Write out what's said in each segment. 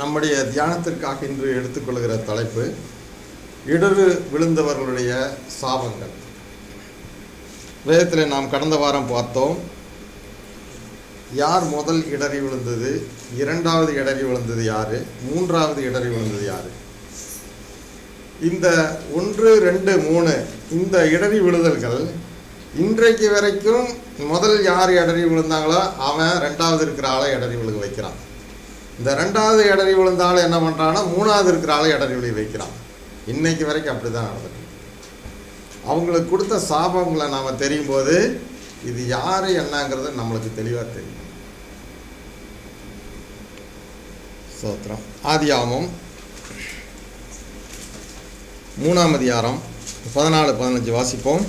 நம்முடைய தியானத்திற்காக இன்று எடுத்துக்கொள்கிற தலைப்பு இடறு விழுந்தவர்களுடைய சாபங்கள் வேதத்தில் நாம் கடந்த வாரம் பார்த்தோம் யார் முதல் இடறி விழுந்தது இரண்டாவது இடறி விழுந்தது யார் மூன்றாவது இடறி விழுந்தது யார் இந்த ஒன்று ரெண்டு மூணு இந்த இடறி விழுதல்கள் இன்றைக்கு வரைக்கும் முதல் யார் இடறி விழுந்தாங்களோ அவன் ரெண்டாவது இருக்கிற ஆளை இடறி விழுக வைக்கிறான் இந்த ரெண்டாவது இடறி விழுந்த ஆள் என்ன பண்ணுறான்னா மூணாவது இருக்கிற ஆளை இடறி விழுக வைக்கிறான் இன்னைக்கு வரைக்கும் அப்படி தான் நடந்துட்டு இருக்கு. அவங்களுக்கு கொடுத்த சாபங்களை நாம் தெரியும் போது இது யார் என்னங்கிறது நம்மளுக்கு தெளிவாக தெரியும் சோத்திரம் ஆதியாமம் மூணாம் அதிகாரம் பதினாலு பதினஞ்சு வாசிப்போம்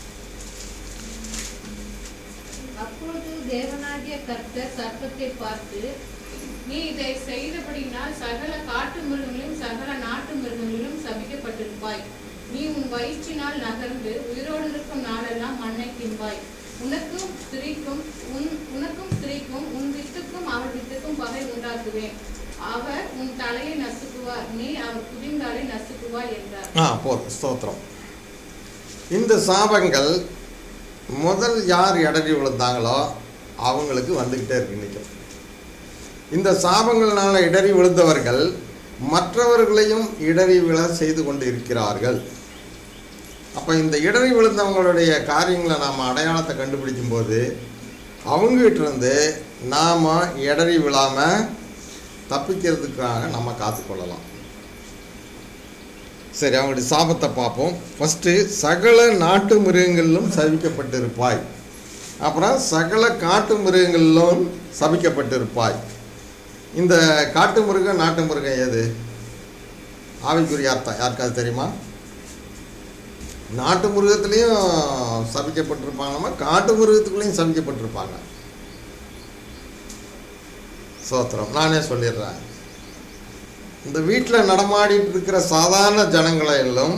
அப்பொழுது தேவனாகிய கர்த்தர் சர்ப்பத்தை பார்த்து நீ இதை செய்தபடினால் சகல காட்டு மிருகங்களிலும் சகல நாட்டு மிருகங்களிலும் சபிக்கப்பட்டிருப்பாய் நீ உன் வயிற்றினால் நகர்ந்து உயிரோடு இருக்கும் நாளெல்லாம் மண்ணை தின்பாய் உனக்கும் ஸ்திரீக்கும் உன் உனக்கும் ஸ்திரீக்கும் உன் வித்துக்கும் அவள் வித்துக்கும் பகை உண்டாக்குவேன் அவர் உன் தலையை நசுக்குவார் நீ அவர் குதிங்காலை நசுக்குவாய் என்றார் ஆ போதும் ஸ்தோத்திரம் இந்த சாபங்கள் முதல் யார் இடறி விழுந்தாங்களோ அவங்களுக்கு வந்துக்கிட்டே இருக்கு இன்னைக்கும் இந்த சாபங்கள்னால இடறி விழுந்தவர்கள் மற்றவர்களையும் இடறி விழ செய்து கொண்டு இருக்கிறார்கள் அப்போ இந்த இடறி விழுந்தவங்களுடைய காரியங்களை நாம் அடையாளத்தை கண்டுபிடிக்கும் போது அவங்ககிட்ட இருந்து நாம் இடறி விழாமல் தப்பிக்கிறதுக்காக நம்ம காத்துக்கொள்ளலாம் சரி அவங்களுடைய சாபத்தை பார்ப்போம் ஃபஸ்ட்டு சகல நாட்டு மிருகங்களிலும் சபிக்கப்பட்டிருப்பாய் அப்புறம் சகல காட்டு மிருகங்களிலும் சபிக்கப்பட்டிருப்பாய் இந்த காட்டு மிருகம் நாட்டு மிருகம் எது ஆவிக்குரிய அர்த்தம் யாருக்காவது தெரியுமா நாட்டு மிருகத்துலேயும் சபிக்கப்பட்டிருப்பாங்களாமா காட்டு மிருகத்துக்குள்ளேயும் சபிக்கப்பட்டிருப்பாங்க சோத்திரம் நானே சொல்லிடுறேன் இந்த வீட்டில் நடமாடிட்டு இருக்கிற சாதாரண ஜனங்களை எல்லாம்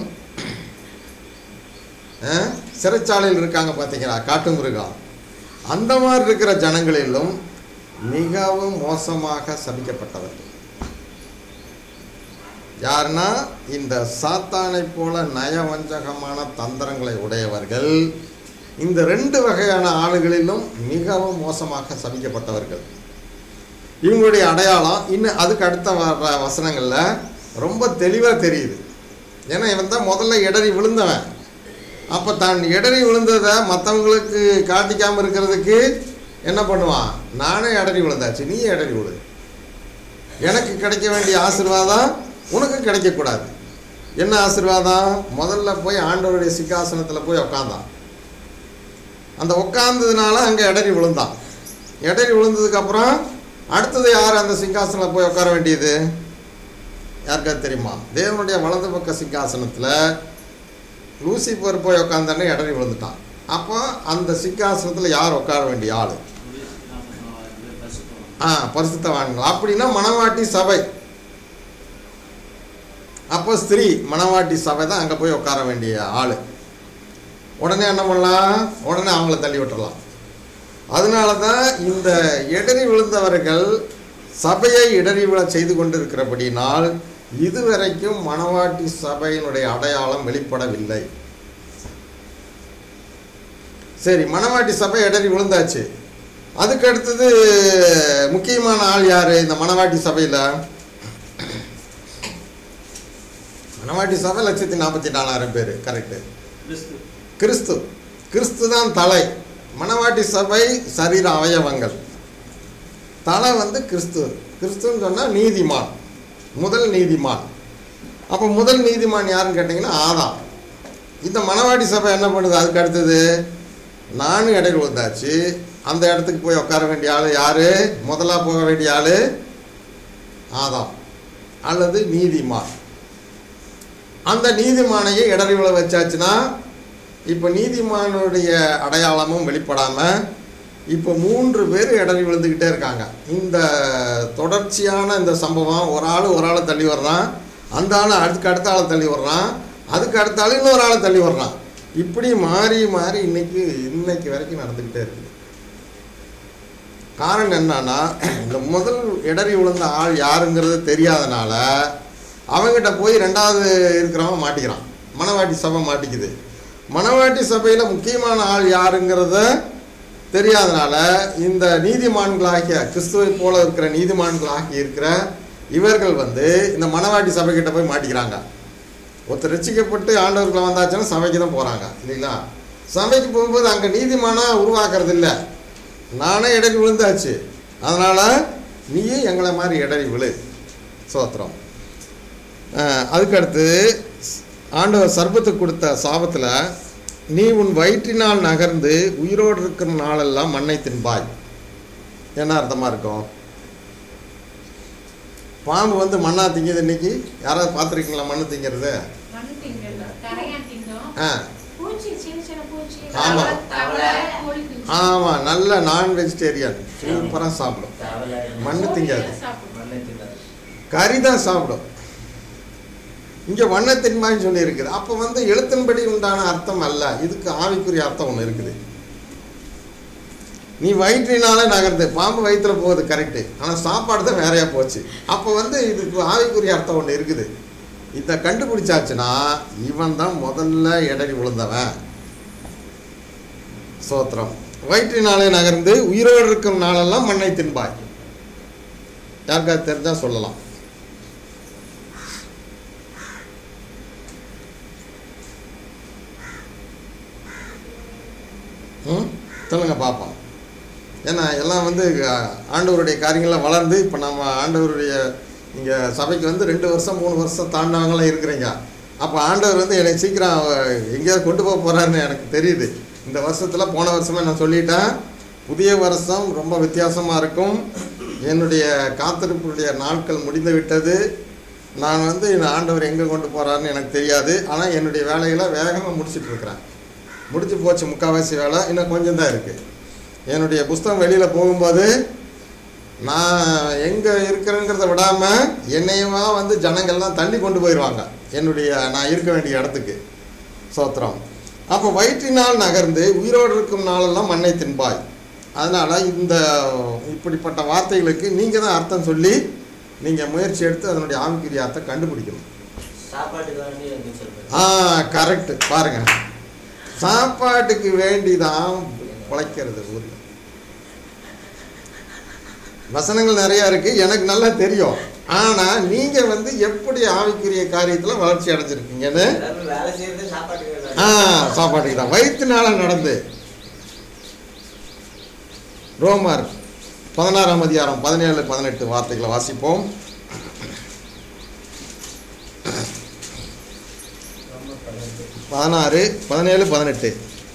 அஹ், சிறைச்சாலையில் இருக்காங்க பார்த்தீங்களா காட்டு மிருகம் அந்த மாதிரி இருக்கிற ஜனங்களிலும் மிகவும் மோசமாக சபிக்கப்பட்டவர்கள் யாருன்னா இந்த சாத்தானை போல நயவஞ்சகமான தந்திரங்களை உடையவர்கள் இந்த ரெண்டு வகையான ஆளுகளிலும் மிகவும் மோசமாக சபிக்கப்பட்டவர்கள் இவங்களுடைய அடையாளம் இன்னும் அதுக்கு அடுத்த வர வசனங்களில் ரொம்ப தெளிவாக தெரியுது ஏன்னா இவன் தான் முதல்ல இடறி விழுந்தவன் அப்போ தான் இடறி விழுந்ததை மற்றவங்களுக்கு காட்டிக்காமல் இருக்கிறதுக்கு என்ன பண்ணுவான் நானே இடறி விழுந்தாச்சு நீ இடறி விழு எனக்கு கிடைக்க வேண்டிய ஆசீர்வாதம் உனக்கு கிடைக்கக்கூடாது என்ன ஆசீர்வாதம் முதல்ல போய் ஆண்டவருடைய சிங்காசனத்தில் போய் உக்காந்தான் அந்த உட்காந்ததுனால அங்கே இடறி விழுந்தான் இடறி விழுந்ததுக்கப்புறம் அடுத்தது யார் அந்த சிங்காசனில் போய் உட்கார வேண்டியது யாருக்காவது தெரியுமா தேவனுடைய வலது பக்க சிங்காசனத்தில் லூசிபர் போய் உட்காந்தானே இடறி விழுந்துட்டான் அப்போ அந்த சிங்காசனத்தில் யார் உட்கார வேண்டிய ஆள் ஆ பரிசுத்தவான்கள் அப்படின்னா மணவாட்டி சபை அப்போ ஸ்திரீ மணவாட்டி சபை தான் அங்கே போய் உட்கார வேண்டிய ஆள் உடனே என்ன பண்ணலாம் உடனே அவங்கள தள்ளி விட்டுறலாம் அதனால தான் இந்த இடறி விழுந்தவர்கள் சபையை இடறி விழ செய்து கொண்டிருக்கிறபடினால் இதுவரைக்கும் மணவாட்டி சபையினுடைய அடையாளம் வெளிப்படவில்லை சரி மணவாட்டி சபை இடறி விழுந்தாச்சு அதுக்கு அடுத்தது முக்கியமான ஆள் யார் இந்த மணவாட்டி சபையில் மணவாட்டி சபை லட்சத்தி நாற்பத்தி நாலாயிரம் பேர் கரெக்டு கிறிஸ்து கிறிஸ்து கிறிஸ்து தான் தலை மணவாட்டி சபை சரீர அவயவங்கள் தலை வந்து கிறிஸ்து கிறிஸ்துன்னு சொன்னால் நீதிமான் முதல் நீதிமான் அப்போ முதல் நீதிமான் யாருன்னு கேட்டிங்கன்னா ஆதாம் இந்த மணவாட்டி சபை என்ன பண்ணுது அதுக்கு அடுத்தது நானும் இடையில் விழுந்தாச்சு அந்த இடத்துக்கு போய் உட்கார வேண்டிய ஆள் யார் முதலாக போக வேண்டிய ஆள் ஆதாம் அல்லது நீதிமான் அந்த நீதிமானையே இடறி விழ வச்சாச்சுன்னா இப்போ நீதிமானுடைய அடையாளமும் வெளிப்படாமல் இப்போ மூன்று பேர் இடறி விழுந்துக்கிட்டே இருக்காங்க இந்த தொடர்ச்சியான இந்த சம்பவம் ஒரு ஆள் ஒரு ஆளை தள்ளி வர்றான் அந்த ஆள் அதுக்கு அடுத்த ஆளை தள்ளி வர்றான் அதுக்கு அடுத்த ஆள் இன்னொரு ஆளை தள்ளி வர்றான் இப்படி மாறி மாறி இன்னைக்கு இன்னைக்கு வரைக்கும் நடந்துக்கிட்டே இருக்குது காரணம் என்னன்னா இந்த முதல் இடறி விழுந்த ஆள் யாருங்கிறது தெரியாதனால அவங்ககிட்ட போய் ரெண்டாவது இருக்கிறவன் மாட்டிக்கிறான் மணவாட்டி சபை மாட்டிக்குது மணவாட்டி சபையில் முக்கியமான ஆள் யாருங்கிறத தெரியாதனால இந்த நீதிமான்களாகிய கிறிஸ்துவை போல இருக்கிற நீதிமான்களாகி இருக்கிற இவர்கள் வந்து இந்த மணவாட்டி சபைக்கிட்ட போய் மாட்டிக்கிறாங்க ஒருத்தர் ரசிக்கப்பட்டு ஆண்டவர்களை வந்தாச்சுன்னா சபைக்கு தான் போகிறாங்க இல்லைங்களா சபைக்கு போகும்போது அங்கே நீதிமானா உருவாக்குறது இல்லை நானே இடறி விழுந்தாச்சு அதனால் நீயும் எங்களை மாதிரி இடறி விழு சோத்திரம் அஹ் அதுக்கடுத்து ஆண்டவர் சர்பத்துக்கு கொடுத்த சாபத்தில் நீ உன் வயிற்றினால் நகர்ந்து உயிரோடு இருக்கிற நாளெல்லாம் மண்ணை தின்பாய் என்ன அர்த்தமாக இருக்கும் பாம்பு வந்து மண்ணா திங்குது இன்னைக்கு யாராவது பார்த்துருக்கீங்களா மண்ணு திங்கிறது மண் திங்கல கரையான் திங்கும் ஆ பூச்சி சின்ன சின்ன பூச்சி ஆமா. தவளை கோழி திங்கும் ஆமாம் நல்ல நான் வெஜிடேரியன் சூப்பராக சாப்பிடும் தவளை மண்ணு திங்காது சாப்பிடும் மண்ணை தின்னாது கறி தான் சாப்பிடும் இங்கே வண்ணத்தின்மான்னு சொல்லி இருக்குது அப்போ வந்து எழுத்தின்படி உண்டான அர்த்தம் அல்ல இதுக்கு ஆவிக்குரிய அர்த்தம் ஒன்று இருக்குது நீ வயிற்றினாலே நகர்ந்து பாம்பு வயிற்றுல போகுது கரெக்டு ஆனால் சாப்பாடு தான் வேறையாக போச்சு அப்போ வந்து இதுக்கு ஆவிக்குரிய அர்த்தம் ஒன்று இருக்குது இதை கண்டுபிடிச்சாச்சுன்னா இவன் தான் முதல்ல இடறி விழுந்தவன் சோத்திரம் வயிற்றினாலே நகர்ந்து உயிரோடு இருக்கும் நாளெல்லாம் மண்ணை தின்பாய் யாருக்காவது தெரிஞ்சால் சொல்லலாம் ம் சொல்லுங்கள் பார்ப்போம் ஏன்னா எல்லாம் வந்து அஹ், ஆண்டவருடைய காரியங்கள்லாம் வளர்ந்து இப்போ நம்ம ஆண்டவருடைய இங்கே சபைக்கு வந்து ரெண்டு வருஷம் மூணு வருஷம் தாண்டவங்களாம் இருக்கிறீங்க அப்போ ஆண்டவர் வந்து என்னை சீக்கிரம் அஹ், எங்கேயாவது கொண்டு போக போகிறாருன்னு எனக்கு தெரியுது இந்த வருஷத்தில் போன வருஷமே நான் சொல்லிட்டேன் புதிய வருஷம் ரொம்ப வித்தியாசமாக இருக்கும் என்னுடைய காத்திருப்புடைய நாட்கள் முடிந்து விட்டது நான் வந்து இந்த ஆண்டவர் எங்கே கொண்டு போகிறாருன்னு எனக்கு தெரியாது ஆனால் என்னுடைய வேலைகளை வேகமாக முடிச்சிட்டு இருக்கிறேன் முடிஞ்சு போச்சு முக்கால்வாசி வேலை இன்னும் கொஞ்சம் தான் இருக்குது என்னுடைய புஸ்தகம் வெளியில் போகும்போது நான் எங்கே இருக்கிறேங்கிறத விடாமல் என்னையமா வந்து ஜனங்கள்லாம் தள்ளி கொண்டு போயிடுவாங்க என்னுடைய நான் இருக்க வேண்டிய இடத்துக்கு சோத்திரம் அப்போ வயிற்றினால் நகர்ந்து உயிரோடு இருக்கும் நாளெல்லாம் மண்ணை தின்பாய் அதனால் இந்த இப்படிப்பட்ட வார்த்தைகளுக்கு நீங்கள் தான் அர்த்தம் சொல்லி நீங்கள் முயற்சி எடுத்து அதனுடைய ஆவிக்குரிய அர்த்தம் கண்டுபிடிக்கணும் சாப்பாட்டுக்கு வேண்டி அப்படின்னு சொல்றேன் ஆ கரெக்ட் பாருங்க சாப்பாட்டுக்கு வேண்டி தான் பிழைக்கிறது ஊரில் வசனங்கள் நிறையா இருக்கு எனக்கு நல்லா தெரியும் ஆனால் நீங்கள் வந்து எப்படி ஆவிக்குரிய காரியத்தில் வளர்ச்சி அடைஞ்சிருக்கீங்கன்னு எல்லாரும் வேலை செய்யறது சாப்பாட்டுக்கு ஆ வேலை. சாப்பாட்டுக்கு தான் வயிற்றுனால நடந்து ரோமர் பதினாறாம் அதிகாரம் பதினேழு பதினெட்டு வார்த்தைகளை வாசிப்போம் ரொம்ப பழகு. பதினாறு பதினேழு பதினெட்டு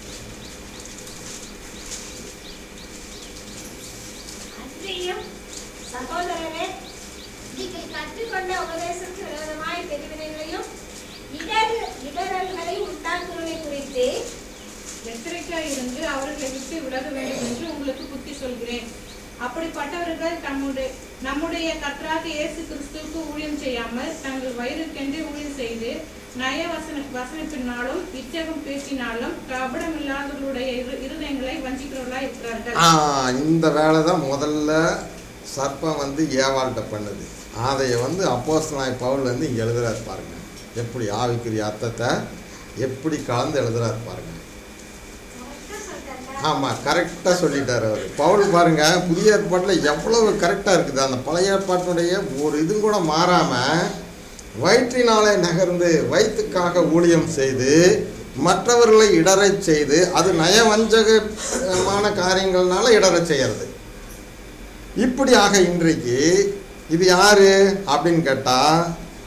அன்றியும் சகோதரரே நீங்கள் கற்றுக்கொண்ட உபதேசத்துக்கு விரோதமாய் பெருவினைகளையும் இடர் இடரல்களை உண்டாக்குவதை குறித்து எச்சரிக்கையாய் இருந்து அவர்களை விட்டு விலக வேண்டும் என்று உங்களுக்கு புத்தி சொல்கிறேன் அப்படிப்பட்டவர்கள் தம்முடைய நம்முடைய கர்த்தராக இயேசு கிறிஸ்துவுக்கு ஊழியம் செய்யாமல் தங்கள் வயிறுக்கென்று ஊழியம் செய்து நய வசன வசனத்தினாலும் இச்சகம் பேசினாலும் கபடமில்லாதவர்களுடைய இரு- இருதயங்களை வஞ்சிக்கிறவர்களாய் இருக்கிறார்கள் ஆ இந்த வேலை தான் முதல்ல சர்ப்பம் வந்து ஏவாள்கிட்ட பண்ணுது அதை வந்து அப்போஸ் நாய் பவுல் வந்து இங்கே எழுதுறாரு பாருங்க எப்படி ஆவிக்குரிய அர்த்தத்தை எப்படி கலந்து எழுதுறாரு பாருங்க கரெக்டா சொல்றேன்ல? ஆமாம் கரெக்டாக சொல்லிட்டார் அவர் பவுல் பாருங்க புதிய ஏற்பாட்டில் எவ்வளவு கரெக்டாக இருக்குது அந்த பழைய ஏற்பாட்டினுடைய ஒரு இது கூட மாறாமல் வயிற்றினாலே நகர்ந்து வயிற்றுக்காக ஊழியம் செய்து மற்றவர்களை இடறச் செய்து அது நயவஞ்சகமான காரியங்கள்னால இடறச் செய்யறது இப்படியாக இன்றைக்கு இது யாரு அப்படின்னு கேட்டால்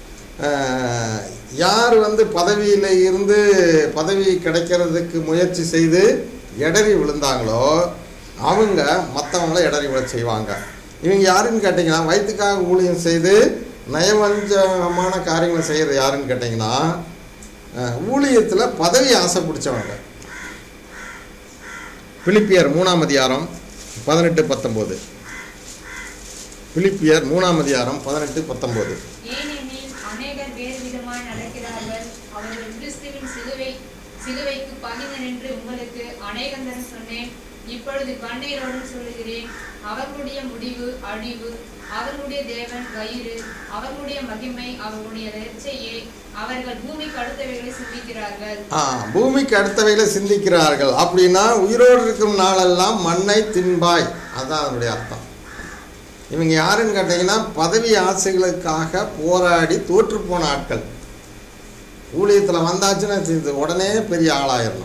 யார் வந்து பதவியில் இருந்து பதவி கிடைக்கிறதுக்கு முயற்சி செய்து இடறி விழுந்தாங்களோ அவங்க மற்றவங்கள இடறி விழ செய்வாங்க இவங்க யாருன்னு கேட்டிங்கன்னா வயிற்றுக்காக ஊழியம் செய்து நயவஞ்சகமான காரியங்களை செய்கிறது யாருன்னு கேட்டிங்கன்னா ஊழியத்தில் பதவி ஆசை பிடிச்சவங்க பிலிப்பியர் மூணாம் அதிகாரம் பதினெட்டு பத்தொம்போது பிலிப்பியர் மூணாம் அதிகாரம் பதினெட்டு பத்தொம்போது ஏனெனில் அநேகர் வேறு விதமாய் நடக்கிறார்கள் அவர்கள் கிறிஸ்துவின் சிலுவை சிலுவைக்கு பணிந்து நின்று உங்களுக்கு அநேகந்தரம் சொன்னேன் இப்பொழுது கண்ணீரோடு சொல்லுகிறேன் அவர்களுடைய முடிவு அழிவு அவர்களுடைய தேவன் வயிறு அவர்களுடைய மகிமை அவர்களுடைய இச்சையே அவர்கள் பூமிக்கு அடுத்தவைகளை சிந்திக்கிறார்கள் ஆ பூமிக்கு அடுத்தவைகளை சிந்திக்கிறார்கள் அப்படின்னா உயிரோடு இருக்கும் நாளெல்லாம் மண்ணை தின்பாய் அதான் அதனுடைய அர்த்தம் இவங்க யாருன்னு கேட்டிங்கன்னா பதவி ஆசைகளுக்காக போராடி தோற்று போன ஆட்கள் ஊழியத்தில் வந்தாச்சுன்னா இது உடனே பெரிய ஆளாயிடணும்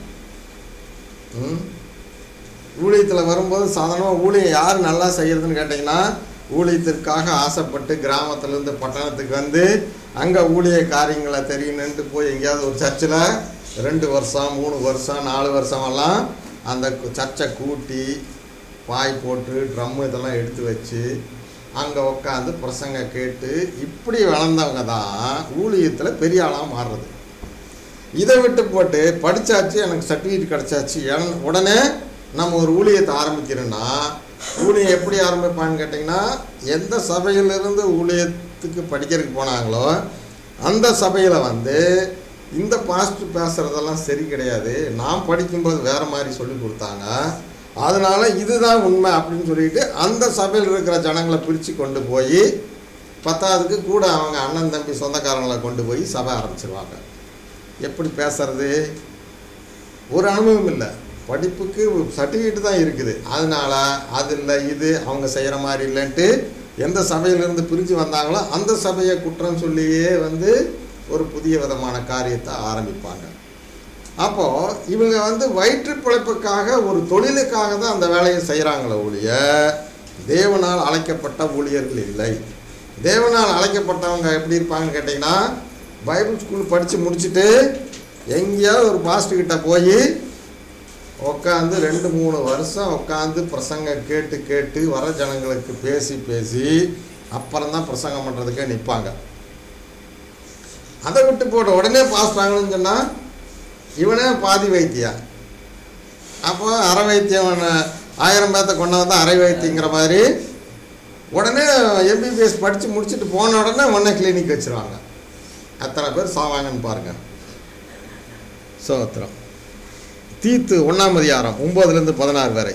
ம் ஊழியத்தில் வரும்போது சாதாரணமாக ஊழியம் யார் நல்லா செய்யறதுன்னு கேட்டிங்கன்னா ஊழியத்திற்காக ஆசைப்பட்டு கிராமத்துலேருந்து பட்டணத்துக்கு வந்து அங்கே ஊழிய காரியங்களை தெரியணுன்ட்டு போய் எங்கேயாவது ஒரு சர்ச்சில் ரெண்டு வருஷம் மூணு வருஷம் நாலு வருஷமெல்லாம் அந்த கு- சர்ச்சை கூட்டி பாய் போட்டு ட்ரம் இதெல்லாம் எடுத்து வச்சு அங்கே உட்காந்து பிரசங்க கேட்டு இப்படி வளர்ந்தவங்க தான் ஊழியத்தில் பெரிய ஆளாக மாறுறது இதை விட்டு போட்டு படித்தாச்சு எனக்கு சர்டிஃபிகேட் கிடச்சாச்சு என- உடனே நம்ம ஒரு ஊழியத்தை ஆரம்பிக்கிறோன்னா ஊழியம் எப்படி ஆரம்பிப்பான்னு கேட்டிங்கன்னா எந்த சபையிலிருந்து ஊழியத்துக்கு படிக்கிறதுக்கு போனாங்களோ அந்த சபையில் வந்து இந்த பாஸ்ட் பேசுகிறதெல்லாம் சரி கிடையாது நான் படிக்கும்போது வேறு மாதிரி சொல்லி கொடுத்தாங்க அதனால இதுதான் உண்மை அப்படின்னு சொல்லிட்டு அந்த சபையில் இருக்கிற ஜனங்களை பிரித்து கொண்டு போய் பத்தாவதுக்கு கூட அவங்க அண்ணன் தம்பி சொந்தக்காரங்களை கொண்டு போய் சபை ஆரம்பிச்சிருவாங்க எப்படி பேசுறது ஒரு அனுபவம் இல்லை படிப்புக்கு சர்டிஃபிகேட் தான் இருக்குது அதனால அது இல்லை இது அவங்க செய்கிற மாதிரி இல்லைன்ட்டு எந்த சபையிலேருந்து பிரிஞ்சு வந்தாங்களோ அந்த சபையை குற்றம் சொல்லியே வந்து ஒரு புதிய விதமான காரியத்தை ஆரம்பிப்பாங்க அப்போது இவங்க வந்து வயிற்று பிழைப்புக்காக ஒரு தொழிலுக்காக தான் அந்த வேலையை செய்கிறாங்களே ஒழிய தேவனால் அழைக்கப்பட்ட ஊழியர்கள் இல்லை தேவனால் அழைக்கப்பட்டவங்க எப்படி இருப்பாங்கன்னு கேட்டிங்கன்னா பைபிள் ஸ்கூல் படித்து முடிச்சுட்டு எங்கேயாவது ஒரு பாஸ்டர் கிட்ட போய் உட்காந்து ரெண்டு மூணு வருஷம் உட்காந்து பிரசங்க கேட்டு கேட்டு வர ஜனங்களுக்கு பேசி பேசி அப்புறம் தான் பிரசங்கம் பண்ணுறதுக்கே நிற்பாங்க அதை விட்டு போட்டு உடனே பாஸ் ஆகணும்னு சொன்னால் இவனே பாதி வைத்தியம் அப்போ அரை வைத்தியம் ஆயிரம் பேர்த்த கொண்டு வந்தால் அரை வைத்தியங்கிற மாதிரி உடனே எம்பிபிஎஸ் படித்து முடிச்சுட்டு போன உடனே உடனே கிளினிக் வச்சுருவாங்க அத்தனை பேர் சாவாங்கன்னு பாருங்கள் சோத்திரம் தீத்து ஒன்றாம் அதிகாரம் ஒம்போதுலேருந்து பதினாறு வரை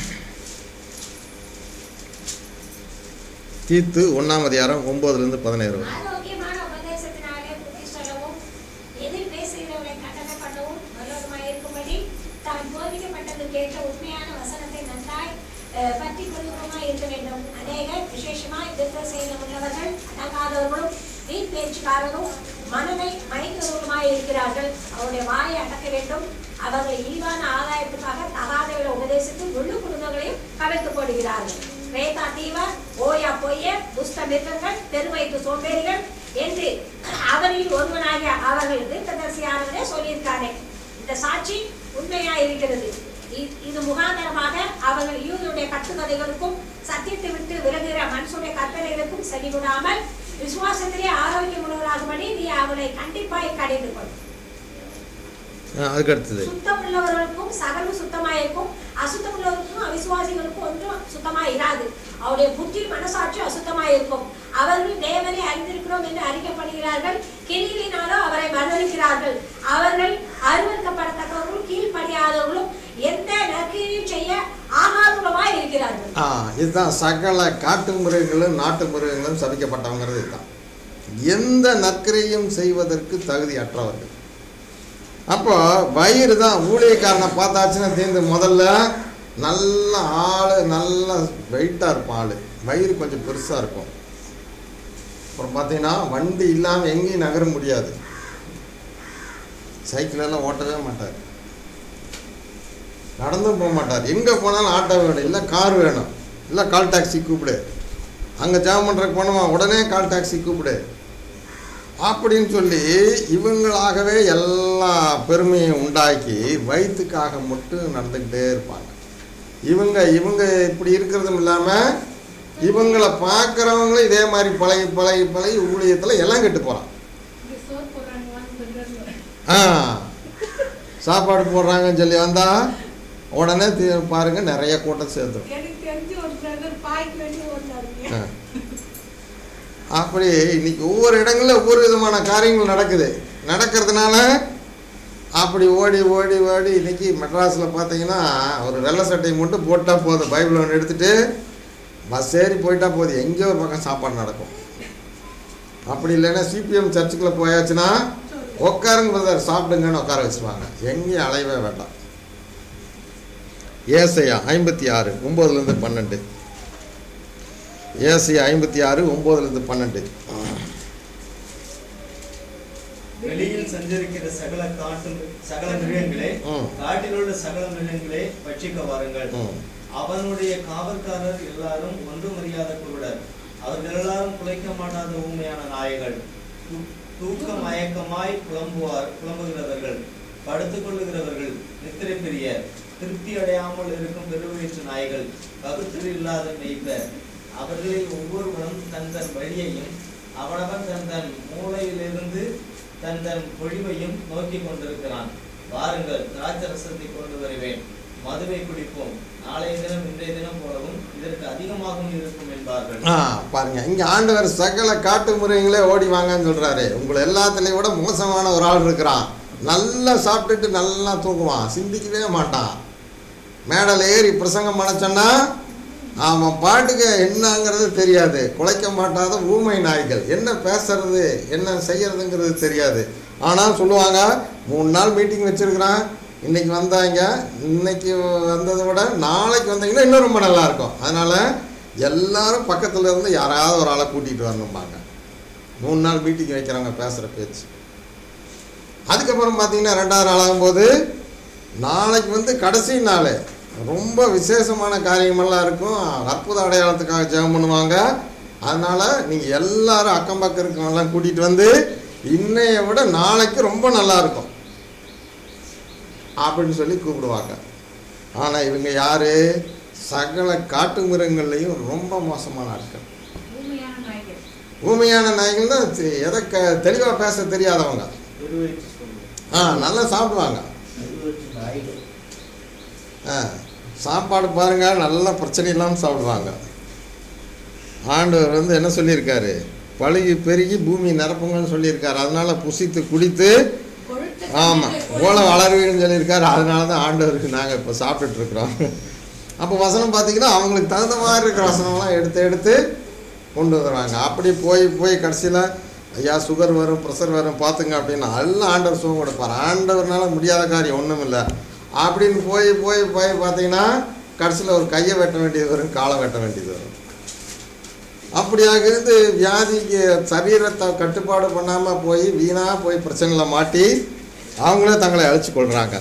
தீத்து ஒன்றாம் அதிகாரம் ஒம்போதுலேருந்து பதினேழு வரை ஆரோக்கியமான உபதேசத்தினாலே புத்தி சொல்லவும் எதிர் பேசுகிறவர்களை கண்டன பண்ணவும் வல்லவருமாய் இருக்கும்படி தான் போதிக்கப்பட்டது கேட்ட உண்மையான வசனத்தை நன்றாய் அஹ், பற்றிக் கொள்கிறவருமாய் இருக்க வேண்டும் அநேகர் விசேஷமாய் திருத்த செயலம் உள்ளவர்கள் அடங்காதவர்களும் வீண் பேச்சுக்காரரும் மனதை மயங்குவருமாய் இருக்கிறார்கள் அவருடைய வாயை அடக்க வேண்டும் அவர்கள் இழிவான ஆதாயத்துக்காக தகாதவர்களை உபதேசித்து முழு குடும்பங்களையும் கவிழ்த்து போடுகிறார்கள் ரேதா தீவர் ஓயா பொய்ய புஸ்த மிருகங்கள் தெருவைத்து சோம்பேறிகள் என்று அவரில் ஒருவனாகிய அவர்கள் தீர்க்கதரிசியானவரே சொல்லியிருக்காரே இந்த சாட்சி உண்மையா இருக்கிறது இ- இது முகாந்தரமாக அவர்கள் யூதருடைய கட்டுக்கதைகளுக்கும் சத்தியத்தை விட்டு விலகுகிற மனுஷனுடைய கற்பனைகளுக்கும் செவிகொடாமல் விசுவாசத்திலே ஆரோக்கியம் உள்ளவராகும்படி நீ அவளை கண்டிப்பாய் கடிந்து கொள் அதுக்கு அடுத்தது சுத்தமுள்ளவர்களுக்கும் சகலும் சுத்தமாயிருக்கும் அசுத்தமுள்ளவருக்கும் அவிசுவாசிகளுக்கும் ஒன்றும் சுத்தமாய் இராது அவருடைய புத்தி மனசாட்சி அசுத்தமாய் இருக்கும் அவர்கள் தேவனை அறிந்திருக்கிறோம் என்று அறிக்கப்படுகிறார்கள் கிரிகளினாலோ அவரை மறுதளிக்கிறார்கள் அவர்கள் அருவருக்கப்படத்தக்கவர்களும் கீழ்ப்படியாதவர்களும் எந்த நற்கிரியும் செய்ய ஆகாதவருமாய் இருக்கிறார்கள் ஆ இதுதான் சகல காட்டு மிருகங்களும் நாட்டு மிருகங்களும் சபிக்கப்பட்டவங்கிறது இதுதான் எந்த நற்கிரையும் செய்வதற்கு தகுதி அற்றவர்கள் அப்போ வயிறு தான் ஊழியக்காரனை பார்த்தாச்சுன்னா தீர்ந்து முதல்ல நல்ல ஆள் நல்ல வெயிட்டாக இருப்பான் ஆள் வயிறு கொஞ்சம் பெருசாக இருக்கும் அப்புறம் பார்த்தீங்கன்னா வண்டி இல்லாமல் எங்கேயும் நகர முடியாது சைக்கிள் எல்லாம் ஓட்டவே மாட்டார் நடந்தும் போக மாட்டார் எங்கே போனாலும் ஆட்டோ வேணும் இல்லை கார் வேணும் இல்லை கால் டாக்ஸி கூப்பிடு அங்கே ஜாம் பண்ணுறதுக்கு போனோமா உடனே கால் டாக்ஸி கூப்பிடு அப்படின்னு சொல்லி இவங்களாகவே எல்லா பெருமையும் உண்டாக்கி வயிற்றுக்காக மட்டும் நடந்துக்கிட்டே இருப்பாங்க இவங்க இவங்க இப்படி இருக்கிறதும் இல்லாமல் இவங்களை பார்க்குறவங்களும் இதே மாதிரி பழகி பழகி பழகி ஊழியத்தில் எல்லாம் கெட்டு போகிறான் இங்க சோறு போடுறாங்களான்னு சொல்றாங்க ஆ சாப்பாடு போடுறாங்கன்னு சொல்லி வந்தா உடனே தீ- பாருங்க நிறைய கூட்டம் சேர்த்துரும் எனக்கு தெரிஞ்ச ஒரு பிரதர் பாய்க்கு வேண்டி ஓடுறாருங்க ஆ. அப்படி இன்னைக்கு ஒவ்வொரு இடங்களில் ஒவ்வொரு விதமான காரியங்கள் நடக்குது நடக்கிறதுனால அப்படி ஓடி ஓடி ஓடி இன்னைக்கு மெட்ராஸில் பார்த்தீங்கன்னா ஒரு வெள்ளை சட்டையை மட்டும் போட்டால் போதும் பைபிள் ஒன்று எடுத்துகிட்டு பஸ் ஏறி போயிட்டா போதும் எங்கேயோ ஒரு பக்கம் சாப்பாடு நடக்கும் அப்படி இல்லைன்னா சிபிஎம் சர்ச்சுக்குள்ளே போயாச்சுன்னா உட்காருங்க பிரதர் சாப்பிடுங்கன்னு உட்கார வச்சுருவாங்க எங்கேயும் அலையவே வேண்டாம் ஏசையா ஐம்பத்தி ஆறு ஒம்போதுலேருந்து பன்னெண்டு ஏசையா ஐம்பத்தி ஆறு ஒம்போதுலேருந்து பன்னெண்டு வெளியில் சஞ்சரிக்கிற சகல காட்டு சகல மிருகங்களே ம். காட்டில் உள்ள சகல மிருகங்களே பட்சிக்க வாருங்கள் ம். அவனுடைய காவல்காரர் எல்லாரும் ஒன்றும் அறியாத குருடர் அவர்கள் எல்லாரும் குலைக்க மாட்டாத ஊமையான நாய்கள் தூ- தூக்க மயக்கமாய் புலம்புவார் புலம்புகிறவர்கள் படுத்துக் கொள்ளுகிறவர்கள் நித்திரை பெரிய திருப்தி அடையாமல் இருக்கும் பெருவயிற்று நாய்கள் பகுத்தறிவு இல்லாத மேய்ப்பர் அவர்களில் ஒவ்வொருவனும் தன் தன் வழியையும் அவனவன் தன் தன் மூலையிலிருந்து தன் தன் பொழிவையும் நோக்கி கொண்டிருக்கிறான் வாருங்கள் திராட்சரசத்தை கொண்டு வருவேன் மதுவை குடிப்போம் நாளைய தினம் இன்றைய தினம் போலவும் இதற்கு அதிகமாகவும் இருக்கும் என்பார்கள் ஆ பாருங்க இங்க ஆண்டவர் சகல காட்டு முறைகளே ஓடி வாங்கன்னு சொல்றாரு உங்களை எல்லாத்துலயும் விட மோசமான ஒரு ஆள் இருக்கிறான் நல்லா சாப்பிட்டுட்டு நல்லா தூங்குவான் சிந்திக்கவே மாட்டான் மேடையில் ஏறி பிரசங்கம் பண்ண சொன்னா அவன் பாட்டுக்கு என்னங்கிறது தெரியாது குலைக்க மாட்டாத ஊமை நாய்கள் என்ன பேசுறது என்ன செய்யறதுங்கிறது தெரியாது ஆனால் சொல்லுவாங்க மூணு நாள் மீட்டிங் வச்சிருக்கிறான் இன்னைக்கு வந்தாங்க இன்னைக்கு வந்ததை விட நாளைக்கு வந்தீங்கன்னா இன்னும் ரொம்ப நல்லா இருக்கும் அதனால எல்லாரும் பக்கத்துல இருந்து யாராவது ஒரு ஆளை கூட்டிகிட்டு வரணும்பாங்க மூணு நாள் மீட்டிங் வைக்கிறாங்க பேசுகிற பேச்சு அதுக்கப்புறம் பார்த்தீங்கன்னா ரெண்டாவது நாள் ஆகும்போது நாளைக்கு வந்து கடைசி நாள் ரொம்ப விசேஷமான காரியமெல்லாம் இருக்கும் அற்புத அடையாளத்துக்காக ஜெபம் பண்ணுவாங்க அதனால் நீங்கள் எல்லாரும் அக்கம் பக்கம் இருக்கவங்கெல்லாம் கூட்டிகிட்டு வந்து இன்னைய விட நாளைக்கு ரொம்ப நல்லா இருக்கும் அப்படின்னு சொல்லி கூப்பிடுவாங்க ஆனால் இவங்க யார் சகல காட்டு மிருகங்கள்லையும் ரொம்ப மோசமான ஆட்கள் ஊமையான நாய்கள் ஊமையான நாய்கள்னா தி- எதை க தெளிவாக பேச தெரியாதவங்க பெருவயிற்று சொல்லு. ஆ நல்லா சாப்பிடுவாங்க பெருவயிற்று நாய்கள். ஆ சாப்பாடு பாருங்க நல்லா பிரச்சனை இல்லாமல் சாப்பிடுவாங்க ஆண்டவர் வந்து என்ன சொல்லியிருக்காரு பழுகி பெருகி பூமி நிரப்புங்கன்னு சொல்லியிருக்காரு அதனால புசித்து குடித்து கொழுத்த ஆமாம் கனிகளை ஓலை வளருவீங்கன்னு சொல்லியிருக்காரு அதனால தான் ஆண்டவருக்கு நாங்கள் இப்போ சாப்பிட்டுட்டு இருக்கிறோம் அப்போ வசனம் பார்த்தீங்கன்னா அவங்களுக்கு தகுந்த மாதிரி இருக்கிற வசனம்லாம் எடுத்து எடுத்து கொண்டு வந்துடுவாங்க அப்படி போய் போய் கடைசியில் ஐயா சுகர் வரும் ப்ரெஷர் வரும் பார்த்துங்க அப்படின்னா எல்லாம் ஆண்டவர் சுகம் கொடுப்பார் ஆண்டவர்னால முடியாத காரியம் ஒன்றும் இல்லை அப்படின்னு போய் போய் போய் பார்த்தீங்கன்னா கடைசியில் ஒரு கையை வெட்ட வேண்டியது வரும் காலை வெட்ட வேண்டியது வரும் அப்படியாக இருந்து வியாதிக்கு சரீரத்தை கட்டுப்பாடு பண்ணாமல் போய் வீணாக போய் பிரச்சனையில் மாட்டி அவங்களே தங்களை அழிச்சு கொள்கிறாங்க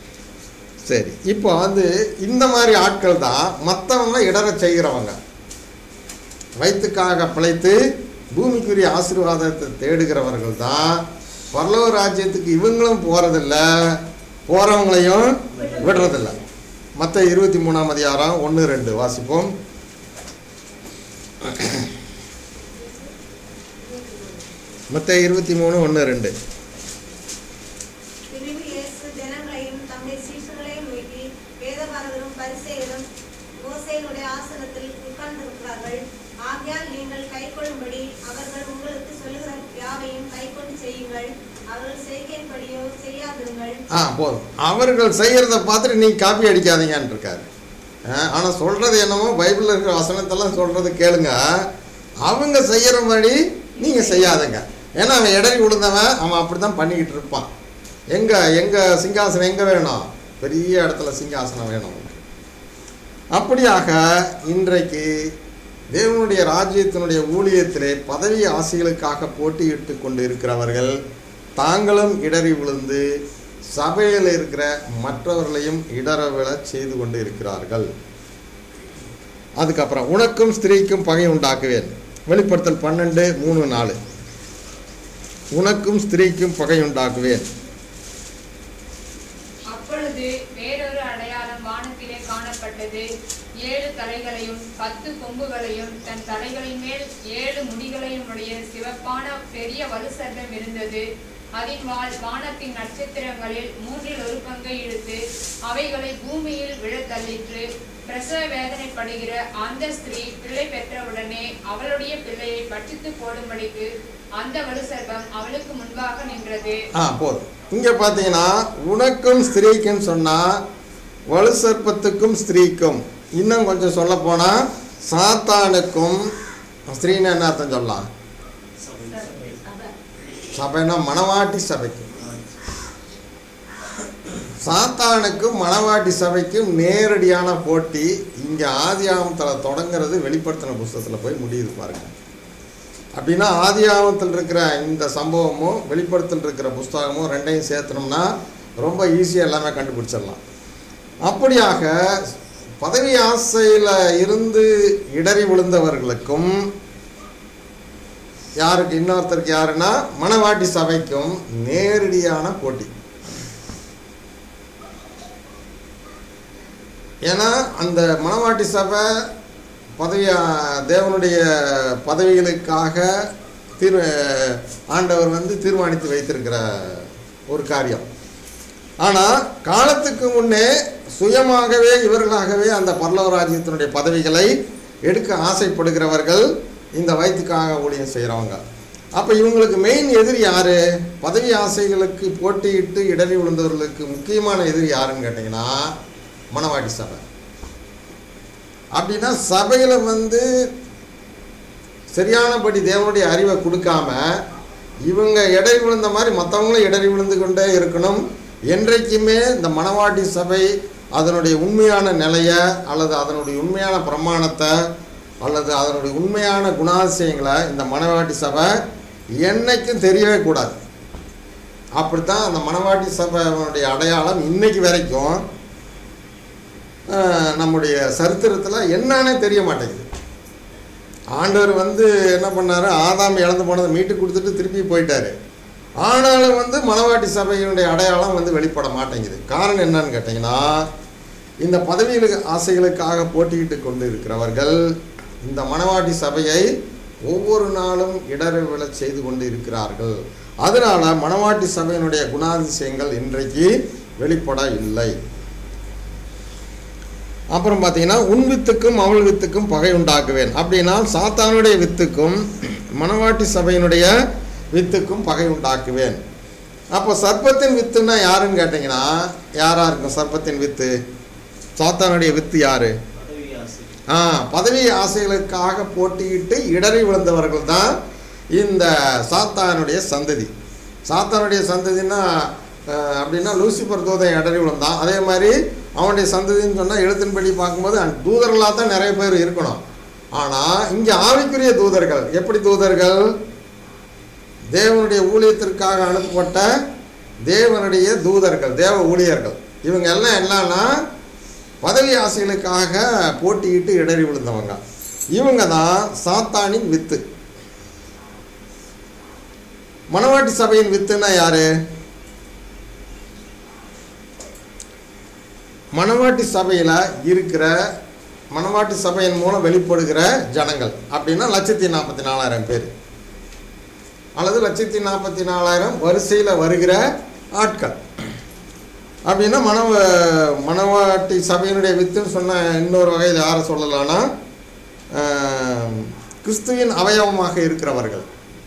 சரி இப்போ வந்து இந்த மாதிரி ஆட்கள் தான் மற்றவங்க இடற செய்கிறவங்க வயிற்றுக்காக பிழைத்து பூமிக்குரிய ஆசீர்வாதத்தை தேடுகிறவர்கள் தான் பரலோக ராஜ்யத்துக்கு இவங்களும் போகிறதில்ல போகிறவங்களையும் விடுறதில்ல மற்ற இருபத்தி மூணாம் அதிகாரம் ஒன்று ரெண்டு வாசிப்போம் மற்ற இருபத்தி மூணு ஒன்று ரெண்டு பிரிவு இயேசு ஜனங்களையும் தம்முடைய சீஷர்களையும் நோக்கி வேதபாரகரும் பரிசேயரும் மோசேயினுடைய ஆசனத்தில் உட்கார்ந்திருக்கிறார்கள் ஆகையால் நீங்கள் கைக்கொள்ளும்படி அவர்கள் உங்களுக்கு சொல்லுகிற யாவையும் கைக்கொண்டு செய்யுங்கள் அவர்கள் செய்கையின்படியோ செய்யாதிருங்கள் ஆ போதும் அவர்கள் செய்கிறத பார்த்துட்டு நீ காப்பி அடிக்காதீங்கன்னு இருக்காரு ஆனால் சொல்கிறது என்னமோ பைபிளில் இருக்கிற வசனத்தெல்லாம் சொல்கிறது கேளுங்க அவங்க செய்கிற மாதிரி நீங்கள் செய்யாதுங்க ஏன்னா அவன் இடறி விழுந்தவன் அவன் அப்படி தான் பண்ணிக்கிட்டு இருப்பான் எங்கே எங்கள் சிங்காசனம் எங்கே வேணும் பெரிய இடத்துல சிங்காசனம் வேணும் அவனுக்கு. அப்படியாக இன்றைக்கு தேவனுடைய ராஜ்யத்தினுடைய ஊழியத்திலே பதவி ஆசைகளுக்காக போட்டியிட்டு கொண்டு இருக்கிறவர்கள் தாங்களும் இடறி விழுந்து சபையில் இருக்கிற மற்றவர்களையும் இடற விழச் செய்து கொண்டு இருக்கிறார்கள் அதுக்கப்புறம் உனக்கும் ஸ்திரீக்கும் பகை உண்டாக்குவேன் வெளிப்படுத்தல் பன்னெண்டு மூணு நாலு உனக்கும் ஸ்திரீக்கும் பகை உண்டாக்குவேன் அப்பொழுது வேறொரு அடையாளம் வானத்திலே காணப்பட்டது ஏழு தலைகளையும் பத்து கொம்புகளையும் தன் தலைகளின் மேல் ஏழு முடிகளையும் உடைய சிவப்பான பெரிய வலுசர்ப்பம் இருந்தது அதன் வால் வானத்தின் நட்சத்திரங்களில் மூன்றில் ஒரு பங்கை இழுத்து அவைகளை பூமியில் விழத் தள்ளிற்று பிரசவ வேதனைப்படுகிற அந்த ஸ்திரீ பிள்ளை பெற்றவுடனே அவளுடைய பிள்ளை பிள்ளையை பட்சித்து போடும்படிக்கு அந்த வலுசர்பம் அவளுக்கு முன்பாக நின்றது ஆ போதும் இங்கே பார்த்தீங்கன்னா உனக்கும் ஸ்திரீக்கும் சொன்னால் வலு சர்ப்பத்துக்கும் ஸ்திரீக்கும் இன்னும் கொஞ்சம் சொல்ல போனால் சாத்தானுக்கும் ஸ்திரீன்னு என்ன அர்த்தம் சொல்லலாம் சபைனா மணவாட்டி சபைக்கு சாத்தானுக்கும் மணவாட்டி சபைக்கும் நேரடியான போட்டி இங்கே ஆதியாகமத்தில் தொடங்கிறது வெளிப்படுத்தின புஸ்தகத்தில் போய் முடியுது பாருங்க அப்படின்னா ஆதியாகமத்தில் இருக்கிற இந்த சம்பவமும் வெளிப்படுத்தல் இருக்கிற புஸ்தகமும் ரெண்டையும் சேர்த்தனோம்னா ரொம்ப ஈஸியாக எல்லாமே கண்டுபிடிச்சிடலாம் அப்படியாக பதவி ஆசையில் இருந்து இடறி விழுந்தவர்களுக்கும் யாருக்கு இன்னொருத்தருக்கு யாருன்னா மணவாட்டி சபைக்கும் நேரடியான போட்டி ஏன்னா அந்த மணவாட்டி சபை பதவி தேவனுடைய பதவிகளுக்காக தீர் ஆண்டவர் வந்து தீர்மானித்து வைத்திருக்கிற ஒரு காரியம் ஆனால் காலத்துக்கு முன்னே சுயமாகவே இவர்களாகவே அந்த பரலவ ராஜ்யத்தினுடைய பதவிகளை எடுக்க ஆசைப்படுகிறவர்கள் இந்த வயிற்றுக்காக ஊழியம் செய்கிறவங்க அப்போ இவங்களுக்கு மெயின் எதிரி யார் பதவி ஆசைகளுக்கு போட்டியிட்டு இடறி விழுந்தவர்களுக்கு முக்கியமான எதிரி யாருன்னு கேட்டிங்கன்னா மணவாட்டி சபை அப்படின்னா சபையில் வந்து சரியானபடி தேவனுடைய அறிவை கொடுக்காம இவங்க இடறி விழுந்த மாதிரி மற்றவங்களும் இடறி விழுந்து கொண்டே இருக்கணும் என்றைக்குமே இந்த மணவாட்டி சபை அதனுடைய உண்மையான நிலையை அல்லது அதனுடைய உண்மையான பிரமாணத்தை அல்லது அதனுடைய உண்மையான குணாதிசயங்களை இந்த மணவாட்டி சபை என்னைக்கும் தெரியவே கூடாது அப்படித்தான் அந்த மணவாட்டி சபையினுடைய அடையாளம் இன்னைக்கு வரைக்கும் ஆஹ், நம்முடைய சரித்திரத்தில் என்னன்னே தெரிய மாட்டேங்குது ஆண்டவர் வந்து என்ன பண்ணாரு ஆதாம் இழந்து போனதை மீட்டு கொடுத்துட்டு திருப்பி போயிட்டாரு ஆனாலும் வந்து மணவாட்டி சபையினுடைய அடையாளம் வந்து வெளிப்பட மாட்டேங்குது காரணம் என்னன்னு கேட்டிங்கன்னா இந்த பதவிகளுக்கு ஆசைகளுக்காக போட்டியிட்டு கொண்டு இருக்கிறவர்கள் இந்த மணவாட்டி சபையை ஒவ்வொரு நாளும் இடர விழச் செய்து கொண்டு இருக்கிறார்கள் அதனால மணவாட்டி சபையினுடைய குணாதிசயங்கள் இன்றைக்கு வெளிப்பட இல்லை அப்புறம் பார்த்தீங்கன்னா உன் வித்துக்கும் அவள் வித்துக்கும் பகை உண்டாக்குவேன் அப்படின்னா சாத்தானுடைய வித்துக்கும் மணவாட்டி சபையினுடைய வித்துக்கும் பகை உண்டாக்குவேன் அப்போ சர்ப்பத்தின் வித்துன்னா யாருன்னு கேட்டிங்கன்னா யாரா இருக்கும் சர்ப்பத்தின் வித்து சாத்தானுடைய வித்து யாரு பதவி ஆசை ஆ பதவி ஆசைகளுக்காக போட்டியிட்டு இடறி விழுந்தவர்கள் தான் இந்த சாத்தானுடைய சந்ததி சாத்தானுடைய சந்ததின்னா அஹ், அப்படின்னா லூசிபர் தூதன் இடறி விழுந்தான் அதே மாதிரி அவனுடைய சந்ததின்னு சொன்னால் எழுத்தின்படி பார்க்கும்போது அந்த தூதர்களாக தான் நிறைய பேர் இருக்கணும் ஆனால் இங்கே ஆவிக்குரிய தூதர்கள் எப்படி தூதர்கள் தேவனுடைய ஊழியத்திற்காக அனுப்பப்பட்ட தேவனுடைய தூதர்கள் தேவ ஊழியர்கள் இவங்க எல்லாம் என்னன்னா பதவி ஆசைகளுக்காக போட்டியிட்டு இடறி விழுந்தவங்க இவங்க தான் சாத்தானின் வித்து மணவாட்டி சபையின் வித்துன்னா யாரு மணவாட்டி சபையில் இருக்கிற மணவாட்டி சபையின் மூலம் வெளிப்படுகிற ஜனங்கள் அப்படின்னா லட்சத்தி நாற்பத்தி நாலாயிரம் பேர் அல்லது லட்சத்தி நாற்பத்தி நாலாயிரம் வரிசையில் வருகிற ஆட்கள் அப்படின்னா மணவ மணவாட்டி சபையினுடைய வித்துன்னு சொன்ன இன்னொரு வகையில் யாரை சொல்லலாம்னா ஆஹ், கிறிஸ்துவின் அவயவமாக இருக்கிறவர்கள்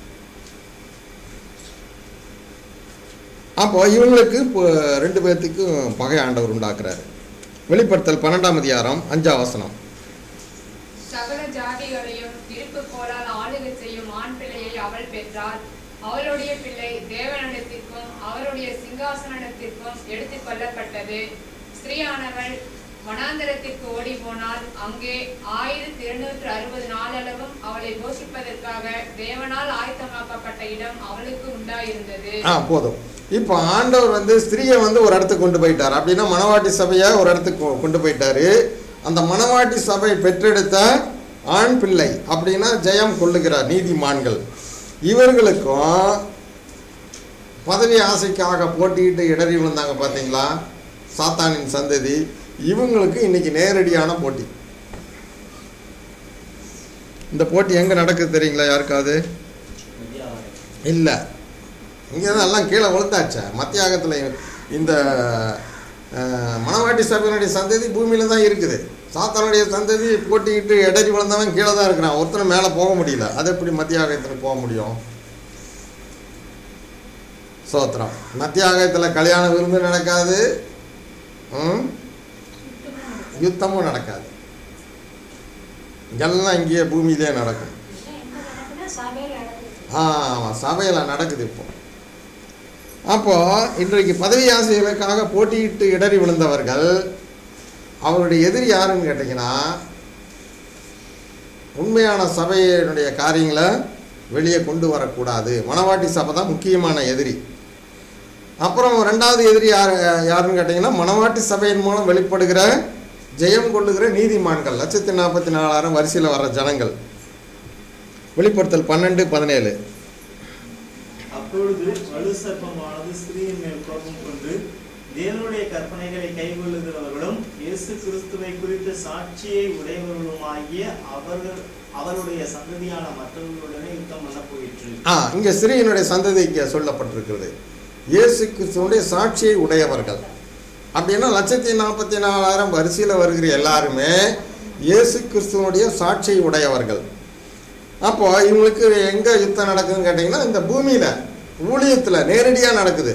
அப்போ இவங்களுக்கு இப்போ ரெண்டு பேர்த்துக்கும் பகை ஆண்டவர் உண்டாக்குறாரு வெளிப்படுத்தல் பன்னெண்டாம் அதிகாரம் அஞ்சாம் வசனம் சகல ஜாதிகளையும் திருப்பு கோலால் ஆளுகை செய்யும் ஆண் பிள்ளையை அவள் பெற்றாள் அவளுடைய பிள்ளை தேவனிடத்திற்கும் அவருடைய சிங்காசனத்திற்கும் எடுத்துக் கொள்ளப்பட்டது ஸ்திரீயானவள் வனாந்தரத்திற்கு ஓடி போனால் அங்கே ஆயிரத்தி இருநூற்று அறுபது நாளளவும் அவளை போஷிப்பதற்காக தேவனால் ஆயத்தமாக்கப்பட்ட இடம் அவளுக்கு உண்டாயிருந்தது ஆ போதும் இப்போ ஆண்டவர் வந்து ஸ்திரீயை வந்து ஒரு இடத்துக்கு கொண்டு போயிட்டார் அப்படின்னா மணவாட்டி சபையை ஒரு இடத்துக்கு கொ- கொண்டு போயிட்டாரு அந்த மணவாட்டி சபை பெற்றெடுத்த ஆண் பிள்ளை அப்படின்னா ஜெயம் கொள்ளுகிறார் நீதிமான்கள் இவர்களுக்கும் பதவி ஆசைக்காக போட்டியிட்டு இடறி விழுந்தாங்க பார்த்தீங்களா சாத்தானின் சந்ததி இவங்களுக்கு இன்னைக்கு நேரடியான போட்டி இந்த போட்டி எங்கே நடக்குது தெரியுங்களா யாருக்காவது மத்தியாவரை இல்லை இங்கே தான் எல்லாம் கீழே விழுந்தாச்சே மத்தியாகத்தில் இந்த அஹ், மணவாட்டி சபையினுடைய சந்ததி பூமியில் தான் இருக்குது சாத்தானுடைய சந்ததி போட்டிக்கிட்டு இடறி விழுந்தவன் கீழே தான் இருக்கிறான் ஒருத்தனை மேலே போக முடியல அது எப்படி மத்திய ஆகாயத்தில் போக முடியும் சோத்திரம் மத்திய ஆகாயத்தில் கல்யாண விருந்து நடக்காது ம், யுத்தமும் நடக்காது எல்லாம் இங்கேயே பூமியிலே நடக்கும் இதெல்லாம் எங்க நடக்குதுன்னா சபையில நடக்குது ஆமாம் சபையில் நடக்குது இப்போ அப்போ இன்றைக்கு பதவி ஆசைகளுக்காக போட்டியிட்டு இடறி விழுந்தவர்கள் அவருடைய எதிரி யாருன்னு கேட்டிங்கன்னா உண்மையான சபையினுடைய காரியங்களை வெளியே கொண்டு வரக்கூடாது மணவாட்டி சபை தான் முக்கியமான எதிரி அப்புறம் ரெண்டாவது எதிரி யார் யாருன்னு கேட்டிங்கன்னா மணவாட்டி சபையின் மூலம் வெளிப்படுகிற ஜெயம் கொள்ளுகிற நீதிமான்கள் லட்சத்தி நாற்பத்தி நாலாயிரம் வரிசையில் வர்ற ஜனங்கள் வெளிப்படுத்தல் பன்னெண்டு பதினேழு அப்பொழுது வலு சர்ப்பமானது ஸ்திரீயின் மேல் கோபம் கொண்டு தேவனுடைய கற்பனைகளை கைக்கொள்ளுகிறவர்களும் இயேசு கிறிஸ்துவை குறித்த சாட்சியை உடையவர்களுமாகிய அவர்கள் அவருடைய சந்ததியான மற்றவர்களுடனே யுத்தம் பண்ண போயிற்று ஆ இங்கே சிறியனுடைய சந்ததிக்கு சொல்லப்பட்டிருக்கிறது இயேசு கிறிஸ்துவனுடைய சாட்சியை உடையவர்கள் அப்படின்னா லட்சத்தி நாற்பத்தி நாலாயிரம் வரிசையில் வருகிற எல்லாருமே இயேசு கிறிஸ்துவனுடைய சாட்சியை உடையவர்கள் அப்போ இவங்களுக்கு எங்கே யுத்தம் நடக்குதுன்னு கேட்டிங்கன்னா இந்த பூமியில் ஊழியத்தில் நேரடியாக நடக்குது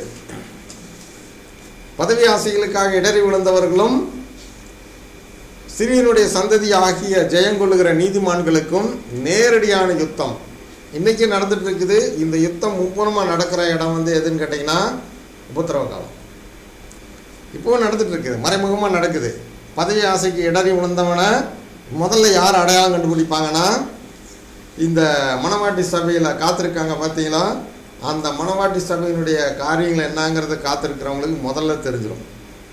பதவி ஆசைகளுக்காக இடறி விழுந்தவர்களும் சிறியனுடைய சந்ததி ஆகிய ஜெயங்கொள்ளுகிற நீதிமான்களுக்கும் நேரடியான யுத்தம் இன்னைக்கு நடந்துட்டு இருக்குது இந்த யுத்தம் முப்புறமாக நடக்கிற இடம் வந்து எதுன்னு கேட்டிங்கன்னா உபத்திரவ காலம் இப்போவும் நடந்துட்டு இருக்குது மறைமுகமாக நடக்குது பதவி ஆசைக்கு இடறி விழுந்தவனை முதல்ல யார் அடையாளம் கண்டுபிடிப்பாங்கன்னா இந்த மணவாட்டி சபையில் காத்திருக்காங்க பார்த்தீங்களா அந்த மணவாட்டி சபையினுடைய காரியங்கள் என்னங்கிறத காத்திருக்கிறவங்களுக்கு முதல்ல தெரிஞ்சிடும்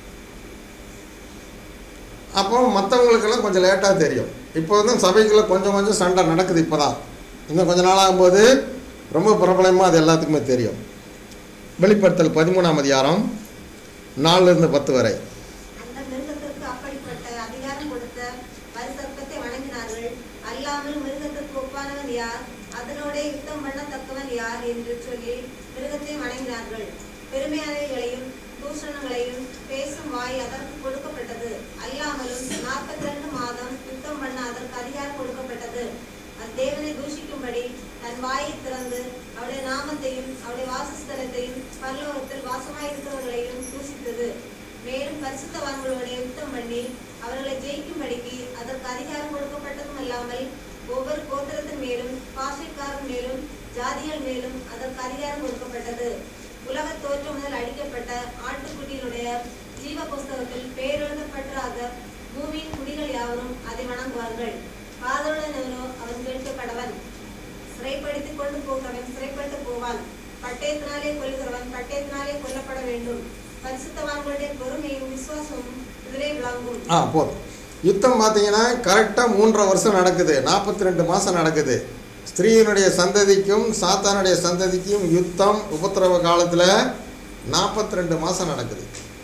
அப்போ மற்றவங்களுக்கெல்லாம் கொஞ்சம் லேட்டாக தெரியும் இப்போ வந்து சபைக்குள்ள கொஞ்சம் கொஞ்சம் சண்டை நடக்குது இப்போ தான் இன்னும் கொஞ்ச நாள் ஆகும்போது ரொம்ப பிரபலமாக அது எல்லாத்துக்குமே தெரியும் வெளிப்படுத்தல் பதிமூணாம் அதிகாரம் நாலுலேருந்து பத்து வரை அந்த மிருகத்திற்கு அப்படிப்பட்ட அதிகாரம் கொடுத்த பரிசர்ப்பத்தை வணங்கினார்கள் அல்லாமல் மிருகத்திற்கு ஒப்பானவன் யார் அதனோட யுத்தம் பண்ணத்தக்கவன் யார் என்று சொல்லி மிருகத்தை வணங்கினார்கள் பெருமையானவைகளையும் தூஷணங்களையும் பேசும் வாய் அதற்கு கொடுக்கப்பட்டது அல்லாமலும் நாற்பத்தி ரெண்டு மாதம் யுத்தம் பண்ண அதற்கு அதிகாரம் கொடுக்கப்பட்டது அது தேவனை தூஷிக்கும்படி தன் வாயை திறந்து அவருடைய நாமத்தையும் அவருடைய வாசஸ்தலத்தையும் பரலோகத்தில் வாசமாயிருக்கிறவர்களையும் தூஷித்தது மேலும் பரிசுத்தவான்களோட யுத்தம் பண்ணி அவர்களை ஜெயிக்கும்படிக்கு அதற்கு அதிகாரம் கொடுக்கப்பட்டதும் அல்லாமல் ஒவ்வொரு கோத்திரத்தின் மேலும் பாஷைக்காரன் மேலும் ஜாதிகள் மேலும் அதற்கு அதிகாரம் கொடுக்கப்பட்டது உலக தோற்றம் முதல் அடிக்கப்பட்ட ஆட்டுக்குட்டியினுடைய ஜீவ புஸ்தகத்தில் பேரெழுதப்பட்டாக பூமியின் குடிகள் யாவரும் அதை வணங்குவார்கள் காதலுடனோ அவன் கேட்க கடவன் சிறைப்படுத்திக் கொண்டு போகிறவன் சிறைப்பட்டு போவான் பட்டயத்தினாலே கொல்கிறவன் பட்டயத்தினாலே கொல்லப்பட வேண்டும் பரிசுத்தவான்களுடைய பொறுமையும் விசுவாசமும் இதிலே விளங்கும் ஆ போதும் யுத்தம் பார்த்தீங்கன்னா கரெக்டாக மூன்றரை வருஷம் நடக்குது நாற்பத்தி ரெண்டு மாதம் நடக்குது ஸ்திரீயினுடைய சந்ததிக்கும் சாத்தானுடைய சந்ததிக்கும் யுத்தம் உபத்திரவ காலத்தில் நாற்பத்தி ரெண்டு மாதம் நடக்குது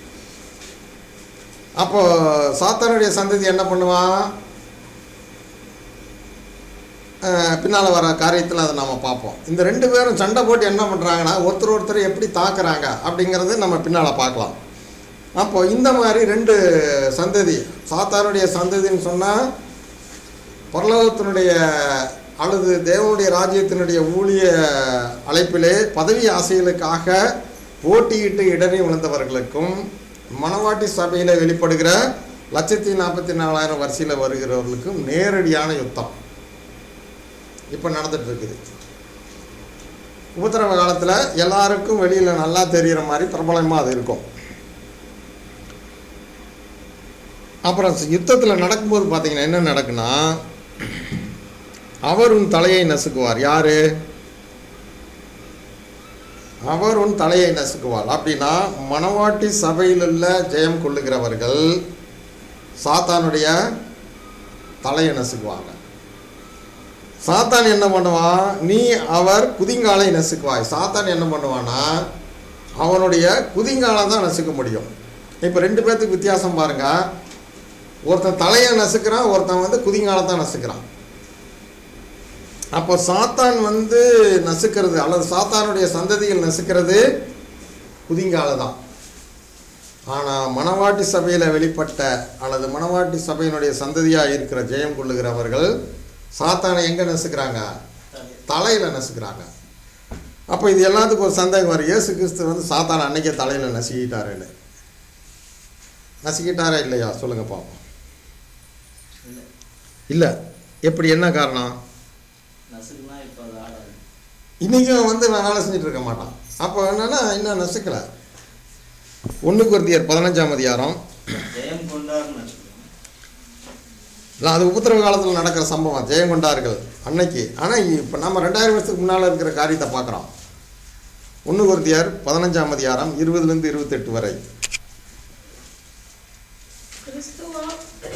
அப்போ சாத்தானுடைய சந்ததி என்ன பண்ணுவான் பின்னால் வர காரியத்தில் அதை நம்ம பார்ப்போம் இந்த ரெண்டு பேரும் சண்டை போட்டு என்ன பண்ணுறாங்கன்னா ஒருத்தர் ஒருத்தர் எப்படி தாக்குறாங்க அப்படிங்கிறது நம்ம பின்னால் பார்க்கலாம் அப்போ இந்த மாதிரி ரெண்டு சந்ததி சாத்தானுடைய சந்ததின்னு சொன்னால் பரலோகத்தினுடைய அல்லது தேவனுடைய ராஜ்யத்தினுடைய ஊழிய அழைப்பிலே பதவி ஆசைகளுக்காக போட்டியிட்டு இடறி விழுந்தவர்களுக்கும் மணவாட்டி சபையில் வெளிப்படுகிற லட்சத்தி நாற்பத்தி நாலாயிரம் வரிசையில் வருகிறவர்களுக்கும் நேரடியான யுத்தம் இப்போ நடந்துட்டு இருக்குது உபத்திரவ காலத்தில் எல்லாருக்கும் வெளியில் நல்லா தெரிகிற மாதிரி பிரபலமாக அது இருக்கும் அப்புறம் யுத்தத்தில் நடக்கும்போது பார்த்தீங்கன்னா என்ன நடக்குன்னா அவர் உன் தலையை நசுக்குவார் யாரு அவர் உன் தலையை நசுக்குவார் அப்படின்னா மணவாட்டி சபையில் உள்ள ஜெயம் கொள்ளுகிறவர்கள் சாத்தானுடைய தலையை நசுக்குவாங்க சாத்தான் என்ன பண்ணுவான் நீ அவர் குதிங்காலை நசுக்குவாய் சாத்தான் என்ன பண்ணுவான்னா அவனுடைய குதிங்காலை தான் நசுக்க முடியும் இப்போ ரெண்டு பேர்த்துக்கு வித்தியாசம் பாருங்க ஒருத்தன் தலையை நசுக்கிறான் ஒருத்தன் வந்து குதிங்காலை தான் நசுக்கிறான் அப்போ சாத்தான் வந்து நசுக்கிறது அல்லது சாத்தானுடைய சந்ததிகள் நசுக்கிறது குதிங்கால தான் ஆனால் மணவாட்டி சபையில் வெளிப்பட்ட அல்லது மணவாட்டி சபையினுடைய சந்ததியாக இருக்கிற ஜெயம் கொள்ளுகிறவர்கள் சாத்தானை எங்கே நசுக்கிறாங்க தலையில் நசுக்கிறாங்க அப்போ இது எல்லாத்துக்கும் ஒரு சந்தேகம் வரும் இயேசு கிறிஸ்து வந்து சாத்தானை அன்னைக்கே தலையில் நசுக்கிட்டாருன்னு நசுக்கிட்டாரா இல்லையா சொல்லுங்க பாப்போம் இல்லை இல்லை எப்படி என்ன காரணம் நசுக்குனா இப்போ அது ஆடாது இன்றைக்கும் வந்து நான் வேலை செஞ்சுட்டு இருக்க மாட்டான் அப்போ என்னன்னா இன்னும் நசுக்கலை ஒன்று குருத்தியர் பதினஞ்சாம் அதிகாரம் ஜெயம் கொண்டார்னு வச்சுக்கோங்க இல்லை அது உபத்திரவ காலத்தில் நடக்கிற சம்பவம் ஜெயம் கொண்டார்கள் அன்னைக்கு ஆனால் இப்போ நம்ம ரெண்டாயிரம் வருஷத்துக்கு முன்னால் இருக்கிற காரியத்தை பார்க்குறோம் ஒன்று குருத்தியார் பதினஞ்சாம் அதிகாரம் இருபதுலேருந்து இருபத்தெட்டு வரை கிறிஸ்துவோ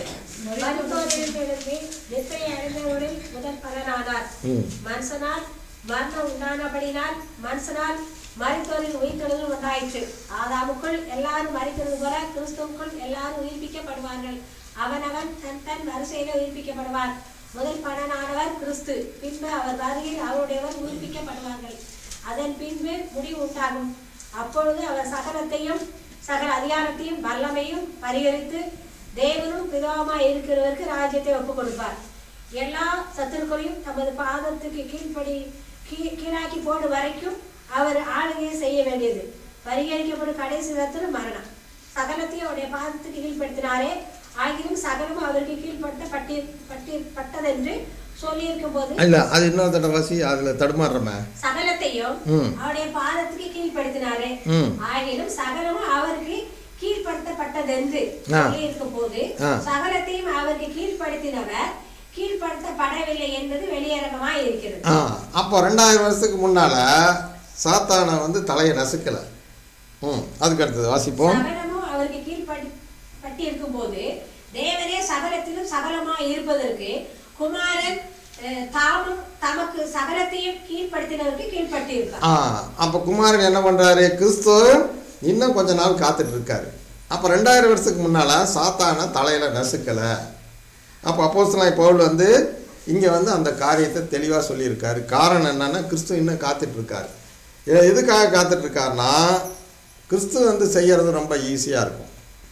மருத்துவர்களுக்கு நித்திரை அடைந்தவரில் முதல் பலனானார் ம் மனுஷனால் மரணம் உண்டானபடினால் மனுஷனால் மருத்துவரின் உயிர்த்தெழுதல் உண்டாயிற்று ஆதாமுக்குள் எல்லாரும் மறிக்கிறது போல கிறிஸ்துவுக்குள் எல்லாரும் உயிர்ப்பிக்கப்படுவார்கள் அவனவன் தன் தன் வரிசையில உயிர்ப்பிக்கப்படுவார் முதல் பலனானவர் கிறிஸ்து பின்பு அவர் வருகையில் அவருடையவர் உயிர்ப்பிக்கப்படுவார்கள் அதன் பின்பு முடிவு உண்டாகும் அப்பொழுது அவர் சகலத்தையும் சகல அதிகாரத்தையும் வல்லமையும் பரிகரித்து தேவனும் பிதாவுமாய் இருக்கிறவருக்கு ராஜ்யத்தை ஒப்புக் கொடுப்பார் எல்லா சத்துருக்களையும் தமது பாதத்துக்கு கீழ்ப்படி கீ- கீழாக்கி போடும் வரைக்கும் அவர் ஆளுகையை செய்ய வேண்டியது பரிகரிக்கப்படும் கடைசி சத்துரு மரணம் சகலத்தையும் அவருடைய பாதத்துக்கு கீழ்ப்படுத்தினாரே ஆகியும் சகலம் அவருக்கு கீழ்படுத்த பட்டி பட்டி பட்டதென்று சொல்லியிருக்கும் போது இல்லை அது இன்னொரு தடவை வாசி அதில் தடுமாறுறமே சகலத்தையும் ம். அவருடைய பாதத்துக்கு கீழ்ப்படுத்தினாரே ம். ஆகிலும் சகலமும் அவருக்கு கீழ்ப்படுத்தப்பட்டதென்று ஆ. சொல்லியிருக்கும் போது ஆ. சகலத்தையும் அவருக்கு கீழ்ப்படுத்தினவர் கீழ்ப்படுத்தப்படவில்லை என்பது வெளியரங்கமாய் இருக்கிறது ஆ அப்போ ரெண்டாயிரம் வருஷத்துக்கு முன்னால் சாத்தானை வந்து தலையை நசுக்கலை ம் அதுக்கு அடுத்தது வாசிப்போம் சகலமும் அவருக்கு கீழ்படி பட்டி இருக்கும் போது தேவனே சகலத்திலும் சகலமாய் இருப்பதற்கு குமாரன் அஹ், தாமும் தமக்கு சகலத்தையும் கீழ்ப்படுத்தினவருக்கு கீழ்பட்டு இருப்பார் ஆ அப்போ குமாரன் என்ன பண்ணுறாரு கிறிஸ்துவ இன்னும் கொஞ்ச நாள் காத்துட்டு இருக்காரு அப்போ ரெண்டாயிரம் வருஷத்துக்கு முன்னால் சாத்தானை தலையில் நசுக்கலை அப்போ அப்போஸ்தலனாகிய பவுல் வந்து இங்கே வந்து அந்த காரியத்தை தெளிவாக சொல்லியிருக்காரு காரணம் என்னன்னா கிறிஸ்து இன்னும் காத்துட்டு இருக்காரு எ- எதுக்காக காத்துட்டு இருக்காருன்னா கிறிஸ்து வந்து செய்கிறது ரொம்ப ஈஸியாக இருக்கும்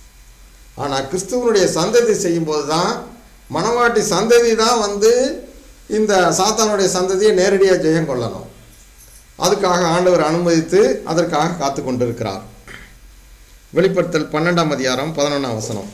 ஆனால் கிறிஸ்துவனுடைய சந்ததி செய்யும்போது தான் மணவாட்டி சந்ததி தான் வந்து இந்த சாத்தானுடைய சந்ததியை நேரடியாக ஜெயம் கொள்ளணும் அதுக்காக ஆண்டவர் அனுமதித்து அதற்காக காத்து கொண்டிருக்கிறார் வெளிப்படுத்தல் பன்னெண்டாம் அதிகாரம் பதினொன்றாம் வசனம்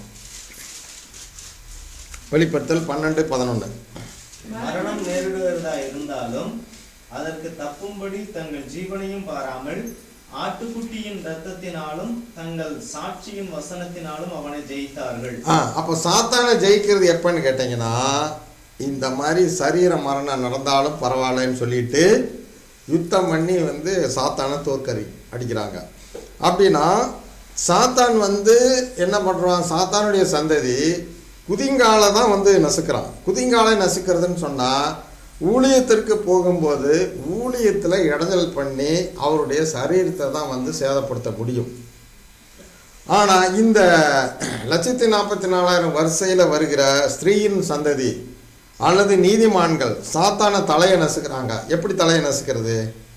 வெளிப்படுத்தல் பன்னெண்டு பதினொன்று மரணம் நேரிடுவதா இருந்தாலும் அதற்கு தப்பும்படி தங்கள் ஜீவனையும் பாராமல் ஆட்டுக்குட்டியின் இரத்தத்தினாலும் தங்கள் சாட்சியின் வசனத்தினாலும் அவனை ஜெயித்தார்கள் ஆ அப்போ சாத்தானை ஜெயிக்கிறது எப்பன்னு கேட்டிங்கன்னா இந்த மாதிரி சரீர மரணம் நடந்தாலும் பரவாயில்லன்னு சொல்லிட்டு யுத்தம் பண்ணி வந்து சாத்தானை தோற்கறி அடிக்கிறாங்க அப்படின்னா சாத்தான் வந்து என்ன பண்ணுறான் சாத்தானுடைய சந்ததி குதிங்காலை தான் வந்து நசுக்கிறான் குதிங்காலை நசுக்கிறதுன்னு சொன்னால் ஊழியத்திற்கு போகும்போது ஊழியத்தில் இடைஞ்சல் பண்ணி அவருடைய சரீரத்தை தான் வந்து சேதப்படுத்த முடியும் ஆனால் இந்த லட்சத்தி நாற்பத்தி நாலாயிரம் வரிசையில் வருகிற ஸ்திரீயின் சந்ததி அல்லது நீதிமான்கள் சாத்தான தலையை நசுக்கிறாங்க எப்படி தலையை நசுக்கிறது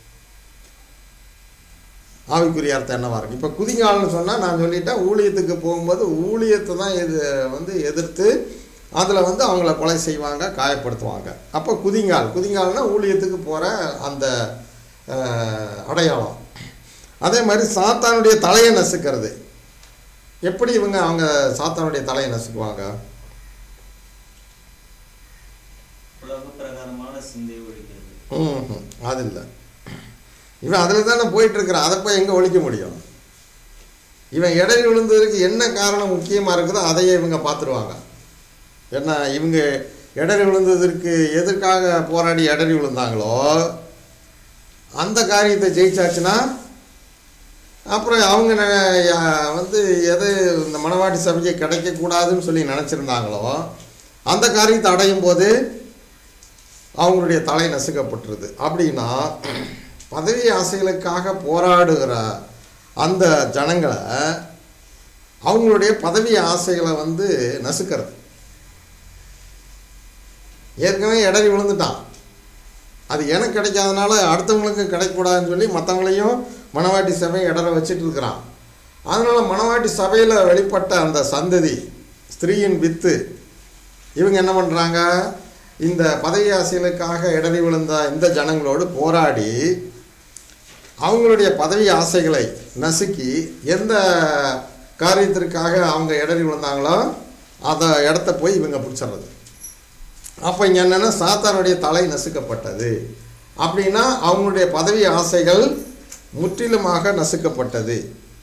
ஆவிக்குரிய அர்த்தம் என்னவா இருக்கு இப்போ குதிங்கால்னு சொன்னால் நான் சொல்லிட்டேன் ஊழியத்துக்கு போகும்போது ஊழியத்தை தான் இது வந்து எதிர்த்து அதில் வந்து அவங்கள கொலை செய்வாங்க காயப்படுத்துவாங்க அப்போ குதிங்கால் குதிங்கால்னா ஊழியத்துக்கு போகிற அந்த அஹ், அடையாளம் அதே மாதிரி சாத்தானுடைய தலையை நசுக்கிறது எப்படி இவங்க அவங்க சாத்தானுடைய தலையை நசுக்குவாங்க உலக பிரகாரமான சிந்தை ஒழிக்கிறது ம்ஹும். அது இல்லை இவன் அதில் தானே போயிட்டு இருக்கிறான் அதை போய் எங்கே ஒழிக்க முடியும் இவன் இடறி விழுந்ததுக்கு என்ன காரணம் முக்கியமாக இருக்குதோ அதையே இவங்க பார்த்துருவாங்க என்ன இவங்க இடறி விழுந்ததற்கு எதற்காக போராடி இடறி விழுந்தாங்களோ அந்த காரியத்தை ஜெயிச்சாச்சுன்னா அப்புறம் அவங்க ந- யா- வந்து எது இந்த மணவாட்டி சபைக்கு கிடைக்கக்கூடாதுன்னு சொல்லி நினச்சிருந்தாங்களோ அந்த காரியத்தை அடையும் போது அவங்களுடைய தலை நசுக்கப்பட்டுருது அப்படின்னா பதவி ஆசைகளுக்காக போராடுகிற அந்த ஜனங்களை அவங்களுடைய பதவி ஆசைகளை வந்து நசுக்கிறது ஏற்கனவே இடறி விழுந்துட்டான் அது எனக்கு கிடைக்காதனால அடுத்தவங்களுக்கு கிடைக்கக்கூடாதுன்னு சொல்லி மற்றவங்களையும் மணவாட்டி சபை இடற வச்சிட்டு இருக்கிறான் அதனால் மணவாட்டி சபையில் வெளிப்பட்ட அந்த சந்ததி ஸ்திரீயின் வித்து இவங்க என்ன பண்ணுறாங்க இந்த பதவி ஆசைகளுக்காக இடறி விழுந்த இந்த ஜனங்களோடு போராடி அவங்களுடைய பதவி ஆசைகளை நசுக்கி எந்த காரியத்திற்காக அவங்க இடறி விழுந்தாங்களோ அதை இடத்த போய் இவங்க பிடிச்சிடுறது அப்போ இங்கே என்னென்னா சாத்தானுடைய தலை நசுக்கப்பட்டது அப்படின்னா அவங்களுடைய பதவி ஆசைகள் முற்றிலுமாக நசுக்கப்பட்டது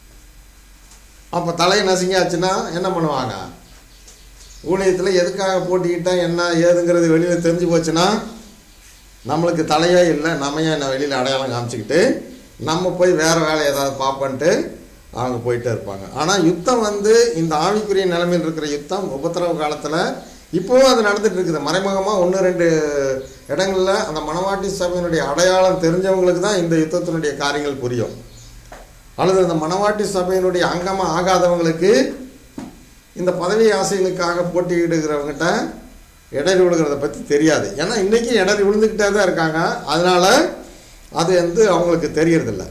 அப்போ தலை நசுங்கியாச்சுன்னா என்ன பண்ணுவாங்க ஊழியத்தில் எதுக்காக போட்டிக்கிட்டா என்ன ஏதுங்கிறது வெளியில் தெரிஞ்சு போச்சுன்னா நம்மளுக்கு தலையே இல்லை நம்ம ஏன் வெளியில் அடையாளம் காமிச்சிக்கிட்டு நம்ம போய் வேறு வேலை ஏதாவது பார்ப்பன்ட்டு அவங்க போயிட்டே இருப்பாங்க ஆனால் யுத்தம் வந்து இந்த ஆவிக்குரிய நிலைமையில் இருக்கிற யுத்தம் உபத்திரவ காலத்தில் இப்போவும் அது நடந்துட்டு இருக்குது மறைமுகமாக ஒன்று ரெண்டு இடங்களில் அந்த மணவாட்டி சபையினுடைய அடையாளம் தெரிஞ்சவங்களுக்கு தான் இந்த யுத்தத்தினுடைய காரியங்கள் புரியும் அல்லது இந்த மணவாட்டி சபையினுடைய அங்கமாக ஆகாதவங்களுக்கு இந்த பதவி ஆசைகளுக்காக போட்டியிடுகிறவங்ககிட்ட இடறி விழுகிறத பற்றி தெரியாது ஏன்னா இன்றைக்கி இடறி விழுந்துக்கிட்டே தான் இருக்காங்க அதனால் அது வந்து அவங்களுக்கு தெரியறதில்ல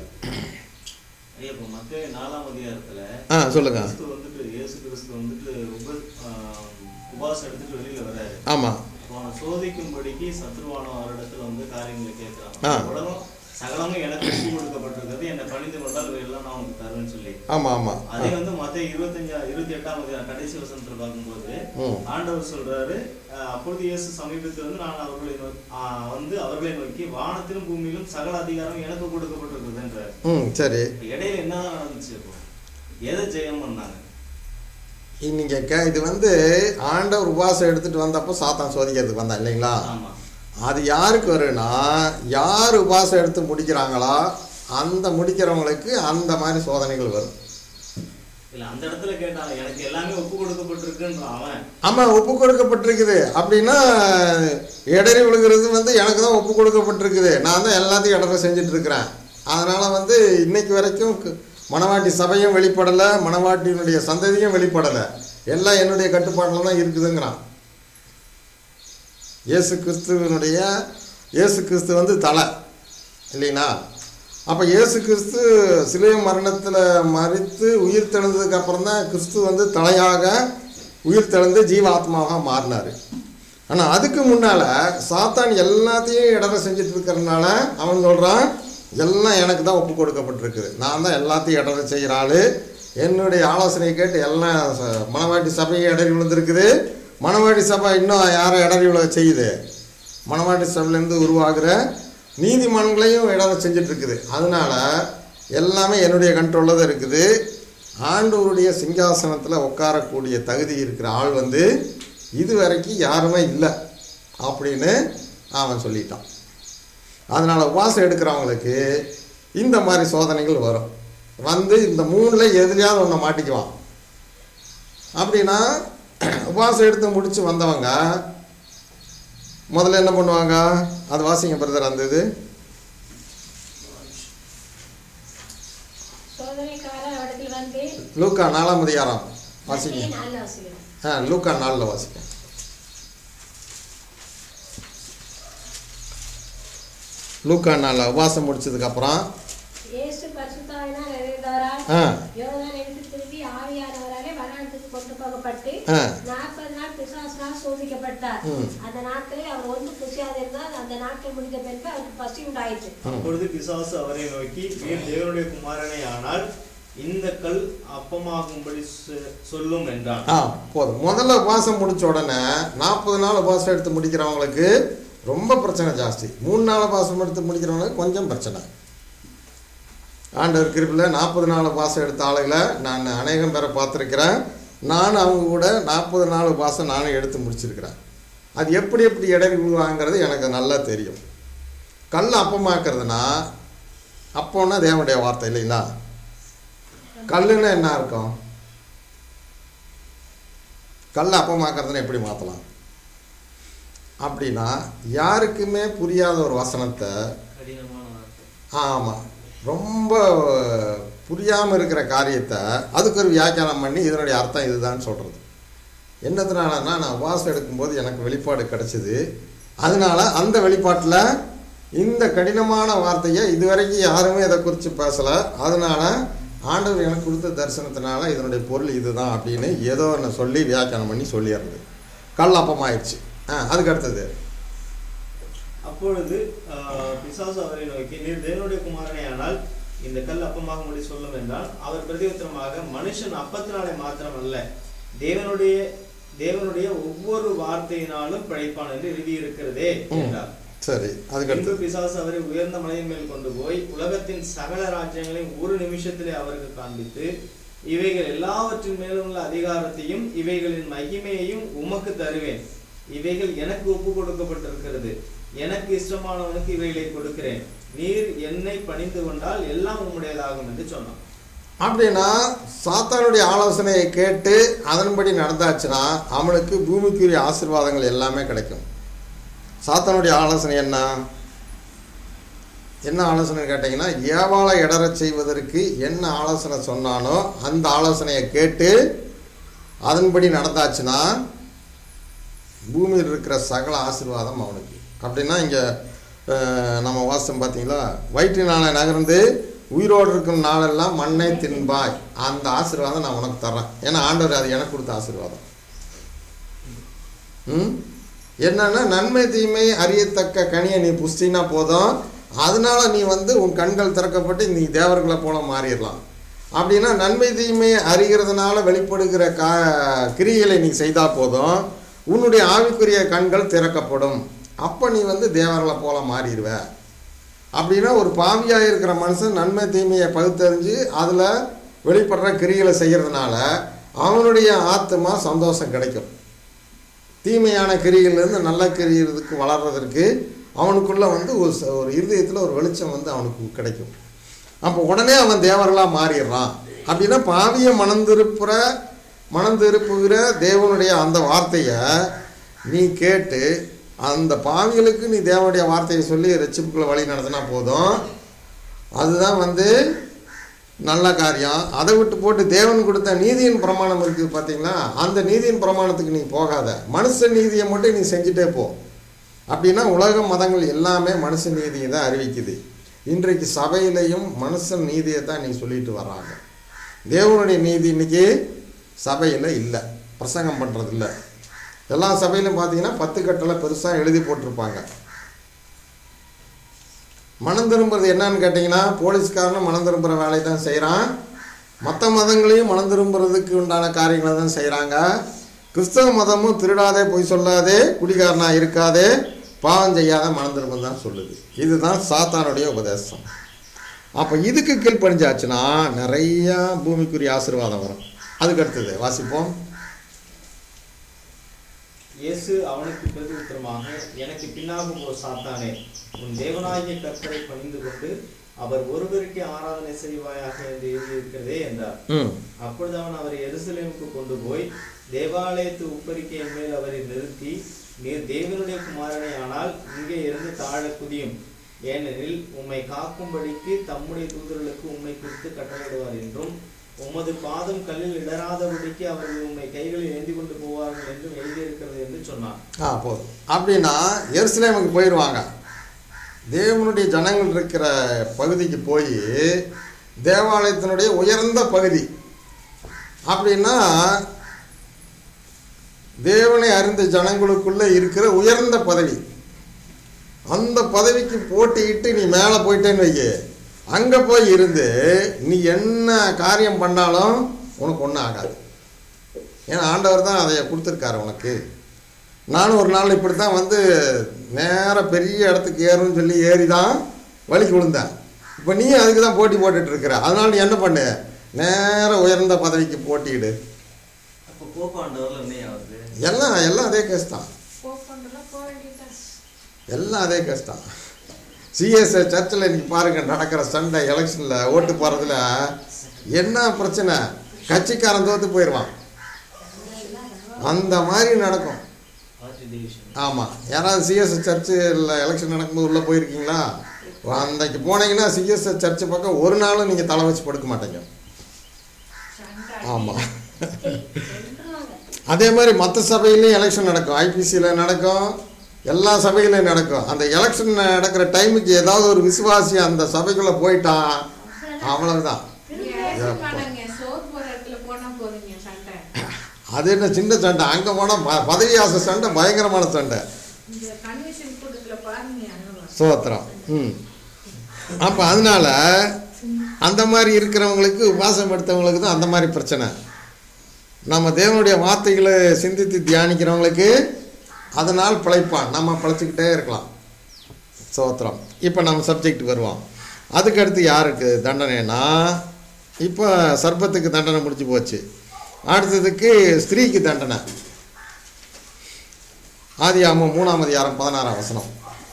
ஐயா இப்போ மத்திய நாலாம் அதிகாரத்துல ஆ சொல்லுங்கள் கிறிஸ்து வந்துட்டு இயேசு கிறிஸ்து வந்துட்டு உப ஆஹ் உபவாசம் எடுத்துட்டு வெளியில வராரு ஆமாம் அவனை சோதிக்கும்படிக்கு சத்ருவான அவரிடத்துல வந்து காரியங்களை ஆ. கேட்கிறான் உலகம் சகலமும் எனக்கு ஒப்பு கொடுக்கப்பட்டிருக்கிறது என்னை பணிந்து கொண்டால் இவையெல்லாம் நான் உனக்கு தருவேன்னு சொல்லி ஆமாம் ஆமாம் அதே வந்து மத்திய இருபத்தஞ்சா இருபத்தி எட்டாம் அதிகாரம் கடைசி வசனத்துல பார்க்கும்போது ம் ஆண்டவர் சொல்றாரு அஹ், அப்பொழுது இயேசு சமீபத்தில் வந்து நான் அவர்களை நோக்கி- ஆஹ், வந்து அவர்களை நோக்கி வானத்திலும் பூமியிலும் சகல அதிகாரம் எனக்கு கொடுக்கப்பட்டிருக்குதுன்றார் ம் சரி இப்ப இடையில என்னதான் நடந்துச்சு இப்போ எதை ஜெயம் பண்ணாங்க நீங்கள் கே இது வந்து ஆண்டவர் உபவாசம் எடுத்துகிட்டு வந்தப்போ சாத்தான் சோதிக்கிறதுக்கு வந்தான் இல்லைங்களா ஆமா அது யாருக்கு வரும்னா யார் உபவாசம் எடுத்து முடிக்கிறாங்களோ அந்த முடிக்கிறவங்களுக்கு அந்த மாதிரி சோதனைகள் வரும் இல்ல அந்த இடத்துல கேட்டாங்க எனக்கு எல்லாமே ஒப்பு கொடுக்கப்பட்டிருக்குன்றான் அவன் ஆமாம் ஒப்பு கொடுக்கப்பட்டிருக்குது அப்படின்னா இடறி விழுகிறது வந்து எனக்கு தான் ஒப்பு கொடுக்கப்பட்டிருக்குது நான் தான் எல்லாத்தையும் இடற செஞ்சுட்டு இருக்கிறேன் அதனால் வந்து இன்னைக்கு வரைக்கும் கு- மணவாட்டி சபையும் வெளிப்படலை மணவாட்டியினுடைய சந்ததியும் வெளிப்படலை எல்லாம் என்னுடைய கட்டுப்பாட்டில் தான் இருக்குதுங்கிறான் இயேசு கிறிஸ்துவனுடைய இயேசு கிறிஸ்து வந்து தலை இல்லைங்களா அப்போ இயேசு கிறிஸ்து சிலுவை மரணத்தில் மறித்து உயிர் தெழுந்ததுக்கு அப்புறம் தான் கிறிஸ்து வந்து தலையாக உயிர் தெழுந்து ஜீவாத்மாவாக மாறினார் ஆனால் அதுக்கு முன்னால் சாத்தான் எல்லாத்தையும் இடர செஞ்சுட்டு இருக்கிறதுனால அவன் சொல்கிறான் எல்லாம் எனக்கு தான் ஒப்பு கொடுக்கப்பட்டிருக்குது நான் தான் எல்லாத்தையும் இடர செய்கிற ஆள் என்னுடைய ஆலோசனையை கேட்டு எல்லாம் ச- மணவாட்டி சபையை இடறி விழுந்திருக்குது மணவாட்டி சபை இன்னும் யாரை இடறி விழ செய்யுது மணவாட்டி சபையிலேருந்து உருவாகிற நீதிமன்றங்களையும் இடர செஞ்சுட்டு இருக்குது அதனால எல்லாமே என்னுடைய கண்ட்ரோலில் தான் இருக்குது ஆண்டவருடைய சிங்காசனத்தில் உட்காரக்கூடிய தகுதி இருக்கிற ஆள் வந்து இது வரைக்கும் யாருமே இல்லை அப்படின்னு அவன் சொல்லிட்டான் அதனால் உபவாசம் எடுக்கிறவங்களுக்கு இந்த மாதிரி சோதனைகள் வரும் வந்து இந்த மூணில் எதுலையாவது ஒன்றை மாட்டிக்குவான் அப்படின்னா உபவாசம் எடுத்து முடித்து வந்தவங்க முதல்ல என்ன பண்ணுவாங்க அது வாசிங்க பிரதர் அந்த இது சோதனைக்காரர் அவரிடத்தில் வந்து லூக்கா நாலாம் அதிகாரம் வாசிங்க மத்திய நாலு வாசிக்கிறோம் ஆ லூக்கா நாலில் வாசிங்க லூக்கா நாளில் உபவாசம் முடிச்சதுக்கப்புறம் இயேசு பரிசுத்தாவினால் நிறைந்தவரால் ஆ யோர்தான் எடுத்து திரும்பி ஆவியானவராலே வனாந்தரத்துக்கு கொண்டு போகப்பட்டு ஆ நாற்பது நாள் பிசாசினால் சோதிக்கப்பட்டார் ம். அந்த நாட்களில் அவர் ஒன்று புசியாதிருந்தால் அந்த நாட்கள் முடிந்த பின்பு அவருக்கு பசி உண்டாயிற்று அப்பொழுது பிசாசு அவரை நோக்கி நீர் தேவனுடைய குமாரனே ஆனால் இந்த கல் அப்பமாகும்படி சொ- சொல்லும் என்றான் ஆ போதும் முதல்ல உபவாசம் முடிச்ச உடனே நாற்பது நாள் உபவாசம் எடுத்து முடிக்கிறவங்களுக்கு ரொம்ப பிரச்சனை ஜாஸ்தி மூணு நாள் உபவாசம் எடுத்து முடிக்கிறவங்களுக்கு கொஞ்சம் பிரச்சனை ஆண்டவர் கிருப்பில் நாற்பது நாள் உபவாசம் எடுத்த ஆளுகளை நான் அநேகம் பேரை பார்த்துருக்கிறேன் நான் அவங்க கூட நாற்பது நாள் உபவாசம் நானும் எடுத்து முடிச்சிருக்கிறேன் அது எப்படி எப்படி இடறி விழுவாங்கிறது எனக்கு நல்லா தெரியும் கல் அப்பமாக்குறதுனா அப்போன்னா தேவனுடைய வார்த்தை இல்லைங்களா கல்லுன்னா என்ன இருக்கும் கல் அப்பமாக்குறதுன்னு எப்படி மாற்றலாம் அப்படின்னா யாருக்குமே புரியாத ஒரு வசனத்தை கடினமான வார்த்தை ஆமாம் ரொம்ப புரியாமல் இருக்கிற காரியத்தை அதுக்கு ஒரு வியாக்கியானம் பண்ணி இதனுடைய அர்த்தம் இதுதான் சொல்கிறது என்னதுனாலன்னா நான் உபவாசம் எடுக்கும்போது எனக்கு வெளிப்பாடு கிடச்சிது அதனால அந்த வெளிப்பாட்டில் இந்த கடினமான வார்த்தையை இதுவரைக்கும் யாருமே இதை குறித்து பேசலை அதனால ஆண்டவர் எனக்கு கொடுத்த தரிசனத்தினால இதனுடைய பொருள் இதுதான் அப்படின்னு ஏதோ ஒன்று சொல்லி வியாக்கியானம் பண்ணி சொல்லிடுறது கல் அப்பமாயிடுச்சு ஆ அதுக்கு அடுத்தது அப்பொழுது ஆஹ், பிசாசு அவரை நோக்கி நீர் தேவனுடைய குமாரனே ஆனால் இந்த கல் அப்பமாக முடி சொல்லும் என்றால் அவர் பிரதியுத்தரமாக மனுஷன் அப்பத்தினாலே மாத்திரம் அல்ல தேவனுடைய தேவனுடைய ஒவ்வொரு வார்த்தையினாலும் பிழைப்பான் என்று எழுதியிருக்கிறதே ம். என்றார் சரி அதுக்கு பின்பு அடுத்தது பிசாசு அவரை உயர்ந்த மலையின் மேல் கொண்டு போய் உலகத்தின் சகல ராஜ்யங்களையும் ஒரு நிமிஷத்திலே அவருக்கு காண்பித்து இவைகள் எல்லாவற்றின் மேலும் உள்ள அதிகாரத்தையும் இவைகளின் மகிமையையும் உமக்கு தருவேன் இவைகள் எனக்கு ஒப்பு கொடுக்கப்பட்டிருக்கிறது எனக்கு இஷ்டமானவனுக்கு இவைகளை கொடுக்கிறேன் நீர் என்னை பணிந்து கொண்டால் எல்லாம் உம்முடையதாகும் என்று சொன்னான் அப்படின்னா சாத்தானுடைய ஆலோசனையை கேட்டு அதன்படி நடந்தாச்சுன்னா அவனுக்கு பூமிக்குரிய ஆசீர்வாதங்கள் எல்லாமே கிடைக்கும் சாத்தானுடைய ஆலோசனை என்ன என்ன ஆலோசனை கேட்டிங்கன்னா ஏவாளை இடறச் செய்வதற்கு என்ன ஆலோசனை சொன்னானோ அந்த ஆலோசனையை கேட்டு அதன்படி நடந்தாச்சுன்னா பூமியில் இருக்கிற சகல ஆசீர்வாதம் அவனுக்கு அப்படின்னா இங்கே நம்ம வாசம் பார்த்தீங்களா வயிற்றினால நகர்ந்து உயிரோடு இருக்கும் நாளெல்லாம் மண்ணை தின்பாய் அந்த ஆசீர்வாதம் நான் உனக்கு தர்றேன் ஏன்னா ஆண்டவர் அது எனக்கு கொடுத்த ஆசீர்வாதம் ம் என்னன்னா நன்மை தீமை அறியத்தக்க கனியை நீ புஷ்டினா போதும் அதனால நீ வந்து உன் கண்கள் திறக்கப்பட்டு நீ தேவர்களை போல மாறிடலாம் அப்படின்னா நன்மை தீமை அறிகிறதுனால வெளிப்படுகிற கா கிரியைகளை நீ செய்தால் போதும் உன்னுடைய ஆவிக்குரிய கண்கள் திறக்கப்படும் அப்போ நீ வந்து தேவர்களை போல மாறிடுவ அப்படின்னா ஒரு பாவியாக இருக்கிற மனுஷன் நன்மை தீமையை பகுத்தறிஞ்சு அதில் வெளிப்படுற கிரிகளை செய்கிறதுனால அவனுடைய ஆத்மா சந்தோஷம் கிடைக்கும் தீமையான கிரியிலிருந்து நல்ல கிரியறதுக்கு வளர்றதற்கு அவனுக்குள்ள வந்து ஒரு ச- ஒரு இருதயத்தில் ஒரு வெளிச்சம் வந்து அவனுக்கு கிடைக்கும் அப்போ உடனே அவன் தேவர்களாக மாறிடுறான் அப்படின்னா பாவியை மணந்திருப்புற மணந்திருப்புகிற தேவனுடைய அந்த வார்த்தையை நீ கேட்டு அந்த பாவிகளுக்கு நீ தேவனுடைய வார்த்தையை சொல்லி ரட்சிப்புக்குள்ள வழி நடத்தினா போதும் அதுதான் வந்து நல்ல காரியம் அதை விட்டு போட்டு தேவன் கொடுத்த நீதியின் பிரமாணம் இருக்குது பார்த்தீங்களா அந்த நீதியின் பிரமாணத்துக்கு நீ போகாத மனுஷ நீதியை மட்டும் நீ செஞ்சுட்டே போ அப்படின்னா உலக மதங்கள் எல்லாமே மனுஷ நீதியை தான் அறிவிக்குது இன்றைக்கு சபையிலையும் மனுஷன் நீதியை தான் நீ சொல்லிட்டு வர்றாங்க தேவனுடைய நீதி இன்னைக்கு சபையில் இல்லை பிரசங்கம் பண்ணுறது இல்லை எல்லா சபையிலும் பார்த்தீங்கன்னா பத்து கட்டளை பெருசாக எழுதி போட்டிருப்பாங்க மனம் திரும்புறது என்னன்னு கேட்டிங்கன்னா போலீஸ்காரனும் மனம் திரும்புகிற வேலையை தான் செய்கிறான் மற்ற மதங்களையும் மனம் திரும்புறதுக்கு உண்டான காரியங்களை தான் செய்கிறாங்க கிறிஸ்தவ மதமும் திருடாதே பொய் சொல்லாதே குடிகாரனா இருக்காதே பாவம் செய்யாத மனம் திரும்பும் தான் சொல்லுது இதுதான் சாத்தானுடைய உபதேசம் அப்போ இதுக்கு கீழ்ப்படிஞ்சாச்சுன்னா நிறையா பூமிக்குரிய ஆசீர்வாதம் வரும் அதுக்கு அடுத்தது வாசிப்போம் இயேசு அவனுக்கு பிரதியுத்தரமாக எனக்கு பின்னாக போ சாத்தானே உன் தேவனாகிய கர்த்தரை பணிந்து கொண்டு அவர் ஒருவருக்கே ஆராதனை செய்வாயாக என்று எழுதியிருக்கிறதே என்றார் ம் அப்பொழுது அவன் அவரை எருசலேமுக்கு கொண்டு போய் தேவாலயத்து உப்பரிக்கையின் மேல் அவரை நிறுத்தி நீர் தேவனுடைய குமாரனே ஆனால் இங்கே இருந்து தாழ குதியும் ஏனெனில் உம்மை காக்கும்படிக்கு தம்முடைய தூதர்களுக்கு உம்மை குறித்து கட்டளையிடுவார் என்றும் உமது பாதம் கல்லில் இடராதபடிக்கு அவர்கள் உம்மை கைகளில் ஏந்தி கொண்டு போவார்கள் என்றும் எழுதியிருக்கிறது என்று சொன்னான் ஆ போதும் அப்படின்னா எருசலேமுக்கு போயிடுவாங்க தேவனுடைய ஜனங்கள் இருக்கிற பகுதிக்கு போய் தேவாலயத்தினுடைய உயர்ந்த பகுதி அப்படின்னா தேவனை அறிந்த ஜனங்களுக்குள்ள இருக்கிற உயர்ந்த பதவி அந்த பதவிக்கு போட்டியிட்டு நீ மேலே போயிட்டேன்னு வைக்க அங்கே போய் இருந்து நீ என்ன காரியம் பண்ணாலும் உனக்கு ஒன்றும் ஆகாது ஏன்னா ஆண்டவர் தான் அதை கொடுத்துருக்காரு உனக்கு நானும் ஒரு நாள் இப்படி தான் வந்து நேராக பெரிய இடத்துக்கு ஏறணும்னு சொல்லி ஏறி தான் வலிக்கு விழுந்தேன் இப்போ நீ அதுக்கு தான் போட்டி போட்டுட்டு இருக்கிற அதனால நீ என்ன பண்ணு நேர உயர்ந்த பதவிக்கு போட்டியிடு அப்போ போப்பாண்டவர்ல என்ன ஆகுது எல்லாம் எல்லாம் அதே கேஸ் தான் போக்கொண்டுலாம் போக வேண்டியதுதான் எல்லாம் அதே கேஸ் தான் சிஎஸ்ஐ சர்ச்சில் இன்னைக்கு பாருங்க நடக்கிற சண்டை எலெக்ஷனில் ஓட்டு போகிறதுல என்ன பிரச்சனை கட்சிக்காரன் தோத்து போயிடுவான் அந்த மாதிரி நடக்கும் பார்ட்டி டிவிஷன் ஆமாம் யாராவது சிஎஸ்ஐ சர்ச்சில் எலெக்ஷன் நடக்கும்போது உள்ளே போயிருக்கீங்களா அன்னைக்கு போனீங்கன்னா சிஎஸ்ஐ சர்ச்சு பக்கம் ஒரு நாளும் நீங்கள் தலை வச்சு படுக்க மாட்டீங்க ஆமாம் சொல்றாங்க அதே மாதிரி மற்ற சபையிலையும் எலெக்ஷன் நடக்கும் ஐபிசியில் நடக்கும் எல்லா சபையிலையும் நடக்கும் அந்த எலெக்ஷன் நடக்கிற டைமுக்கு ஏதாவது ஒரு விசுவாசி அந்த சபைக்குள்ளே போயிட்டான் அவ்வளவுதான் வேணாங்க சோறு போற இடத்துல போனா போதுங்க சண்டை அது என்ன சின்ன சண்டை அங்கே போனால் ப பதவி ஆசை சண்டை பயங்கரமான சண்டை இந்த கன்வென்ஷன் கூட்டத்துல பாருங்க அங்கெல்லாம் சோத்திரம் ம் அப்போ அதனால அந்த மாதிரி இருக்கிறவங்களுக்கு உபாசம் எடுத்தவங்களுக்கு தான் அந்த மாதிரி பிரச்சனை நம்ம தேவனுடைய வார்த்தைகளை சிந்தித்து தியானிக்கிறவங்களுக்கு அதனால் பிழைப்பான் நம்ம பிழைச்சிக்கிட்டே இருக்கலாம் சோத்திரம் இப்போ நம்ம சப்ஜெக்ட் வருவோம் அதுக்கு அடுத்து யாருக்கு தண்டனைனா இப்போ சர்ப்பத்துக்கு தண்டனை முடிஞ்சு போச்சு அடுத்ததுக்கு ஸ்திரீக்கு தண்டனை ஆதி ஆமாம் மூணாம் அதிகாரம் பதினாறாம் வசனம்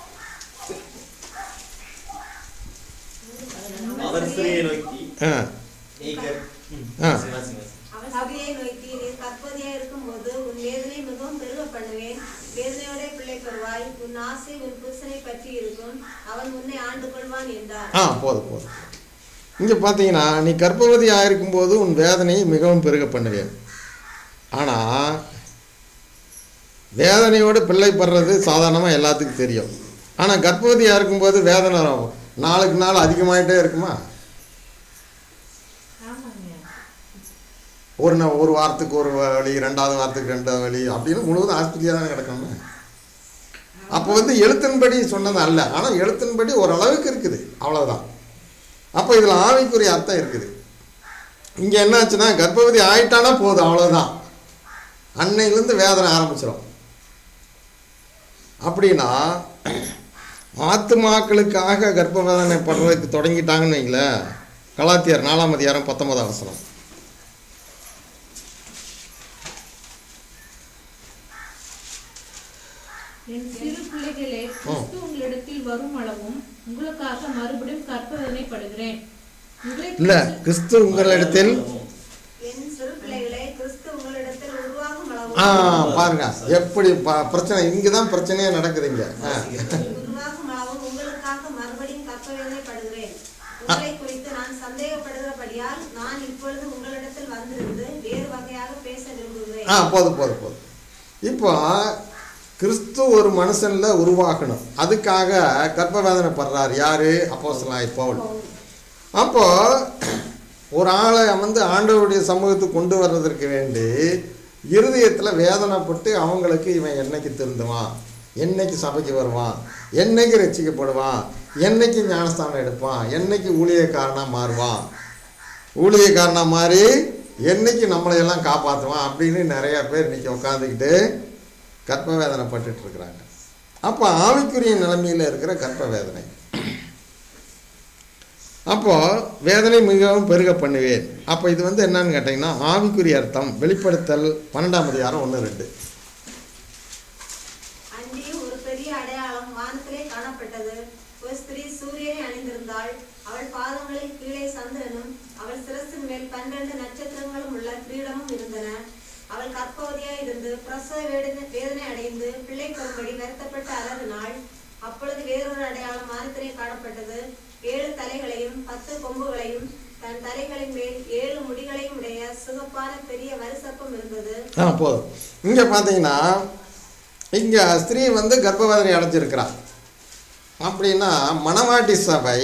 அவர் ஸ்திரியை நோக்கி ஆ நீ கர்- ம், ஆ. வாசி, வாசி, வாசி. அவன் சபையை நோக்கி நீ கற்பதியா இருக்கும்போது உன் வேதனை மிகவும் பெருக பண்ணுவேன் வேதனையோட பிள்ளை பெறுவாய் உன் ஆசை உன் புருஷனை பற்றி இருக்கும் அவன் உன்னை ஆண்டு கொள்வான் என்றார் ஆ போதும் போதும் இங்கே பார்த்தீங்கன்னா நீ கர்ப்பவதி ஆயிருக்கும்போது உன் வேதனையை மிகவும் பெருக பண்ணுவேன் ஆனால் வேதனையோடு பிள்ளை படுறது சாதாரணமாக எல்லாத்துக்கும் தெரியும் ஆனால் கர்ப்பவதியாக இருக்கும்போது வேதனை நாளுக்கு நாள் அதிகமாயிட்டே இருக்குமா ஆமாங்க ஒரு நா ஒரு வாரத்துக்கு ஒரு வழி ரெண்டாவது வாரத்துக்கு ரெண்டாவது வழி அப்படின்னு முழுவதும் ஆஸ்பத்திரியாக தானே கிடக்கணும் அப்போ வந்து எழுத்தின்படி சொன்னது அல்ல ஆனால் எழுத்தின்படி ஓரளவுக்கு இருக்குது அவ்வளவுதான் அப்போ இதில் ஆவிக்குரிய அர்த்தம் இருக்குது இங்கே என்னாச்சுன்னா கர்ப்பவதி ஆயிட்டானா போதும் அவ்வளோதான் அன்னையிலேருந்து வேதனை ஆரம்பிச்சிடும் அப்படின்னா ஆத்துமாக்களுக்காக கர்ப்பவேதனை படுறதுக்கு தொடங்கிட்டாங்கன்னு வைங்களேன் கலாத்தியர் நாலாம் அதிகாரம் பத்தொன்பதாம் வசனம் என் சிறு பிள்ளைகளே கிறிஸ்து உங்களிடத்தில் வரும் அளவும் உங்களுக்காக மறுபடியும் கற்பதனைப்படுகிறேன் உங்களை இல்லை கிறிஸ்து உங்களிடத்தில் என் சிறு பிள்ளைகளை கிறிஸ்து உங்களிடத்தில் உருவாகும் ஆ அளவும் பாருங்க எப்படி ப- பிரச்சனை இங்கே தான் பிரச்சனையே நடக்குதுங்க ஆ உருவாகும் அளவும் உங்களுக்காக மறுபடியும் கற்பவேதனைப்படுகிறேன் உங்களை குறித்து நான் சந்தேகப்படுகிறபடியால் நான் இப்பொழுது உங்களிடத்தில் வந்திருந்து வேறு வகையாக பேச விரும்புகிறேன் ஆ போதும் போதும் போதும் இப்போ கிறிஸ்து ஒரு மனுஷன்ல உருவாகணும் அதுக்காக கர்ப்பவேதனை படுறார் யாரு அப்போஸ்தலனாகிய பவுல் அப்போ ஒரு ஆளை வந்து ஆண்டவருடைய சமூகத்துக்கு கொண்டு வர்றதற்கு வேண்டி இருதயத்தில் வேதனைப்பட்டு அவங்களுக்கு இவன் என்னைக்கு திருந்துவான் என்னைக்கு சபைக்கு வருவான் என்னைக்கு ரட்சிக்கப்படுவான் என்னைக்கு ஞானஸ்தானம் எடுப்பான் என்னைக்கு ஊழியக்காரனாக மாறுவான் ஊழியக்காரனாக மாறி என்னைக்கு நம்மளையெல்லாம் காப்பாற்றுவான் அப்படின்னு நிறைய பேர் இன்னைக்கு உட்காந்துக்கிட்டு கற்ப வேதனை பட்டுட்டு இருக்கிறாங்க அப்போ ஆவிக்குரிய நிலைமையில் இருக்கிற கற்ப வேதனை அப்போ வேதனை மிகவும் பெருக பண்ணுவேன் அப்போ இது வந்து என்னன்னு கேட்டிங்கன்னா ஆவிக்குரிய அர்த்தம் வெளிப்படுத்தல் பன்னெண்டாம் அதிகாரம் ஒன்று ரெண்டு அன்றியும் ஒரு பெரிய அடையாளம் வானத்திலே காணப்பட்டது ஒரு ஸ்திரீ சூரியனை அணிந்திருந்தாள் அவள் பாதங்களில் கீழே சந்திரனும் அவள் சிரசின் மேல் பன்னிரண்டு நட்சத்திரங்களும் உள்ள கிரீடமும் இருந்தன அவள் கற்பவதியாய் இருந்து பிரசவ வேதனை வேதனை அடைந்து பிள்ளை பெறும்படி வருத்தப்பட்டு அலறினாள் அப்பொழுது வேறொரு அடையாளம் வானத்திலே காணப்பட்டது ஏழு தலைகளையும் பத்து கொம்புகளையும் தன் தலைகளின் மேல் ஏழு முடிகளையும் உடைய சிவப்பான பெரிய வரிசப்பம் இருந்தது ஆ போதும் இங்கே பார்த்தீங்கன்னா இங்கே ஸ்திரீ வந்து கர்ப்பவேதனை அடைஞ்சிருக்கிறா அப்படின்னா மணவாட்டி சபை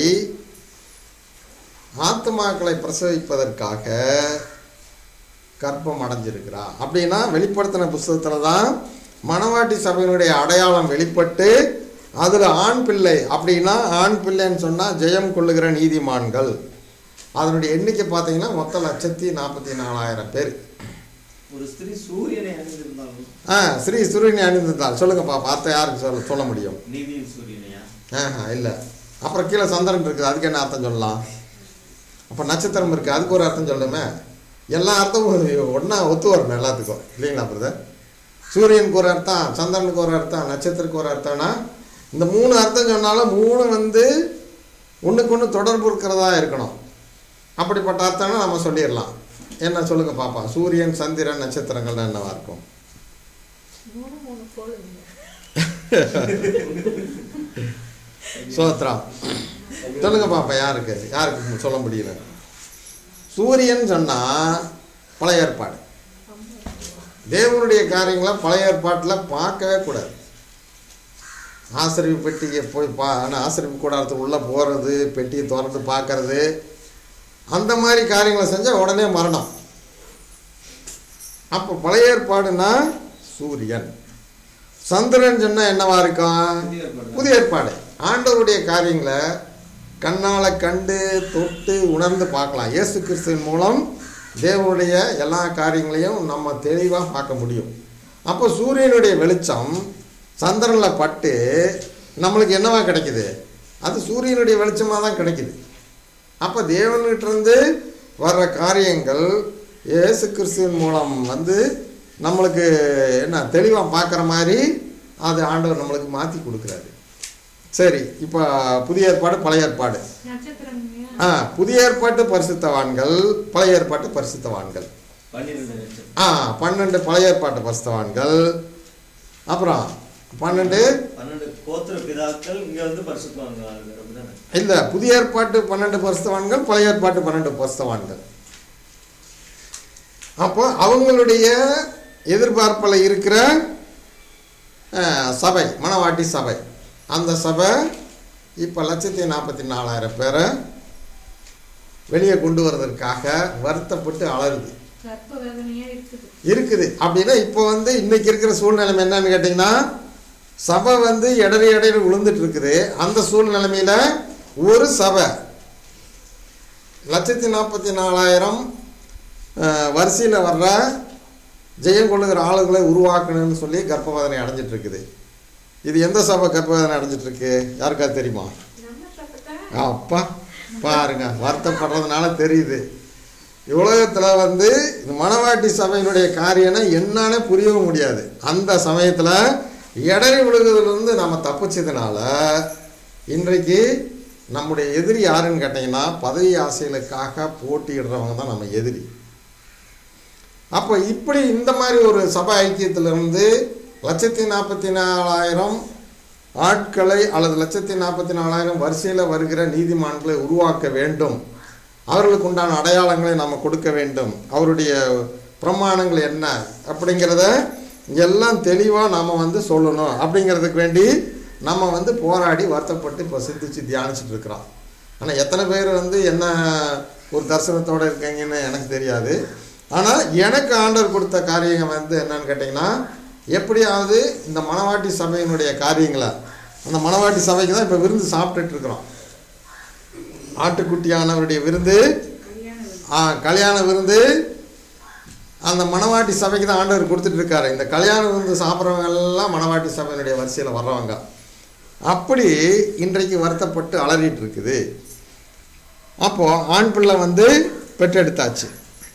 ஆத்துமாக்களை பிரசவிப்பதற்காக கர்ப்பம் அடைஞ்சிருக்கிறா அப்படின்னா வெளிப்படுத்தின புஸ்தகத்தில் தான் மணவாட்டி சபையினுடைய அடையாளம் வெளிப்பட்டு அதில் ஆண் பிள்ளை அப்படின்னா ஆண் பிள்ளைன்னு சொன்னால் ஜெயம் கொள்ளுகிற நீதிமான்கள் அதனுடைய எண்ணிக்கை பார்த்தீங்கன்னா மொத்தம் லட்சத்தி நாற்பத்தி நாலாயிரம் பேர் ஒரு ஸ்திரீ சூரியனை அணிந்திருந்தாலும் ஆ ஸ்ரீ சூரியனை அணிந்திருந்தால் சொல்லுங்கப்பா பார்த்த யாருக்கு சொல்ல சொல்ல முடியும் நீதியின் சூரியனையா ஆஹா இல்லை அப்புறம் கீழே சந்திரன் இருக்குது அதுக்கு என்ன அர்த்தம் சொல்லலாம் அப்போ நட்சத்திரம் இருக்குது அதுக்கு ஒரு அர்த்தம் சொல்லுமே எல்லா அர்த்தமும் ஒன்றா ஒத்து வரணும் எல்லாத்துக்கும் இல்லைங்களா பிரதர் சூரியனுக்கு ஒரு அர்த்தம் சந்திரனுக்கு ஒரு அர்த்தம் நட்சத்திரத்துக்கு ஒரு அர்த்தம்னா இந்த மூணு அர்த்தம் சொன்னாலும் மூணு வந்து ஒன்றுக்கு ஒன்று தொடர்பு இருக்கிறதா இருக்கணும் அப்படிப்பட்ட அர்த்தம்னா நம்ம சொல்லிடலாம் என்ன சொல்லுங்க பாப்பா சூரியன் சந்திரன் நட்சத்திரங்கள் என்னவா இருக்கும் மூணு மூணு கோளுங்க சோத்ரா சொல்லுங்க பாப்பா யாருக்கு யாருக்கு சொல்ல முடியல சூரியன் சொன்னா பழைய ஏற்பாடு தேவனுடைய காரியங்களை பழைய ஏற்பாட்டில் பார்க்கவே கூடாது ஆசிரியப்பு பெட்டியை போய் பா ஆனால் ஆசிரியப்பு கூடாரத்துக்கு உள்ளே போகிறது பெட்டியை திறந்து பார்க்கறது அந்த மாதிரி காரியங்களை செஞ்சால் உடனே மரணம் அப்போ பழைய ஏற்பாடுனா சூரியன் சந்திரன் சொன்னால் என்னவா இருக்கும் புதிய ஏற்பாடு. புதிய ஏற்பாடு ஆண்டவருடைய காரியங்களை கண்ணால் கண்டு தொட்டு உணர்ந்து பார்க்கலாம் இயேசு கிறிஸ்துவின் மூலம் தேவனுடைய எல்லா காரியங்களையும் நம்ம தெளிவாக பார்க்க முடியும் அப்போ சூரியனுடைய வெளிச்சம் சந்திரனில் பட்டு நம்மளுக்கு என்னவா கிடைக்குது அது சூரியனுடைய வெளிச்சமாக தான் கிடைக்குது அப்போ தேவன்கிட்டருந்து வர்ற காரியங்கள் இயேசு கிறிஸ்துவின் மூலம் வந்து நம்மளுக்கு என்ன தெளிவாக பார்க்குற மாதிரி அது ஆண்டவர் நம்மளுக்கு மாற்றி கொடுக்குறாரு சரி இப்போ புதிய ஏற்பாடு பழைய ஏற்பாடு நட்சத்திரங்க ஆ புதிய ஏற்பாட்டு பரிசுத்தவான்கள் பழைய ஏற்பாட்டு பரிசுத்தவான்கள் பன்னிரெண்டு லட்சம் ஆ பன்னெண்டு பழைய ஏற்பாட்டு பரிசுத்தவான்கள் அப்புறம் பன்னெண்டு பன்னெண்டு கோத்திர பிதாக்கள் இங்க வந்து பரிசுத்தவான்கள் ஆளுங்க அப்படிதானே இல்லை புதிய ஏற்பாட்டு பன்னெண்டு பரிசுத்தவான்கள் பழைய ஏற்பாட்டு பன்னெண்டு பரிசுத்தவான்கள் அப்போ அவங்களுடைய எதிர்பார்ப்பில் இருக்கிற அஹ், சபை மணவாட்டி சபை அந்த சபை இப்போ லட்சத்தி நாற்பத்தி நாலாயிரம் பேரை வெளியே கொண்டு வர்றதற்காக வருத்தப்பட்டு அலறுது கற்ப வேதனையா இருக்குது இருக்குது அப்படின்னா இப்போ வந்து இன்னைக்கு இருக்கிற சூழ்நிலைமை என்னன்னு கேட்டிங்கன்னா சபை வந்து இடறி இடையில விழுந்துட்டு இருக்குது அந்த சூழ்நிலைமையில ஒரு சபை லட்சத்தி நாற்பத்தி நாலாயிரம் வரிசையில் வர்ற ஜெயம் கொள்ளுகிற ஆளுகளை உருவாக்கணும்னு சொல்லி கர்ப்பவாதனை அடைஞ்சிட்டு இருக்குது இது எந்த சபை கர்ப்பவாதனை அடைஞ்சிட்டு இருக்கு யாருக்காவது தெரியுமா நம்ம தப்புதான் அப்பா பாருங்க வருத்தப்படுறதுனால தெரியுது உலகத்தில் வந்து இந்த மணவாட்டி சபையினுடைய காரியம்னா என்னன்னு புரியவும் முடியாது அந்த சமயத்தில் இடறி விழுகுறதுலேருந்து நம்ம தப்பிச்சதுனால இன்றைக்கு நம்முடைய எதிரி யாருன்னு கேட்டிங்கன்னா பதவி ஆசைகளுக்காக போட்டியிடுறவங்க தான் நம்ம எதிரி அப்போ இப்படி இந்த மாதிரி ஒரு சபை ஐக்கியத்திலிருந்து லட்சத்தி நாற்பத்தி நாலாயிரம் ஆட்களை அல்லது லட்சத்தி நாற்பத்தி நாலாயிரம் வரிசையில் வருகிற நீதிமான்களை உருவாக்க வேண்டும் அவர்களுக்கு உண்டான அடையாளங்களை நம்ம கொடுக்க வேண்டும் அவருடைய பிரமாணங்கள் என்ன அப்படிங்கிறத எல்லாம் தெளிவாக நாம் வந்து சொல்லணும் அப்படிங்கிறதுக்கு வேண்டி நம்ம வந்து போராடி வருத்தப்பட்டு இப்போ சிந்திச்சு தியானிச்சுட்டு இருக்கிறோம் ஆனால் எத்தனை பேர் வந்து என்ன ஒரு தரிசனத்தோடு இருக்கீங்கன்னு எனக்கு தெரியாது ஆனால் எனக்கு ஆண்டவர் கொடுத்த காரியங்கள் வந்து என்னன்னு கேட்டிங்கன்னா எப்படியாவது இந்த மணவாட்டி சபையினுடைய காரியங்களை அந்த மணவாட்டி சபைக்கு தான் இப்போ விருந்து சாப்பிட்டுட்டு இருக்கிறோம் ஆட்டுக்குட்டியானவருடைய விருந்து ஆ கல்யாண விருந்து அந்த மணவாட்டி சபைக்கு தான் ஆண்டவர் கொடுத்துட்டு இருக்காரு இந்த கல்யாண விருந்து சாப்பிட்றவங்க எல்லாம் மணவாட்டி சபையினுடைய வரிசையில் வர்றவங்க அப்படி இன்றைக்கு வருத்தப்பட்டு அலறிட்டு இருக்குது அப்போது ஆண் பிள்ளை வந்து பெற்றெடுத்தாச்சு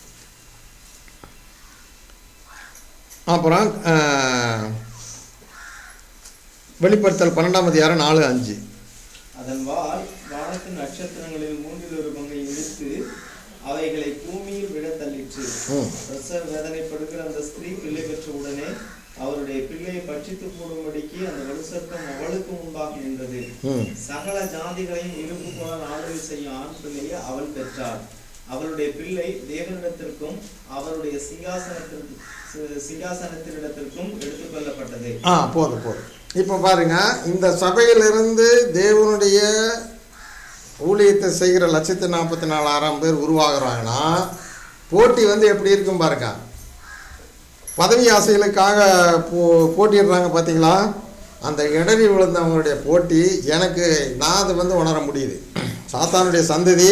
அப்புறம் ஆஹ், வெளிப்படுத்தல் பன்னெண்டாம் அதிகாரம் நாலு அஞ்சு அதன் வால் வானத்தின் நட்சத்திரங்களில் மூன்றில் ஒரு பங்கை இழுத்து அவைகளை பூமியில் விட தள்ளிற்று ம். பிரசவ வேதனைப்படுகிற அந்த ஸ்திரீ பிள்ளை பெற்ற உடனே அவருடைய பிள்ளையை பட்சித்து போடும்படிக்கு அந்த வலுசர்க்கம் அவளுக்கு முன்பாக நின்றது ம் சகல ஜாதிகளையும் இரும்பு போல ஆளுகை செய்யும் ஆண் பிள்ளையை அவள் பெற்றாள் அவளுடைய பிள்ளை தேவனிடத்திற்கும் அவருடைய சிங்காசனத்திற்கு சி- சிங்காசனத்தினிடத்திற்கும் எடுத்துக்கொள்ளப்பட்டது ஆ போதும் போதும் இப்போ பாருங்க இந்த சபையிலிருந்து தேவனுடைய ஊழியத்தை செய்கிற லட்சத்தி நாற்பத்தி நாலாயிரம் பேர் உருவாகுறாங்கன்னா போட்டி வந்து எப்படி இருக்கும் பாருங்க பதவி ஆசைகளுக்காக போ போட்டிடுறாங்க பார்த்தீங்களா அந்த இடறி விழுந்தவங்களுடைய போட்டி எனக்கு நான் அது வந்து உணர முடியுது சாத்தானுடைய சந்ததி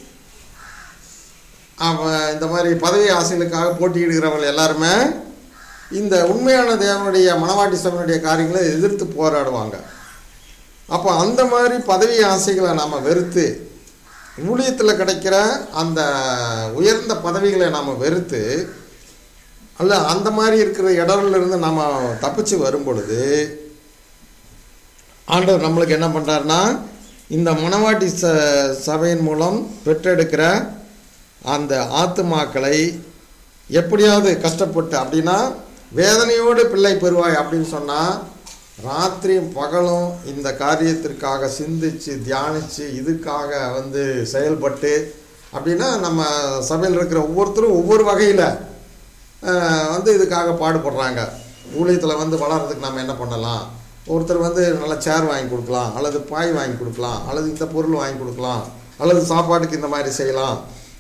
அவன் இந்த மாதிரி பதவி ஆசைகளுக்காக போட்டியிடுகிறவங்க எல்லாருமே இந்த உண்மையான தேவனுடைய மனவாட்டி சபையினுடைய காரியங்களை எதிர்த்து போராடுவாங்க அப்போ அந்த மாதிரி பதவி ஆசைகளை நாம் வெறுத்து ஊழியத்தில் கிடைக்கிற அந்த உயர்ந்த பதவிகளை நாம் வெறுத்து அல்ல அந்த மாதிரி இருக்கிற இடர்ல இருந்து நம்ம தப்பிச்சு வரும் பொழுது ஆண்டவர் நம்மளுக்கு என்ன பண்ணுறாருன்னா இந்த மணவாட்டி ச சபையின் மூலம் பெற்றெடுக்கிற அந்த ஆத்துமாக்களை எப்படியாவது கஷ்டப்பட்டு அப்படின்னா வேதனையோடு பிள்ளை பெறுவாய் அப்படின்னு சொன்னால் ராத்திரியும் பகலும் இந்த காரியத்திற்காக சிந்திச்சு தியானித்து இதுக்காக வந்து செயல்பட்டு அப்படின்னா நம்ம சபையில் இருக்கிற ஒவ்வொருத்தரும் ஒவ்வொரு வகையில் வந்து இதுக்காக பாடுபடுறாங்க ஊழியத்தில் வந்து வளர்கிறதுக்கு நம்ம என்ன பண்ணலாம் ஒருத்தர் வந்து நல்ல சேர் வாங்கி கொடுக்கலாம் அல்லது பாய் வாங்கி கொடுக்கலாம் அல்லது இந்த பொருள் வாங்கி கொடுக்கலாம் அல்லது சாப்பாட்டுக்கு இந்த மாதிரி செய்யலாம்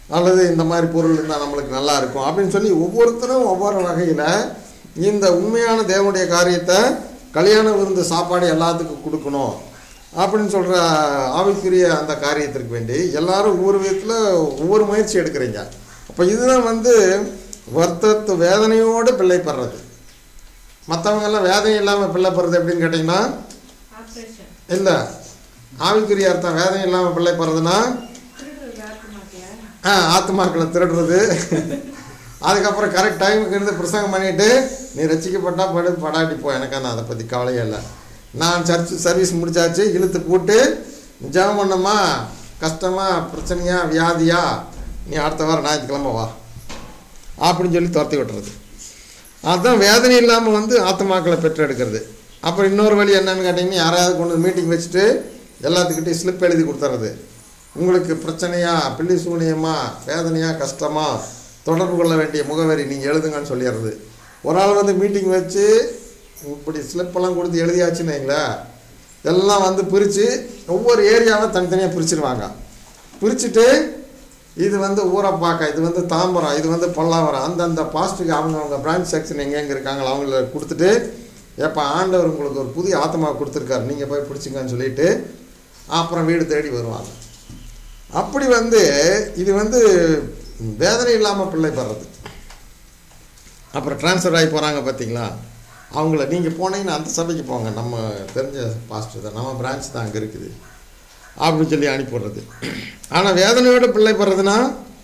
அல்லது இந்த மாதிரி பொருள் இருந்தால் நம்மளுக்கு நல்லா இருக்கும் அப்படின்னு சொல்லி ஒவ்வொருத்தரும் ஒவ்வொரு வகையில் இந்த உண்மையான தேவனுடைய காரியத்தை கல்யாண விருந்து சாப்பாடு எல்லாத்துக்கும் கொடுக்கணும் அப்படின்னு சொல்கிற ஆவிக்குரிய அந்த காரியத்திற்கு வேண்டி எல்லாரும் ஒவ்வொரு விதத்தில் ஒவ்வொரு முயற்சி எடுக்கிறீங்க அப்போ இதுதான் வந்து வருத்தத்து வேதனையோடு பிள்ளை பெறது மற்றவங்கெல்லாம் வேதனை இல்லாமல் பிள்ளை பெறது எப்படின்னு கேட்டிங்கன்னா ஆப்ரேஷன் இல்லை ஆவிக்குரிய அர்த்தம் வேதனை இல்லாமல் பிள்ளை பெறதுன்னா திருடுறது யாருக்கு மாட்டியா ஆ ஆத்மாக்களை திருடுறது அதுக்கப்புறம் கரெக்ட் டைமுக்கு இருந்து பிரசங்கம் பண்ணிட்டு நீ ரசிக்கப்பட்டா படு படாட்டி போ எனக்கு நான் அதை பற்றி கவலையே இல்லை நான் சர்ச் சர்வீஸ் முடிச்சாச்சு இழுத்து போட்டு ஜெபம் பண்ணமா கஷ்டமா பிரச்சனையா வியாதியா நீ அடுத்த வாரம் ஞாயிற்றுக்கிழமை வா அப்படின்னு சொல்லி துரத்தி விட்டுறது அதுதான் வேதனை இல்லாமல் வந்து ஆத்மாக்களை பெற்றெடுக்கிறது அப்புறம் இன்னொரு வழி என்னன்னு கேட்டிங்கன்னா யாராவது கொண்டு மீட்டிங் வச்சுட்டு எல்லாத்துக்கிட்டையும் ஸ்லிப் எழுதி கொடுத்துறது உங்களுக்கு பிரச்சனையா பில்லி சூனியமா வேதனையா கஷ்டமா தொடர்பு கொள்ள வேண்டிய முகவரி நீங்கள் எழுதுங்கன்னு சொல்லிடுறது ஒரு ஆள் வந்து மீட்டிங் வச்சு இப்படி ஸ்லிப்பெல்லாம் கொடுத்து எழுதியாச்சுன்னு வைங்களேன் எல்லாம் வந்து பிரித்து ஒவ்வொரு ஏரியாவை தனித்தனியாக பிரிச்சிருவாங்க பிரிச்சுட்டு இது வந்து ஊரப்பாக்கம் இது வந்து தாம்பரம் இது வந்து பல்லாவரம் அந்தந்த பாஸ்ட்டுக்கு அவங்க அவங்க பிரான்ச் செக்ஷன் எங்கெங்கே இருக்காங்களோ அவங்கள கொடுத்துட்டு எப்போ ஆண்டவர் உங்களுக்கு ஒரு புதிய ஆத்மா கொடுத்துருக்காரு நீங்கள் போய் பிடிச்சிங்கன்னு சொல்லிட்டு அப்புறம் வீடு தேடி வருவாங்க அப்படி வந்து இது வந்து வேதனை இல்லாமல் பிள்ளை பெறது அப்புறம் ட்ரான்ஸ்ஃபர் ஆகி போகிறாங்க பார்த்தீங்களா அவங்கள நீங்கள் போனீங்கன்னா அந்த சபைக்கு போங்க நம்ம தெரிஞ்ச பாஸ்டர் தான் நம்ம பிரான்ச் தான் அங்கே இருக்குது அப்படின்னு சொல்லி அனுப்பிவிடுறது ஆனால் வேதனையோட பிள்ளை பெறதுன்னா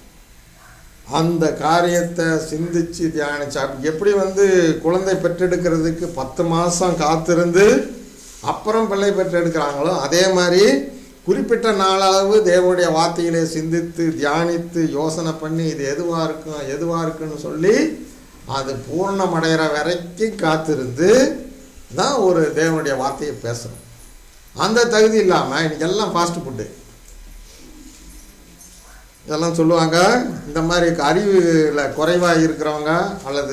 அந்த காரியத்தை சிந்திச்சு தியானிச்சு அப்படி எப்படி வந்து குழந்தை பெற்றெடுக்கிறதுக்கு பத்து மாதம் காத்திருந்து அப்புறம் பிள்ளை பெற்றெடுக்கிறாங்களோ அதே மாதிரி குறிப்பிட்ட நாளளவு தேவனுடைய வார்த்தையிலே சிந்தித்து தியானித்து யோசனை பண்ணி இது எதுவாக இருக்கும் எதுவாக இருக்குன்னு சொல்லி அது பூர்ணமடைகிற வரைக்கும் காத்திருந்து தான் ஒரு தேவனுடைய வார்த்தையை பேசணும் அந்த தகுதி இல்லாமல் இன்னைக்கு எல்லாம் ஃபாஸ்ட் ஃபுட்டு இதெல்லாம் சொல்லுவாங்க இந்த மாதிரி அறிவில் குறைவாக இருக்கிறவங்க அல்லது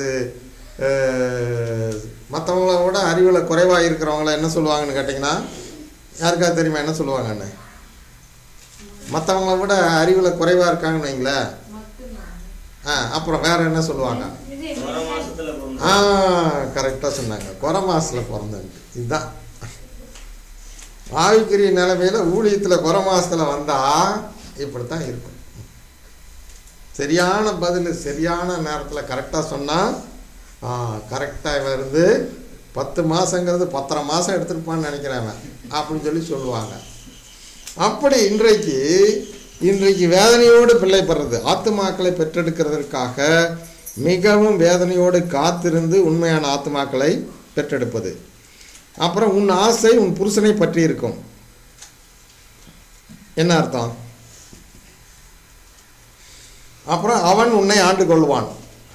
மற்றவங்கள விட அறிவில் குறைவாக இருக்கிறவங்கள என்ன சொல்லுவாங்கன்னு கேட்டிங்கன்னா யாருக்கா தெரியுமா என்ன சொல்லுவாங்கன்னு மற்றவங்கள விட அறிவில் குறைவாக இருக்காங்கன்னு வைங்களேன் ஆ அப்புறம் வேற என்ன சொல்லுவாங்க ஒரு மாசத்துல ஆ பிறந்த கரெக்டாக சொன்னாங்க குறை மாசத்தில் பிறந்தன்ட்டு இதுதான் ஆவிக்குரிய நிலைமையில் ஊழியத்தில் குறை மாசத்தில் வந்தால் இப்படி தான் இருக்கும் சரியான பதில் சரியான நேரத்தில் கரெக்டாக சொன்னால் கரெக்டாக இருந்து பத்து மாதங்கிறது பத்தரை மாதம் எடுத்துருப்பான்னு நினைக்கிறேன் அவன் அப்படின்னு சொல்லி சொல்லுவாங்க அப்படி இன்றைக்கு இன்றைக்கு வேதனையோடு பிள்ளை பெறுறது ஆத்துமாக்களை பெற்றெடுக்கிறதற்காக மிகவும் வேதனையோடு காத்திருந்து உண்மையான ஆத்துமாக்களை பெற்றெடுப்பது அப்புறம் உன் ஆசை உன் புருஷனை பற்றி இருக்கும் என்ன அர்த்தம் அப்புறம் அவன் உன்னை ஆண்டு கொள்வான்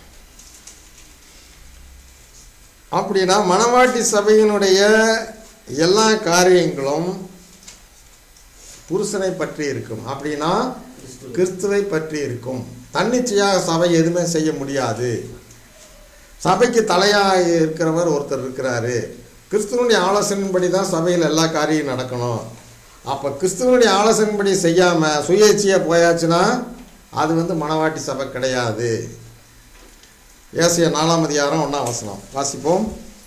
அப்படின்னா மணவாட்டி சபையினுடைய எல்லா காரியங்களும் புருஷனை பற்றி இருக்கும் அப்படின்னா கிறிஸ்துவை பற்றி இருக்கும் தன்னிச்சையாக சபை எதுவுமே செய்ய முடியாது சபைக்கு தலையாக இருக்கிறவர் ஒருத்தர் இருக்கிறாரு கிறிஸ்துவனுடைய ஆலோசனைப்படி தான் சபையில் எல்லா காரியம் நடக்கணும் அப்போ கிறிஸ்துவனுடைய ஆலோசனைப்படி செய்யாமல் சுயேட்சையாக போயாச்சுன்னா அது வந்து மணவாட்டி சபை கிடையாது ஏசிய நாலாம் அதிகாரம் ஒன்றாம் வசனம் வாசிப்போம்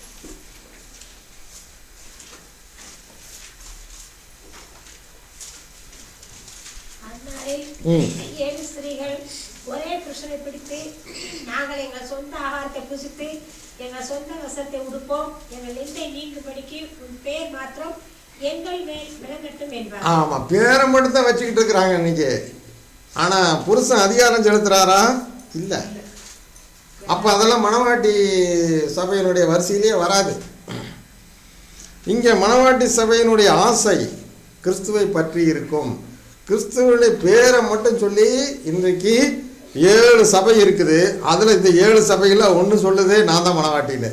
அந்நாளில் ம். ஏழு ஸ்திரீகள் ஒரே புருஷனை பிடித்து நாங்கள் எங்கள் சொந்த ஆகாரத்தை புசித்து எங்கள் சொந்த வசத்தை உடுப்போம் எங்கள் நிந்தை நீங்கும்படிக்கு உன் பேர் மாத்திரம் எங்கள் மேல் விளங்கட்டும் என்பார் ஆமாம் பேரை மட்டும் தான் வச்சுக்கிட்டு இருக்கிறாங்க இன்னைக்கு ஆனால் புருஷன் அதிகாரம் செலுத்துறாரா இல்லை அப்போ அதெல்லாம் மணவாட்டி சபையினுடைய வரிசையிலேயே வராது இங்கே மணவாட்டி சபையினுடைய ஆசை கிறிஸ்துவை பற்றி இருக்கும் கிறிஸ்துவனுடைய பேரை மட்டும் சொல்லி இன்றைக்கு ஏழு சபை இருக்குது அதில் இந்த ஏழு சபையில் ஒன்று சொல்லுது நான் தான் மணவாட்டின்னு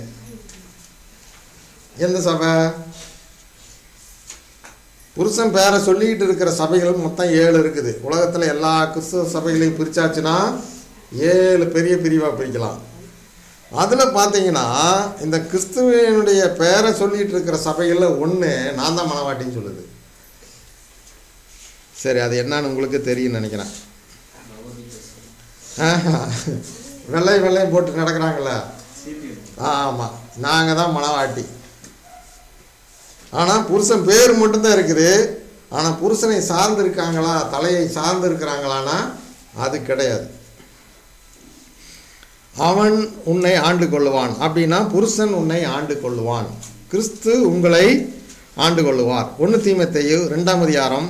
எந்த சபை புருஷன் பேரை சொல்லிக்கிட்டு இருக்கிற சபைகள் மொத்தம் ஏழு இருக்குது உலகத்தில் எல்லா கிறிஸ்துவ சபைகளையும் பிரிச்சாச்சுன்னா ஏழு பெரிய பிரிவாக பிரிக்கலாம் அதில் பார்த்தீங்கன்னா இந்த கிறிஸ்துவனுடைய பேரை சொல்லிட்டு இருக்கிற சபைகளில் ஒன்று நான் தான் மனவாட்டின்னு சொல்லுது சரி அது என்னன்னு உங்களுக்கு தெரியும்னு நினைக்கிறேன் நவநீத ஆஹா. வெள்ளை வெள்ளையும் போட்டு நடக்கிறாங்களே சீட்டு ஆமாம் நாங்கள் தான் மனவாட்டி ஆனால் புருஷன் பேர் மட்டும்தான் இருக்குது ஆனால் புருஷனை சார்ந்து இருக்காங்களா தலையை சார்ந்து இருக்கிறாங்களான்னா அது கிடையாது அவன் உன்னை ஆண்டு கொள்ளுவான் அப்படின்னா புருஷன் உன்னை ஆண்டு கொள்ளுவான் கிறிஸ்து உங்களை ஆண்டு கொள்ளுவார் ஒன்று தீமத்தையு ரெண்டாம் அதிகாரம்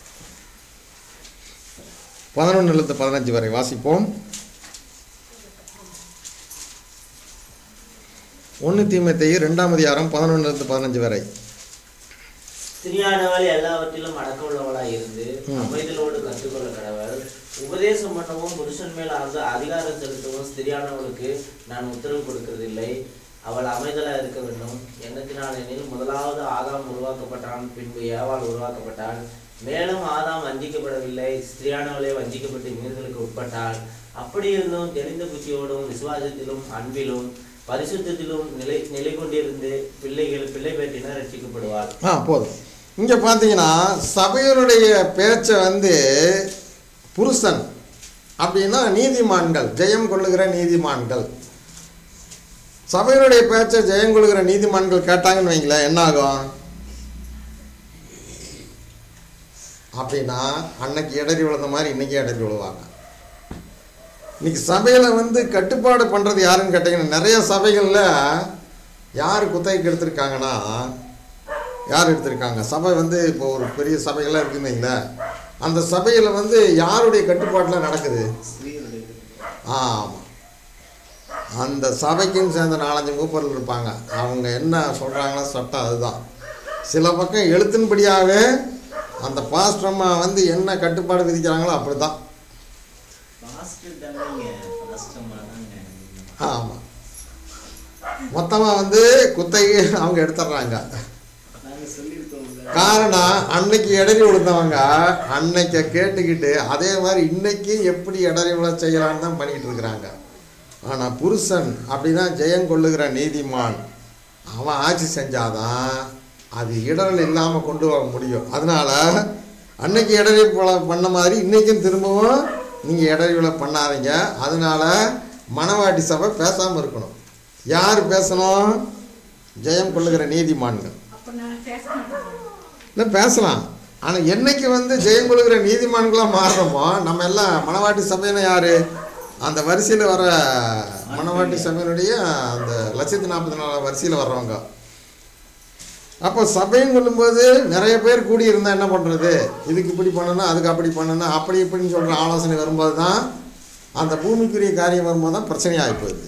பதினொன்றுலேருந்து பதினஞ்சு வரை வாசிப்போம் ஒன்று தீமத்தையு ரெண்டாம் அதிகாரம் பதினொன்றுலேருந்து பதினஞ்சு வரை ஸ்திரியானவள் எல்லாவற்றிலும் அடக்கமுள்ளவளாய் இருந்து ம். அமைதலோடு கற்றுக்கொள்ள கடவுள் உபதேசம் பண்ணவும் புருஷன் மேல் அந்த அதிகாரம் செலுத்தவும் ஸ்திரியானவளுக்கு நான் உத்தரவு கொடுக்கிறதில்லை அவள் அமைதலா இருக்க வேண்டும் எண்ணத்தினாலெனில் முதலாவது ஆதாம் உருவாக்கப்பட்டான் பின்பு ஏவாள் உருவாக்கப்பட்டாள் மேலும் ஆதாம் வஞ்சிக்கப்படவில்லை ஸ்திரியானவளே வஞ்சிக்கப்பட்டு மீறுதலுக்கு உட்பட்டாள் அப்படி இருந்தும் தெளிந்த புத்தியோடும் விசுவாசத்திலும் அன்பிலும் பரிசுத்தத்திலும் நிலை நிலை கொண்டிருந்து பிள்ளைகள் பிள்ளை பேட்டினர் ரட்சிக்கப்படுவாள் ஆ போதும் இங்கே பார்த்தீங்கன்னா சபையினுடைய பேச்சை வந்து புருஷன் அப்படின்னா நீதிமான்கள் ஜெயம் கொள்ளுகிற நீதிமான்கள் சபையினுடைய பேச்சை ஜெயம் கொள்ளுகிற நீதிமான்கள் கேட்டாங்கன்னு வைங்களேன் என்ன ஆகும் அப்படின்னா அன்னைக்கு இடறி விழுந்த மாதிரி இன்னைக்கு இடறி விழுவாங்க இன்னைக்கு சபையில் வந்து கட்டுப்பாடு பண்ணுறது யாருன்னு கேட்டிங்கன்னா நிறைய சபைகளில் யார் குத்தகைக்கு எடுத்திருக்காங்கன்னா யார் எடுத்திருக்காங்க சபை வந்து இப்போ ஒரு பெரிய சபைகள்லாம் இருக்குன்னு வைங்களேன் அந்த சபையில் வந்து யாருடைய கட்டுப்பாட்டில் நடக்குது ஸ்திரீகளுடைய ஆமாம் அந்த சபைக்கும் சேர்ந்த நாலஞ்சு மூப்பர்கள் இருப்பாங்க அவங்க என்ன சொல்கிறாங்களோ சட்டம் அதுதான் சில பக்கம் எழுத்தின்படியாகவே அந்த பாஸ்டர்மா வந்து என்ன கட்டுப்பாடு விதிக்கிறாங்களோ அப்படி தான் பாஸ்டர் தானேங்க கஷ்டமா தாங்க ஆமாம் மொத்தமாக வந்து குத்தகை அவங்க எடுத்துடுறாங்க நாங்க சொல்லியிருக்கோம்ல காரணம் அன்னைக்கு இடறி விழுந்தவங்க அன்னைக்கு கேட்டுக்கிட்டு அதே மாதிரி இன்னைக்கு எப்படி இடறி விழ செய்யலான்னு தான் பண்ணிக்கிட்டு இருக்கிறாங்க ஆனால் புருஷன் அப்படின்னா ஜெயம் கொள்ளுகிற நீதிமான் அவன் ஆட்சி செஞ்சாதான் அது இடரல் இல்லாமல் கொண்டு வர முடியும் அதனால அன்னைக்கு இடறி விழ- பண்ண மாதிரி இன்னைக்கும் திரும்பவும் நீங்கள் இடறி விழ பண்ணாதீங்க அதனால மணவாட்டி சபை பேசாமல் இருக்கணும் யார் பேசணும் ஜெயம் கொள்ளுகிற நீதிமான்கள் அப்ப நான் பேச மாட்டேன் இல்லை பேசலாம் ஆனால் என்னைக்கு வந்து ஜெயம் கொள்கிற நீதிமான்களாக மாறுறோமோ நம்ம எல்லாம் மணவாட்டி சபையின யார் அந்த வரிசையில் வர மணவாட்டி சபையினுடைய அந்த லட்சத்தி நாற்பத்தி நாலு வரிசையில் வர்றவங்க அப்போ சபைன்னு சொல்லும்போது நிறைய பேர் கூடி இருந்தால் என்ன பண்ணுறது இதுக்கு இப்படி பண்ணணும் அதுக்கு அப்படி பண்ணணும் அப்படி இப்படின்னு சொல்கிற ஆலோசனை வரும்போது தான் அந்த பூமிக்குரிய காரியம் வரும்போது தான் பிரச்சனையாகி போகுது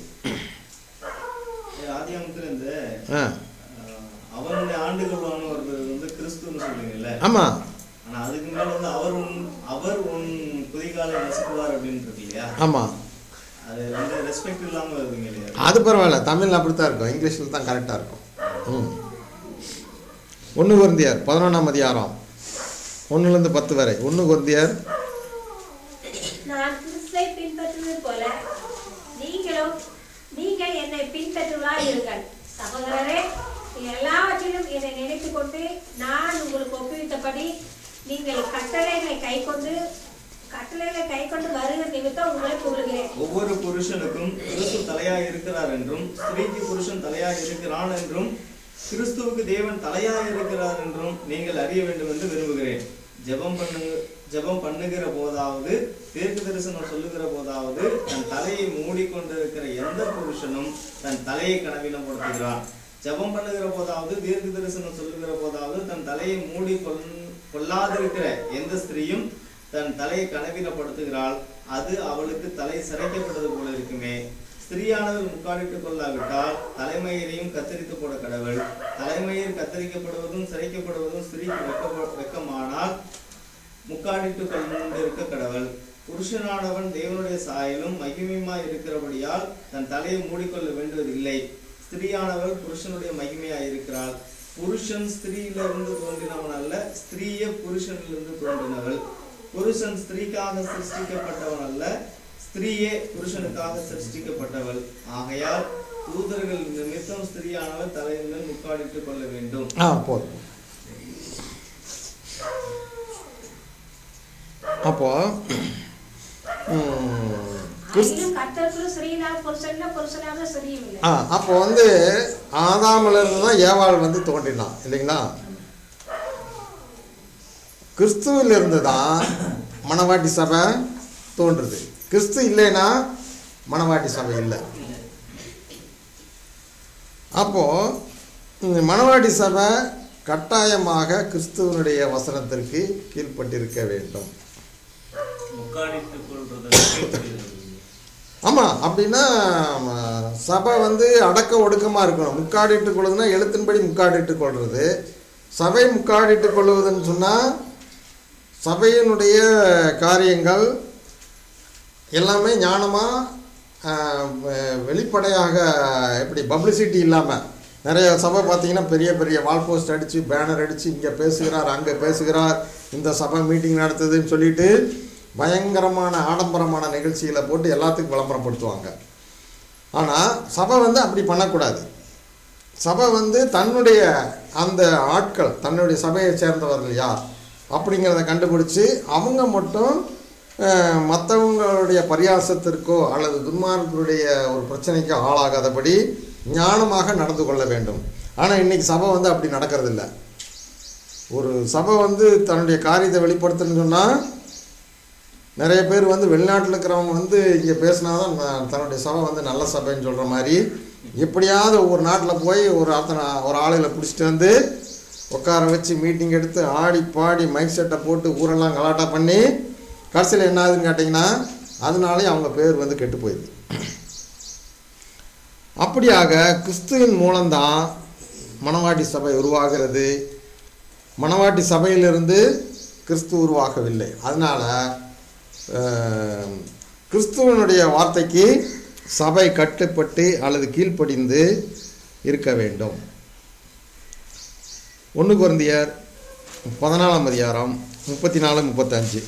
ஆதியாமத்துல இந்த ஆ அஹ், அவனுடைய ஆண்டுகளான ஒரு வந்து கிறிஸ்துன்னு சொல்றீங்கல்ல ஆமாம் ஆனா அதுக்கு மேல வந்து அவர் உன் அவர் உன் குதிகாலை நசுக்குவார் அப்படின்னு இருக்கு இல்லையா ஆமாம் அது வந்து ரெஸ்பெக்ட் இல்லாம வருதுங்க இல்லையா அது பரவாயில்ல தமிழ் அப்படி தான் இருக்கும் இங்கிலீஷில் தான் கரெக்டாக இருக்கும் ம் ஒன்று குருந்தியார் பதினொன்றாம் அதிகாரம் ஒன்றுலேருந்து பத்து வரை ஒன்று குருந்தியார் நான் கிறிஸ்துவை பின்பற்றுவது போல நீங்களும் நீங்கள் என்னை பின்பற்றுவதாய் இருங்கள் சகோதரரே எல்லாவற்றிலும் என்னை நினைத்துக் கொண்டு நான் உங்களுக்கு ஒப்புவித்தபடி நீங்கள் கட்டளைகளை கைக்கொண்டு கட்டளைகளை கைக்கொண்டு வருகிற நிமித்தம் உங்களை கூறுகிறேன் ஒவ்வொரு புருஷனுக்கும் கிறிஸ்து தலையாய் இருக்கிறார் என்றும் ஸ்திரீக்கு புருஷன் தலையாய் இருக்கிறான் என்றும் கிறிஸ்துவுக்கு தேவன் தலையாய் இருக்கிறார் என்றும் நீங்கள் அறிய வேண்டும் என்று விரும்புகிறேன் ஜெபம் பண்ணு ஜெபம் பண்ணுகிற போதாவது தீர்க்க தரிசனம் சொல்லுகிற போதாவது தன் தலையை மூடிக்கொண்டிருக்கிற எந்த புருஷனும் தன் தலையை கனவீனப்படுத்துகிறான் ஜெபம் பண்ணுகிற போதாவது தீர்க்க தரிசனம் சொல்லுகிற போதாவது தன் தலையை மூடி கொள் கொள்ளாதிருக்கிற எந்த ஸ்திரீயும் தன் தலையை கனவீனப்படுத்துகிறாள் அது அவளுக்கு தலை சிரைக்கப்பட்டது போல இருக்குமே ஸ்திரீயானவள் முக்காடிட்டுக் கொள்ளாவிட்டால் தலைமயிரையும் கத்தரித்து போட கடவுள் தலைமயிர் கத்தரிக்கப்படுவதும் சிரைக்கப்படுவதும் ஸ்திரீக்கு வெக்க வெக்கமானால் முக்காடிட்டு கொண்டிருக்க கடவுள் புருஷனானவன் தேவனுடைய சாயலும் மகிமையுமாய் இருக்கிறபடியால் தன் தலையை மூடிக்கொள்ள வேண்டுவதில்லை ஸ்திரீயானவள் புருஷனுடைய மகிமையாய் இருக்கிறாள் புருஷன் ஸ்திரீயிலிருந்து தோன்றினவன் அல்ல ஸ்திரீயே புருஷனிலிருந்து தோன்றினவள் புருஷன் ஸ்திரீக்காக சிருஷ்டிக்கப்பட்டவன் அல்ல ஸ்திரீயே புருஷனுக்காக சிருஷ்டிக்கப்பட்டவள் ஆகையால் தூதர்கள் நிமித்தம் ஸ்திரீயானவள் தலையின் மேல் முக்காடிட்டுக் கொள்ள வேண்டும் ஆ போதும் அப்போ ம், ஆயினும் கர்த்தருக்குள் ஸ்ரீனால் புருஷன்ல புருஷனாக ஸ்திரீயும் இல்லை ஆ அப்போ வந்து ஆதாமில் இருந்து தான் ஏவாள் வந்து தோன்றினான் இல்லைங்களா கிறிஸ்துவில் இருந்து தான் மணவாட்டி சபை தோன்றுது கிறிஸ்து இல்லைன்னா மணவாட்டி சபை இல்லை அப்போ இந்த மணவாட்டி சபை கட்டாயமாக கிறிஸ்துவனுடைய வசனத்திற்கு கீழ்ப்பட்டிருக்க வேண்டும் முக்காடிட்டுக் கொள்றதற்கு ஆமாம் அப்படின்னா ம, சபை வந்து அடக்க ஒடுக்கமாக இருக்கணும் முக்காடிட்டு கொள்ளுதுன்னா எழுத்தின்படி முக்காடிட்டு கொள்வது சபை முக்காடிட்டு கொள்வதுன்னு சொன்னால் சபையினுடைய காரியங்கள் எல்லாமே ஞானமாக வெளிப்படையாக எப்படி பப்ளிசிட்டி இல்லாமல் நிறைய சபை பார்த்தீங்கன்னா பெரிய பெரிய வால் போஸ்ட் அடித்து பேனர் அடித்து இங்கே பேசுகிறார் அங்கே பேசுகிறார் இந்த சபை மீட்டிங் நடத்துதுன்னு சொல்லிட்டு பயங்கரமான ஆடம்பரமான நிகழ்ச்சிகளை போட்டு எல்லாத்துக்கும் விளம்பரப்படுத்துவாங்க ஆனால் சபை வந்து அப்படி பண்ணக்கூடாது சபை வந்து தன்னுடைய அந்த ஆட்கள் தன்னுடைய சபையை சேர்ந்தவர்கள் யார் அப்படிங்கிறத கண்டுபிடிச்சி அவங்க மட்டும் அஹ், மற்றவங்களுடைய பரியாசத்திற்கோ அல்லது துன்மார்க்கருடைய ஒரு பிரச்சனைக்கோ ஆளாகாதபடி ஞானமாக நடந்து கொள்ள வேண்டும் ஆனால் இன்னைக்கு சபை வந்து அப்படி நடக்கிறதில்ல ஒரு சபை வந்து தன்னுடைய காரியத்தை வெளிப்படுத்தணும்னு சொன்னால் நிறைய பேர் வந்து வெளிநாட்டில் இருக்கிறவங்க வந்து இங்கே பேசினா தான் ந- தன்னுடைய சபை வந்து நல்ல சபைன்னு சொல்கிற மாதிரி எப்படியாவது ஒரு நாட்டில் போய் ஒரு அத்தனை ஒரு ஆளுகளை பிடிச்சிட்டு வந்து உட்கார வச்சு மீட்டிங் எடுத்து ஆடி பாடி மைக் செட்டை போட்டு ஊரெல்லாம் கலாட்டா பண்ணி கடைசியில் என்ன ஆகுதுன்னு கேட்டிங்கன்னா அதனாலே அவங்க பேர் வந்து கெட்டு போயிடுது அப்படியாக கிறிஸ்துவின் மூலம்தான் மணவாட்டி சபை உருவாகிறது மணவாட்டி சபையிலிருந்து கிறிஸ்து உருவாகவில்லை அதனால் கிறிஸ்துவனுடைய வார்த்தைக்கு சபை கட்டுப்பட்டு அல்லது கீழ்ப்படிந்து இருக்க வேண்டும் ஒன்று குருந்தியர் பதினாலாம் அதிகாரம் முப்பத்தி நாலு முப்பத்தஞ்சு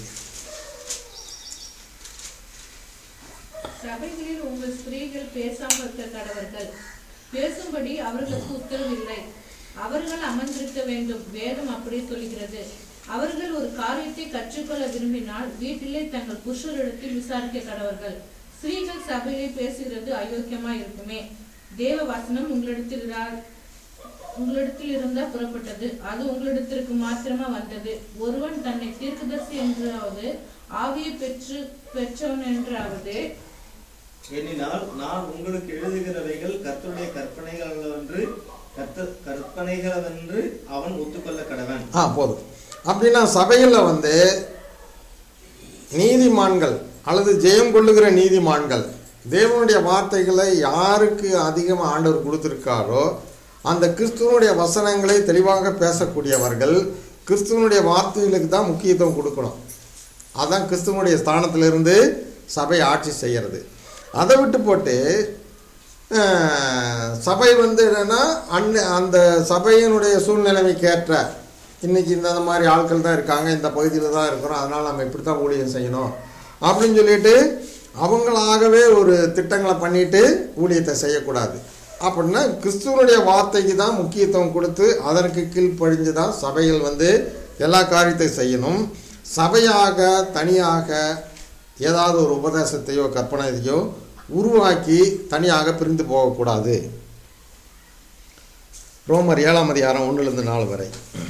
சபைகளில் உங்கள் ஸ்திரீகள் பேசாமல் இருக்க கடவர்கள் பேசும்படி அவர்களுக்கு உத்தரவில்லை அவர்கள் அமர்ந்திருக்க வேண்டும் வேதம் அப்படி சொல்கிறது அவர்கள் ஒரு காரியத்தை கற்றுக்கொள்ள விரும்பினால் வீட்டிலே தங்கள் புருஷரிடத்தில் விசாரிக்க கடவர்கள் ஸ்திரீகள் சபையிலே பேசுகிறது அயோக்கியமா இருக்குமே தேவ வசனம் உங்களிடத்தில் இரா- உங்களிடத்தில் இருந்தா புறப்பட்டது அது உங்களிடத்திற்கு மாத்திரமா வந்தது ஒருவன் தன்னை தீர்க்கதரிசி என்றாவது ஆவியை பெற்று பெற்றவன் என்றாவது எண்ணினால் நான் உங்களுக்கு எழுதுகிறவைகள் கர்த்தருடைய கற்பனைகள் அல்லவென்று கர்த்த கற்பனைகளவென்று அவன் ஒத்துக்கொள்ள கடவன் ஆ போதும் அப்படின்னா சபையில் வந்து நீதிமான்கள் அல்லது ஜெயம் கொள்ளுகிற நீதிமான்கள் தேவனுடைய வார்த்தைகளை யாருக்கு அதிகமாக ஆண்டவர் கொடுத்துருக்காரோ அந்த கிறிஸ்துவனுடைய வசனங்களை தெளிவாக பேசக்கூடியவர்கள் கிறிஸ்துவனுடைய வார்த்தைகளுக்கு தான் முக்கியத்துவம் கொடுக்கணும் அதான் கிறிஸ்துவனுடைய ஸ்தானத்திலிருந்து சபை ஆட்சி செய்கிறது அதை விட்டு போட்டு அஹ், சபை வந்து என்னன்னா அன்ன அந்த சபையினுடைய சூழ்நிலைமைக்கு ஏற்ற இன்னைக்கு இந்த இந்த மாதிரி ஆட்கள் தான் இருக்காங்க இந்த பகுதியில் தான் இருக்கிறோம் அதனால் நம்ம இப்படி தான் ஊழியம் செய்யணும் அப்படின்னு சொல்லிட்டு அவங்களாகவே ஒரு திட்டங்களை பண்ணிட்டு ஊழியத்தை செய்யக்கூடாது அப்படின்னா கிறிஸ்துவனுடைய வார்த்தைக்கு தான் முக்கியத்துவம் கொடுத்து அதற்கு கீழ்ப்படிஞ்சு தான் சபைகள் வந்து எல்லா காரியத்தையும் செய்யணும் சபையாக தனியாக ஏதாவது ஒரு உபதேசத்தையோ கற்பனையோ உருவாக்கி தனியாக பிரிந்து போகக்கூடாது ரோமர் ஏழாம் அதிகாரம் ஒன்றிலிருந்து நாலு வரை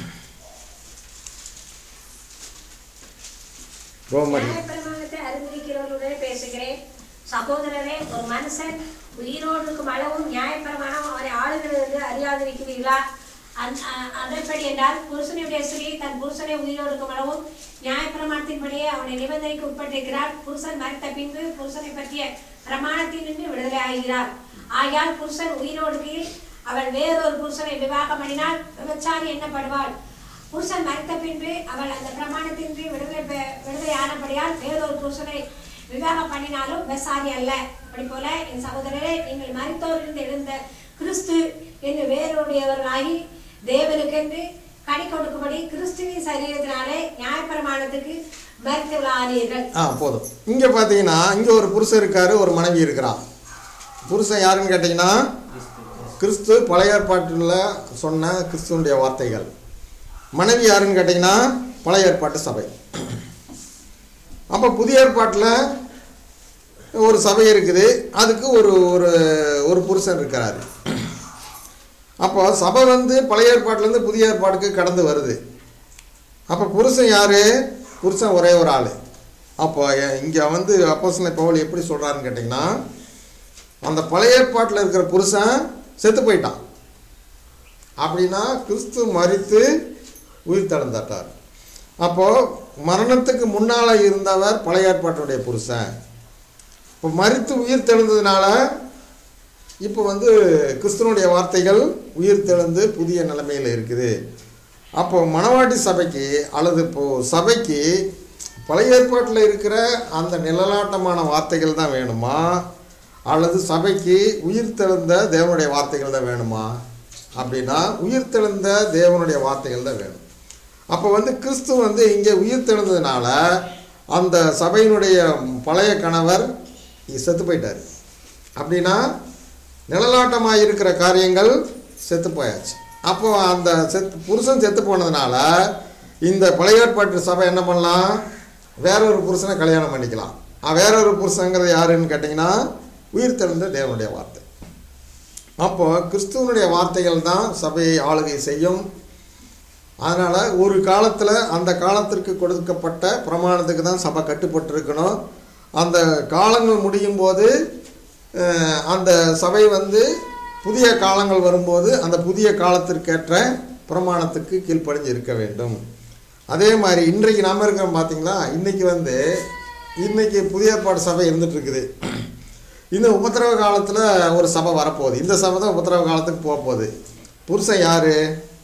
ரோமர் நியாயப்பிரமாணத்தை அறிந்திருக்கிறவர்களுடனே பேசுகிறேன் சகோதரரே ஒரு மனுஷன் உயிரோடு இருக்கும் அளவும் நியாயப்பிரமாணம் அவரை ஆளுகிறது என்று அறியாதிருக்கிறீர்களா அந்த- அ- அதன்படி என்றால் புருஷனுடைய ஸ்திரீ தன் புருஷனை உயிரோடு இருக்கும் அளவும் நியாயப்பிரமாணத்தின்படியே அவனை நிபந்தனைக்கு உட்பட்டிருக்கிறார் புருஷன் மறித்த பின்பு புருஷனை பற்றிய பிரமாணத்தினின்று விடுதலை ஆகிறார் ஆகையால் புருஷன் உயிரோடு இருக்கையில் அவள் வேறொரு புருஷனை விவாகம் பண்ணினால் விபச்சாரி எண்ணப்படுவாள் புருஷன் மறித்த பின்பு அவள் அந்த பிரமாணத்தின்றி விடுதலை பெ- விடுதலை ஆனபடியால் வேறொரு புருஷனை விவாகம் பண்ணினாலும் விசாரி அல்ல அப்படி போல என் சகோதரரே நீங்கள் மறித்தோரிலிருந்து எழுந்த கிறிஸ்து என்று வேறுடையவர்களாகி தேவனுக்கென்று கனி கொடுக்கும்படி கிறிஸ்துவின் சரீரத்தினாலே நியாயப்பிரமாணத்துக்கு மறித்தவர்களானீர்கள் ஆ போதும் இங்கே பார்த்தீங்கன்னா இங்கே ஒரு புருஷன் இருக்காரு ஒரு மனைவி இருக்கிறான் புருஷன் யாருன்னு கேட்டிங்கன்னா கிறிஸ்து பழைய ஏற்பாட்டில் சொன்ன கிறிஸ்துவனுடைய வார்த்தைகள் மனைவி யாருன்னு கேட்டிங்கன்னா பழைய ஏற்பாட்டு சபை அப்போ புதிய ஏற்பாட்டில் ஒரு சபை இருக்குது அதுக்கு ஒரு ஒரு ஒரு புருஷன் இருக்கிறாரு அப்போ சபை வந்து பழைய ஏற்பாட்டிலேருந்து புதிய ஏற்பாட்டுக்கு கடந்து வருது அப்போ புருஷன் யார் புருஷன் ஒரே ஒரு ஆள் அப்போ இங்கே வந்து அப்போஸ்தலன் பவுல் எப்படி சொல்கிறாருன்னு கேட்டிங்கன்னா அந்த பழைய ஏற்பாட்டில் இருக்கிற புருஷன் செத்து போயிட்டான் அப்படின்னா கிறிஸ்து மரித்து உயிர் தழுந்தாட்டார் அப்போது மரணத்துக்கு முன்னால் இருந்தவர் பழைய ஏற்பாட்டுடைய புருஷன் இப்போ மரித்து உயிர் தெழுந்ததுனால இப்போ வந்து கிறிஸ்துவனுடைய வார்த்தைகள் உயிர் தெழுந்து புதிய நிலைமையில் இருக்குது அப்போ மணவாட்டி சபைக்கு அல்லது இப்போ சபைக்கு பழைய ஏற்பாட்டில் இருக்கிற அந்த நிழலாட்டமான வார்த்தைகள் தான் வேணுமா அல்லது சபைக்கு உயிர் தெழுந்த தேவனுடைய வார்த்தைகள் தான் வேணுமா அப்படின்னா உயிர் தெழுந்த தேவனுடைய வார்த்தைகள் தான் வேணும் அப்போ வந்து கிறிஸ்து வந்து இங்கே உயிர் தெழுந்ததுனால அந்த சபையினுடைய பழைய கணவர் செத்து போயிட்டார் அப்படின்னா நிழலாட்டமாக இருக்கிற காரியங்கள் செத்து போயாச்சு அப்போ அந்த செத்து புருஷன் செத்து போனதுனால இந்த பழைய ஏற்பாட்டு சபை என்ன பண்ணலாம் வேற ஒரு புருஷனை கல்யாணம் பண்ணிக்கலாம் அஹ் வேற ஒரு புருஷங்கிறது யாருன்னு கேட்டிங்கன்னா உயிர் தெழுந்த தேவனுடைய வார்த்தை அப்போ கிறிஸ்துவனுடைய வார்த்தைகள் தான் சபையை ஆளுகை செய்யும் அதனால் ஒரு காலத்தில் அந்த காலத்திற்கு கொடுக்கப்பட்ட பிரமாணத்துக்கு தான் சபை கட்டுப்பட்டு இருக்கணும் அந்த காலங்கள் முடியும் போது அஹ், அந்த சபை வந்து புதிய காலங்கள் வரும்போது அந்த புதிய காலத்திற்கேற்ற பிரமாணத்துக்கு கீழ்ப்படிஞ்சு இருக்க வேண்டும் அதே மாதிரி இன்றைக்கு நாம இருக்கிறோம் பார்த்தீங்களா இன்னைக்கு வந்து இன்னைக்கு புதிய ஏற்பாடு சபை இருந்துட்டு இருக்குது இந்த உபத்திரவ காலத்தில் ஒரு சபை வரப்போகுது இந்த சபை தான் உபத்திரவ காலத்துக்கு போக போகுது புருஷன் யாரு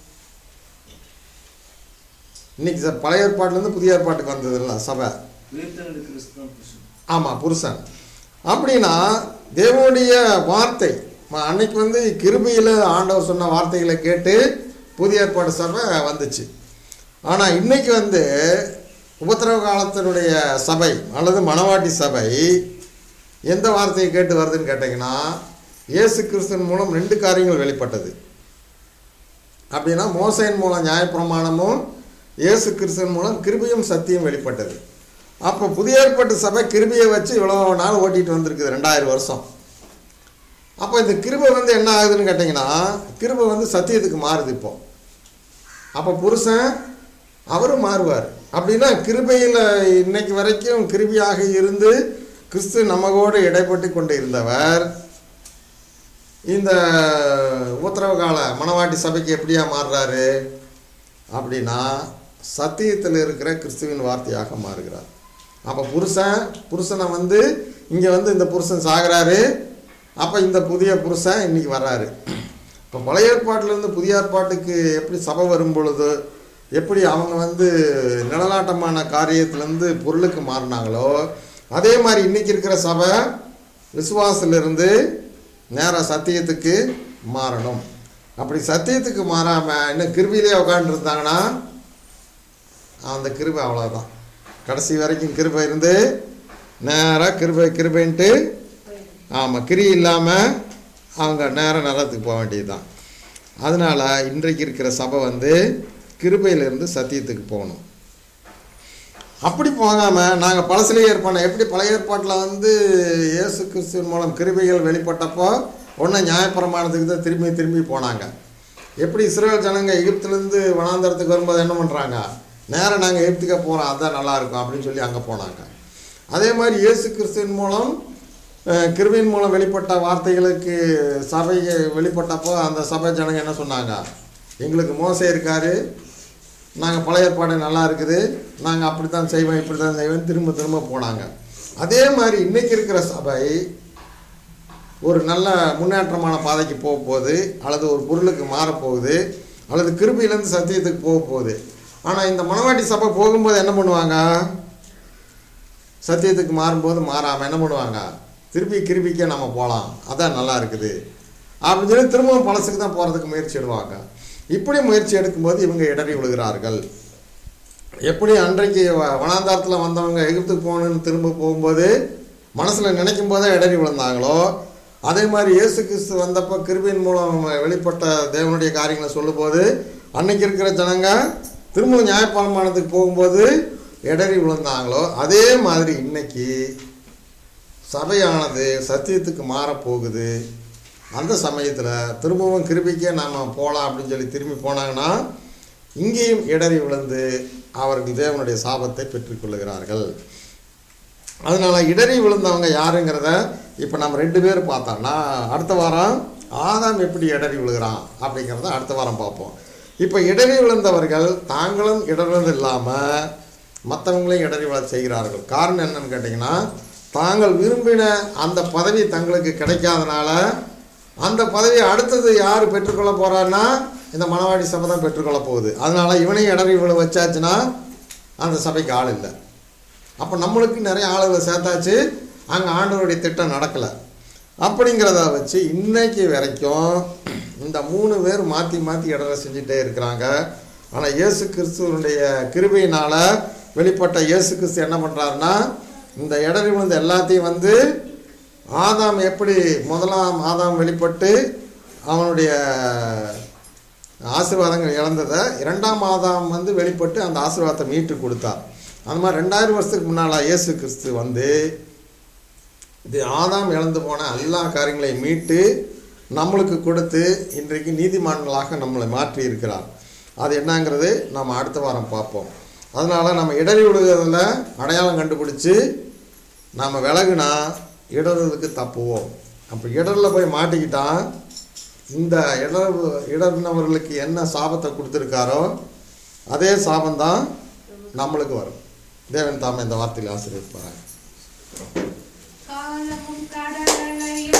இன்னைக்கு ச- பழைய ஏற்பாட்டுலேருந்து புதிய ஏற்பாட்டுக்கு வந்ததுல்ல சபை உயிர்த்தெழுந்த கிறிஸ்து தான் புருஷன் ஆமாம் புருஷன் அப்படின்னா தேவனுடைய வார்த்தை ம- அன்னைக்கு வந்து கிருபையில் ஆண்டவர் சொன்ன வார்த்தைகளை கேட்டு புதிய ஏற்பாடு சபை வந்துச்சு ஆனால் இன்னைக்கு வந்து உபத்திரவ காலத்தினுடைய சபை அல்லது மணவாட்டி சபை எந்த வார்த்தையை கேட்டு வருதுன்னு கேட்டிங்கன்னா இயேசு கிறிஸ்துவின் மூலம் ரெண்டு காரியங்கள் வெளிப்பட்டது அப்படின்னா மோசையின் மூலம் நியாயப்பிரமாணமும் இயேசு கிறிஸ்துவின் மூலம் கிருபையும் சத்தியம் வெளிப்பட்டது அப்போ புதிய ஏற்பாட்டு சபை கிருபையை வச்சு இவ்வளோ நாள் ஓட்டிகிட்டு வந்திருக்குது ரெண்டாயிரம் வருஷம் அப்போ இந்த கிருபை வந்து என்ன ஆகுதுன்னு கேட்டிங்கன்னா கிருபை வந்து சத்தியத்துக்கு மாறுது இப்போ அப்போ புருஷன் அவரும் மாறுவார் அப்படின்னா கிருபையில் இன்னைக்கு வரைக்கும் கிருபியாக இருந்து கிறிஸ்து நமகோடு இடைப்பட்டு கொண்டு இருந்தவர் இந்த உத்தரவு கால மணவாட்டி சபைக்கு எப்படியா மாறுறாரு அப்படின்னா சத்தியத்தில் இருக்கிற கிறிஸ்துவின் வார்த்தையாக மாறுகிறார் அப்போ புருஷன் புருஷனை வந்து இங்கே வந்து இந்த புருஷன் சாகுறாரு அப்போ இந்த புதிய புருஷன் இன்னைக்கு வர்றாரு இப்போ பழைய ஏற்பாட்டிலேருந்து புதிய ஏற்பாட்டுக்கு எப்படி சபை வரும் பொழுது எப்படி அவங்க வந்து நிழலாட்டமான காரியத்திலேருந்து பொருளுக்கு மாறினாங்களோ அதே மாதிரி இன்னைக்கு இருக்கிற சபை விசுவாசத்திலிருந்து நேராக சத்தியத்துக்கு மாறணும் அப்படி சத்தியத்துக்கு மாறாமல் இன்னும் கிருபியிலே உட்காந்துருந்தாங்கன்னா அந்த கிருபை அவ்வளோதான் கடைசி வரைக்கும் கிருபை இருந்து நேராக கிருபை கிருபைன்ட்டு ஆமாம் கிரி இல்லாமல் அவங்க நேரம் நரத்துக்கு போக வேண்டியது தான் அதனால் இன்றைக்கு இருக்கிற சபை வந்து கிருபையிலிருந்து சத்தியத்துக்கு போகணும் அப்படி போகாமல் நாங்கள் பழசுலேயே ஏற்பாடு எப்படி பழைய ஏற்பாட்டில் வந்து இயேசு கிறிஸ்துவின் மூலம் கிருபைகள் வெளிப்பட்டப்போ ஒன்று நியாயப்பிரமாணத்துக்கு தான் திரும்பி திரும்பி போனாங்க எப்படி இஸ்ரேல் ஜனங்க எகிப்துலேருந்து வனாந்தரத்துக்கு வரும்போது என்ன பண்ணுறாங்க நேராக நாங்கள் எகிப்துக்கே போகிறோம் அதுதான் நல்லா இருக்கும் அப்படின்னு சொல்லி அங்கே போனாங்க அதே மாதிரி இயேசு கிறிஸ்துவின் மூலம் அஹ், கிருபையின் மூலம் வெளிப்பட்ட வார்த்தைகளுக்கு சபை வெளிப்பட்டப்போ அந்த சபை ஜனங்க என்ன சொன்னாங்க எங்களுக்கு மோசை இருக்காரு நாங்கள் பழைய ஏற்பாடு நல்லா இருக்குது நாங்கள் அப்படி தான் செய்வோம் இப்படி தான் செய்வோம் திரும்ப திரும்ப போனாங்க அதே மாதிரி இன்னைக்கு இருக்கிற சபை ஒரு நல்ல முன்னேற்றமான பாதைக்கு போக போகுது அல்லது ஒரு பொருளுக்கு மாறப்போகுது அல்லது கிருபியிலேருந்து சத்தியத்துக்கு போக போகுது ஆனால் இந்த மணவாட்டி சபை போகும்போது என்ன பண்ணுவாங்க சத்தியத்துக்கு மாறும்போது மாறாமல் என்ன பண்ணுவாங்க திருப்பி கிருபிக்கே நம்ம போகலாம் அதான் நல்லா இருக்குது அப்படின்னு சொல்லி திரும்பவும் பழசுக்கு தான் போகிறதுக்கு முயற்சி எடுவாங்க இப்படி முயற்சி எடுக்கும்போது இவங்க இடறி விழுகிறார்கள் எப்படி அன்றைக்கு வ- வனாந்தாரத்தில் வந்தவங்க எகிப்துக்கு போகணுன்னு திரும்ப போகும்போது மனசில் நினைக்கும் போதே இடறி விழுந்தாங்களோ அதே மாதிரி இயேசு கிறிஸ்து வந்தப்போ கிருபியின் மூலம் வெளிப்பட்ட தேவனுடைய காரியங்களை சொல்லும்போது அன்னைக்கு இருக்கிற ஜனங்க திரும்ப நியாயப்பிரமாணத்துக்கு போகும்போது இடறி விழுந்தாங்களோ அதே மாதிரி இன்னைக்கு சபையானது சத்தியத்துக்கு மாறப்போகுது அந்த சமயத்தில் திரும்பவும் கிருபிக்கே நாம் போகலாம் அப்படின்னு சொல்லி திரும்பி போனாங்கன்னா இங்கேயும் இடறி விழுந்து அவர்கள் தேவனுடைய சாபத்தை பெற்றுக்கொள்ளுகிறார்கள் அதனால் இடறி விழுந்தவங்க யாருங்கிறத இப்போ நம்ம ரெண்டு பேர் பார்த்தோம்னா அடுத்த வாரம் ஆதாம் எப்படி இடறி விழுகிறான் அப்படிங்கிறத அடுத்த வாரம் பார்ப்போம் இப்போ இடறி விழுந்தவர்கள் தாங்களும் இடர்ந்து இல்லாமல் மற்றவங்களையும் இடறி விழ செய்கிறார்கள் காரணம் என்னன்னு கேட்டிங்கன்னா தாங்கள் விரும்பின அந்த பதவி தங்களுக்கு கிடைக்காதனால அந்த பதவியை அடுத்தது யார் பெற்றுக்கொள்ள போகிறான்னா இந்த மணவாடி சபை தான் பெற்றுக்கொள்ள போகுது அதனால் இவனையும் இடறி விழ வச்சாச்சுன்னா அந்த சபைக்கு ஆள் இல்லை அப்போ நம்மளுக்கு நிறைய ஆளுகளை சேர்த்தாச்சு அங்கே ஆண்டவருடைய திட்டம் நடக்கலை அப்படிங்கிறத வச்சு இன்னைக்கு வரைக்கும் இந்த மூணு பேர் மாற்றி மாற்றி இடர செஞ்சுட்டே இருக்கிறாங்க ஆனால் இயேசு கிறிஸ்துவனுடைய கிருபையினால் வெளிப்பட்ட இயேசு கிறிஸ்து என்ன பண்ணுறாருன்னா இந்த இடறி விழுந்த எல்லாத்தையும் வந்து ஆதாம் எப்படி முதலாம் ஆதாம் வெளிப்பட்டு அவனுடைய ஆசீர்வாதங்கள் இழந்ததை இரண்டாம் ஆதாம் வந்து வெளிப்பட்டு அந்த ஆசீர்வாதத்தை மீட்டு கொடுத்தார் அந்த மாதிரி ரெண்டாயிரம் வருஷத்துக்கு முன்னால் இயேசு கிறிஸ்து வந்து இது ஆதாம் இழந்து போன எல்லா காரியங்களையும் மீட்டு நம்மளுக்கு கொடுத்து இன்றைக்கு நீதிமான்களாக நம்மளை மாற்றி இருக்கிறார் அது என்னங்கிறது நம்ம அடுத்த வாரம் பார்ப்போம் அதனால் நம்ம இடறி விடுகிறதுல அடையாளம் கண்டுபிடிச்சி நாம் விலகுனா இடறதுக்கு தப்புவோம் அப்போ இடரில் போய் மாட்டிக்கிட்டா இந்த இடர் இடர்னவர்களுக்கு என்ன சாபத்தை கொடுத்துருக்காரோ அதே சாபம்தான் நம்மளுக்கு வரும் தேவன் தாமே இந்த வார்த்தையில் ஆசீர்வதிப்பாங்க காலமும் கடலையும்